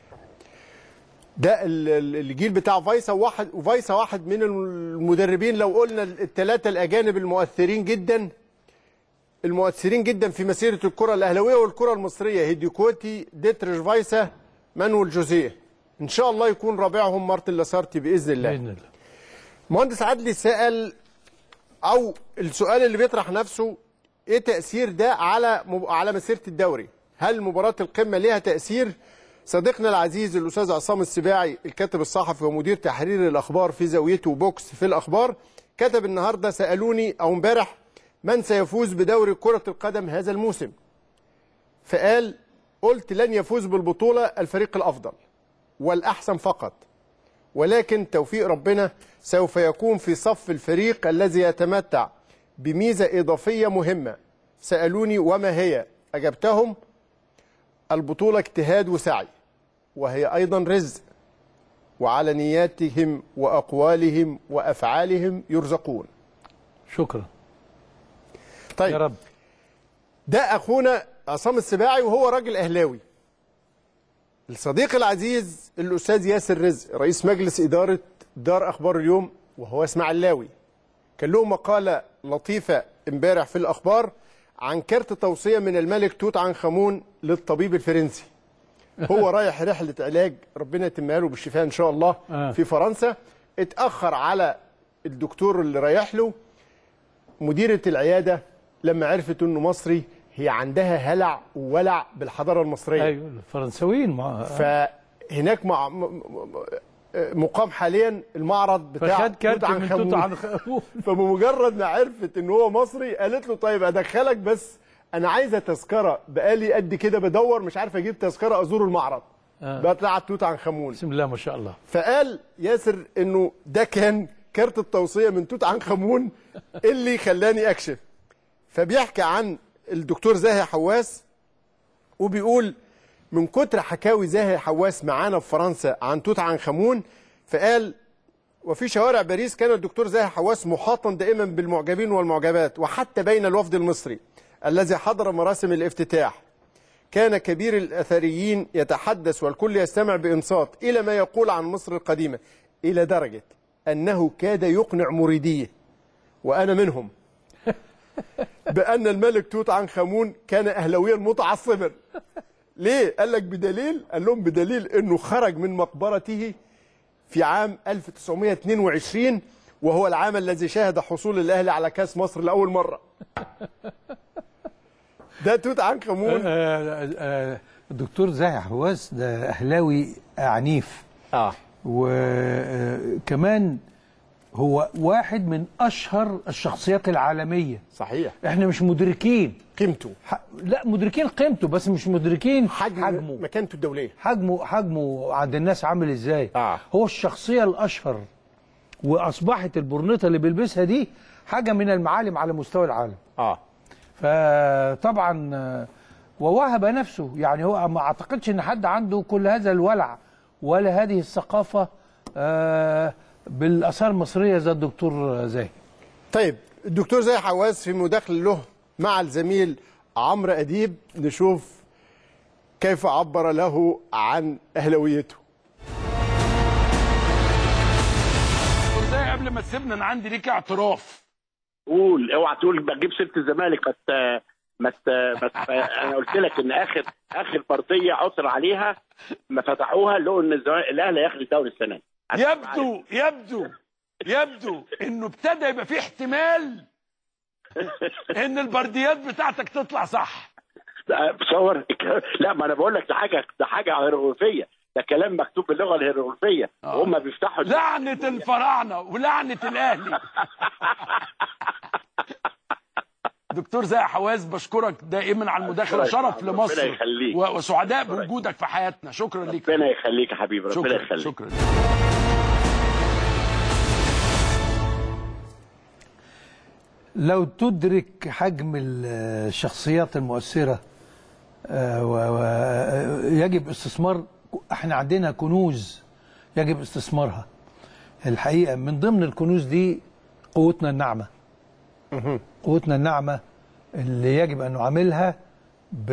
ده ال- ال- الجيل بتاع فايسا واحد وفايسا واحد من المدربين لو قلنا الثلاثه الاجانب المؤثرين جدا المؤثرين جدا في مسيره الكره الاهلاويه والكره المصريه هيديكوتي ديتريش فايسا مانويل جوزيه ان شاء الله يكون رابعهم مارتن لاسارتي باذن الله باذن الله مهندس عدلي سأل او السؤال اللي بيطرح نفسه ايه تاثير ده على مب... على مسيره الدوري هل مباراه القمه ليها تاثير صديقنا العزيز الاستاذ عصام السباعي الكاتب الصحفي ومدير تحرير الاخبار في زاويته بوكس في الاخبار كتب النهارده سالوني او امبارح من سيفوز بدوري كره القدم هذا الموسم فقال قلت لن يفوز بالبطوله الفريق الافضل والاحسن فقط ولكن توفيق ربنا سوف يكون في صف الفريق الذي يتمتع بميزة إضافية مهمة سألوني وما هي أجبتهم البطولة اجتهاد وسعي وهي أيضا رزق وعلى نياتهم وأقوالهم وأفعالهم يرزقون شكرا طيب يا رب ده أخونا عصام السباعي وهو راجل أهلاوي الصديق العزيز الأستاذ ياسر رزق رئيس مجلس إدارة دار أخبار اليوم وهو اسماعيلاوي كان له مقالة لطيفة امبارح في الأخبار عن كارت توصية من الملك توت عنخ آمون للطبيب الفرنسي هو رايح رحلة علاج ربنا يتمها له بالشفاء إن شاء الله آه. في فرنسا اتأخر على الدكتور اللي رايح له مديرة العيادة لما عرفت انه مصري هي عندها هلع وولع بالحضارة المصرية ايوه الفرنساويين مع فهناك مع م- م- مقام حاليا المعرض بتاع فخد كارت توت من عنخ توت آمون. عنخ آمون. فبمجرد ما عرفت ان هو مصري قالت له طيب ادخلك بس انا عايزه تذكره بقالي قد كده بدور مش عارف اجيب تذكره ازور المعرض آه. بتاع توت عنخ امون بسم الله ما شاء الله فقال ياسر انه ده كان كارت التوصيه من توت عنخ امون اللي خلاني اكشف فبيحكي عن الدكتور زاهي حواس وبيقول من كتر حكاوي زاهي حواس معانا في فرنسا عن توت عنخ امون فقال وفي شوارع باريس كان الدكتور زاهي حواس محاطا دائما بالمعجبين والمعجبات وحتى بين الوفد المصري الذي حضر مراسم الافتتاح كان كبير الأثريين يتحدث والكل يستمع بإنصات إلى ما يقول عن مصر القديمة إلى درجة أنه كاد يقنع مريديه وأنا منهم بأن الملك توت عنخ آمون كان أهلويا متعصبا ليه؟ قال لك بدليل قال لهم بدليل أنه خرج من مقبرته في عام 1922 وهو العام الذي شهد حصول الأهلي على كأس مصر لأول مرة ده توت عنخ آمون آه، آه، الدكتور زاهي حواس ده اهلاوي عنيف اه وكمان هو واحد من اشهر الشخصيات العالميه صحيح احنا مش مدركين قيمته ح... لا مدركين قيمته بس مش مدركين حجم حجمه مكانته الدوليه حجمه حجمه عند الناس عامل ازاي آه. هو الشخصيه الاشهر واصبحت البرنيطه اللي بيلبسها دي حاجه من المعالم على مستوى العالم اه فطبعا آه، ووهب نفسه يعني هو ما اعتقدش ان حد عنده كل هذا الولع ولا هذه الثقافه آه، بالاثار المصريه زي الدكتور زاهي طيب الدكتور زاهي حواس في مداخله له مع الزميل عمرو اديب نشوف كيف عبر له عن اهلويته ازاي قبل ما تسيبنا انا عندي ليك اعتراف قول اوعى تقول بجيب سيره الزمالك ما مت... مت... مت... انا قلت لك ان اخر اخر برديه عثر عليها ما فتحوها لقوا ان الزمالك الاهلي هياخد الدوري السنه دي يبدو يبدو يبدو انه ابتدى يبقى في احتمال ان البرديات بتاعتك تطلع صح بصور لا ما انا بقول لك ده حاجه ده حاجه هيروغليفيه ده كلام مكتوب باللغه الهيروغليفيه وهم بيفتحوا لعنه الفراعنه ولعنه الاهلي دكتور زاهي حواس بشكرك دائما على المداخله أشكرك. شرف ربنا لمصر يخليك. و- وسعداء بوجودك في حياتنا شكرا ليك ربنا يخليك يا حبيبي ربنا شكرا يخليك شكرا لو تدرك حجم الشخصيات المؤثرة آه، و- و- يجب استثمار احنا عندنا كنوز يجب استثمارها الحقيقة من ضمن الكنوز دي قوتنا الناعمة قوتنا الناعمة اللي يجب أن نعاملها ب...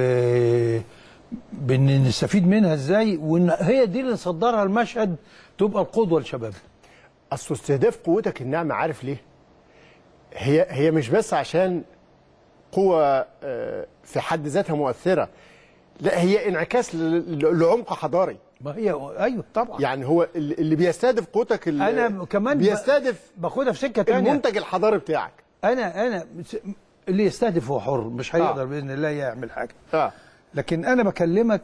بان نستفيد منها ازاي وان هي دي اللي صدرها المشهد تبقى القدوة للشباب اصل استهداف قوتك الناعمه عارف ليه؟ هي هي مش بس عشان قوه آه، في حد ذاتها مؤثره لا هي انعكاس ل- ل- لعمق حضاري ما هي ايوه طبعا يعني هو اللي اللي بيستهدف قوتك ال- انا كمان ب- بيستهدف باخدها في سكه تانية المنتج الحضاري بتاعك انا انا س- اللي يستهدف هو حر مش هيقدر آه. باذن الله يعمل حاجه اه لكن انا بكلمك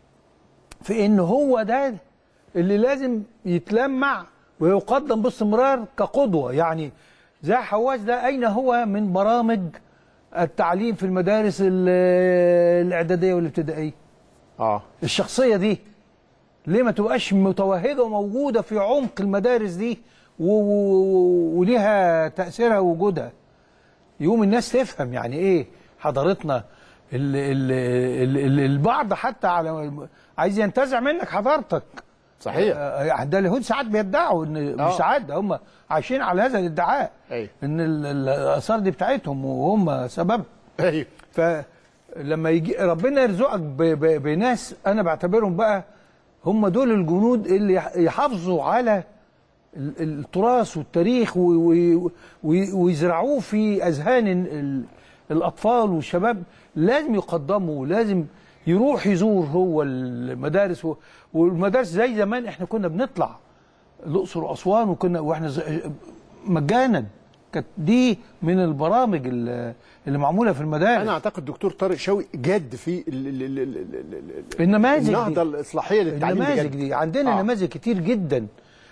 في ان هو ده اللي لازم يتلمع ويقدم باستمرار كقدوه يعني زي حواس ده اين هو من برامج التعليم في المدارس ال- الاعداديه والابتدائيه اه الشخصيه دي ليه ما تبقاش متوهجه وموجوده في عمق المدارس دي و- و- وليها تاثيرها ووجودها يقوم الناس تفهم يعني ايه حضارتنا ال ال ال ال البعض حتى على عايز ينتزع منك حضارتك صحيح. آه، ده اليهود ساعات بيدعوا ان آه. مش ساعات ده هم عايشين على هذا الادعاء ايوه ان ال- ال- الاثار دي بتاعتهم وهم سببها ايوه فلما يجي ربنا يرزقك ب- ب- بناس انا بعتبرهم بقى هم دول الجنود اللي يح- يحافظوا على ال- التراث والتاريخ و- و- و- ويزرعوه في اذهان ال- الاطفال والشباب لازم يقدموا لازم يروح يزور هو المدارس و- والمدارس زي زمان احنا كنا بنطلع الاقصر واسوان وكنا واحنا ز- مجانا كانت دي من البرامج اللي اللي معموله في المدارس انا اعتقد دكتور طارق شوقي جد في ال- ال- ال- ال- ال- ال- النماذج دي. النهضه الاصلاحيه للتعليم النماذج بجد. دي عندنا آه. آه. نماذج كتير جدا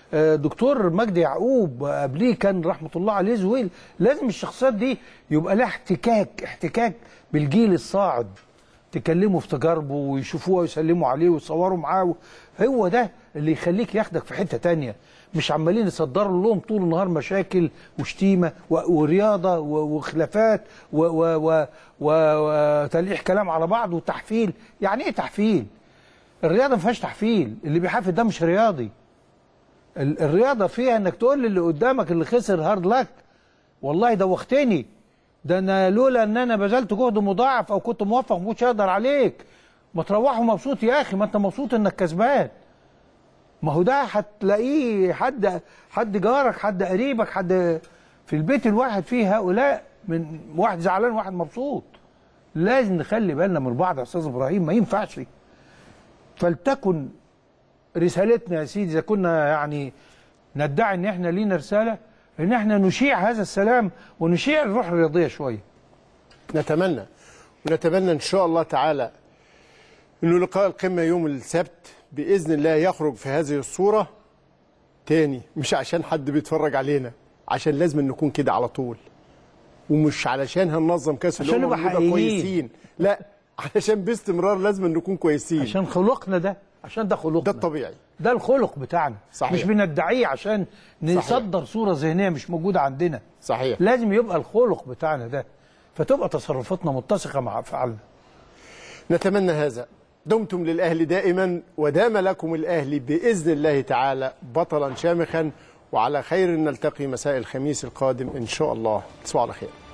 آه، دكتور مجدي يعقوب آه، قبليه كان رحمه الله عليه زويل لازم الشخصيات دي يبقى لها احتكاك احتكاك بالجيل الصاعد تكلموا في تجاربه ويشوفوه ويسلموا عليه ويصوروا معاه هو ده اللي يخليك ياخدك في حته تانية مش عمالين يصدروا لهم طول النهار مشاكل وشتيمه و- ورياضه و- وخلافات و- و- و- و- وتلقيح كلام على بعض وتحفيل يعني ايه تحفيل الرياضه ما فيهاش تحفيل اللي بيحفل ده مش رياضي ال- الرياضه فيها انك تقول للي قدامك اللي خسر هارد لك والله دوختني ده انا لولا ان انا بذلت جهد مضاعف او كنت موفق ما كنتش اقدر عليك ما تروحوا مبسوط يا اخي ما انت مبسوط انك كسبان ما هو ده هتلاقيه حد حد جارك حد قريبك حد في البيت الواحد فيه هؤلاء من واحد زعلان وواحد مبسوط لازم نخلي بالنا من بعض يا استاذ ابراهيم ما ينفعش فلتكن رسالتنا يا سيدي اذا كنا يعني ندعي ان احنا لينا رساله ان احنا نشيع هذا السلام ونشيع الروح الرياضيه شويه نتمنى ونتمنى ان شاء الله تعالى انه لقاء القمه يوم السبت باذن الله يخرج في هذه الصوره تاني مش عشان حد بيتفرج علينا عشان لازم نكون كده على طول ومش علشان هننظم كاس عشان الامم نبقى ونبقى حقيقيين. كويسين لا علشان باستمرار لازم نكون كويسين عشان خلقنا ده عشان ده خلقنا ده الطبيعي ده الخلق بتاعنا صحيح. مش بندعيه عشان نصدر صوره ذهنيه مش موجوده عندنا صحيح لازم يبقى الخلق بتاعنا ده فتبقى تصرفاتنا متسقه مع افعالنا نتمنى هذا دمتم للأهل دائما ودام لكم الأهل بإذن الله تعالى بطلا شامخا وعلى خير نلتقي مساء الخميس القادم إن شاء الله تصبحوا على خير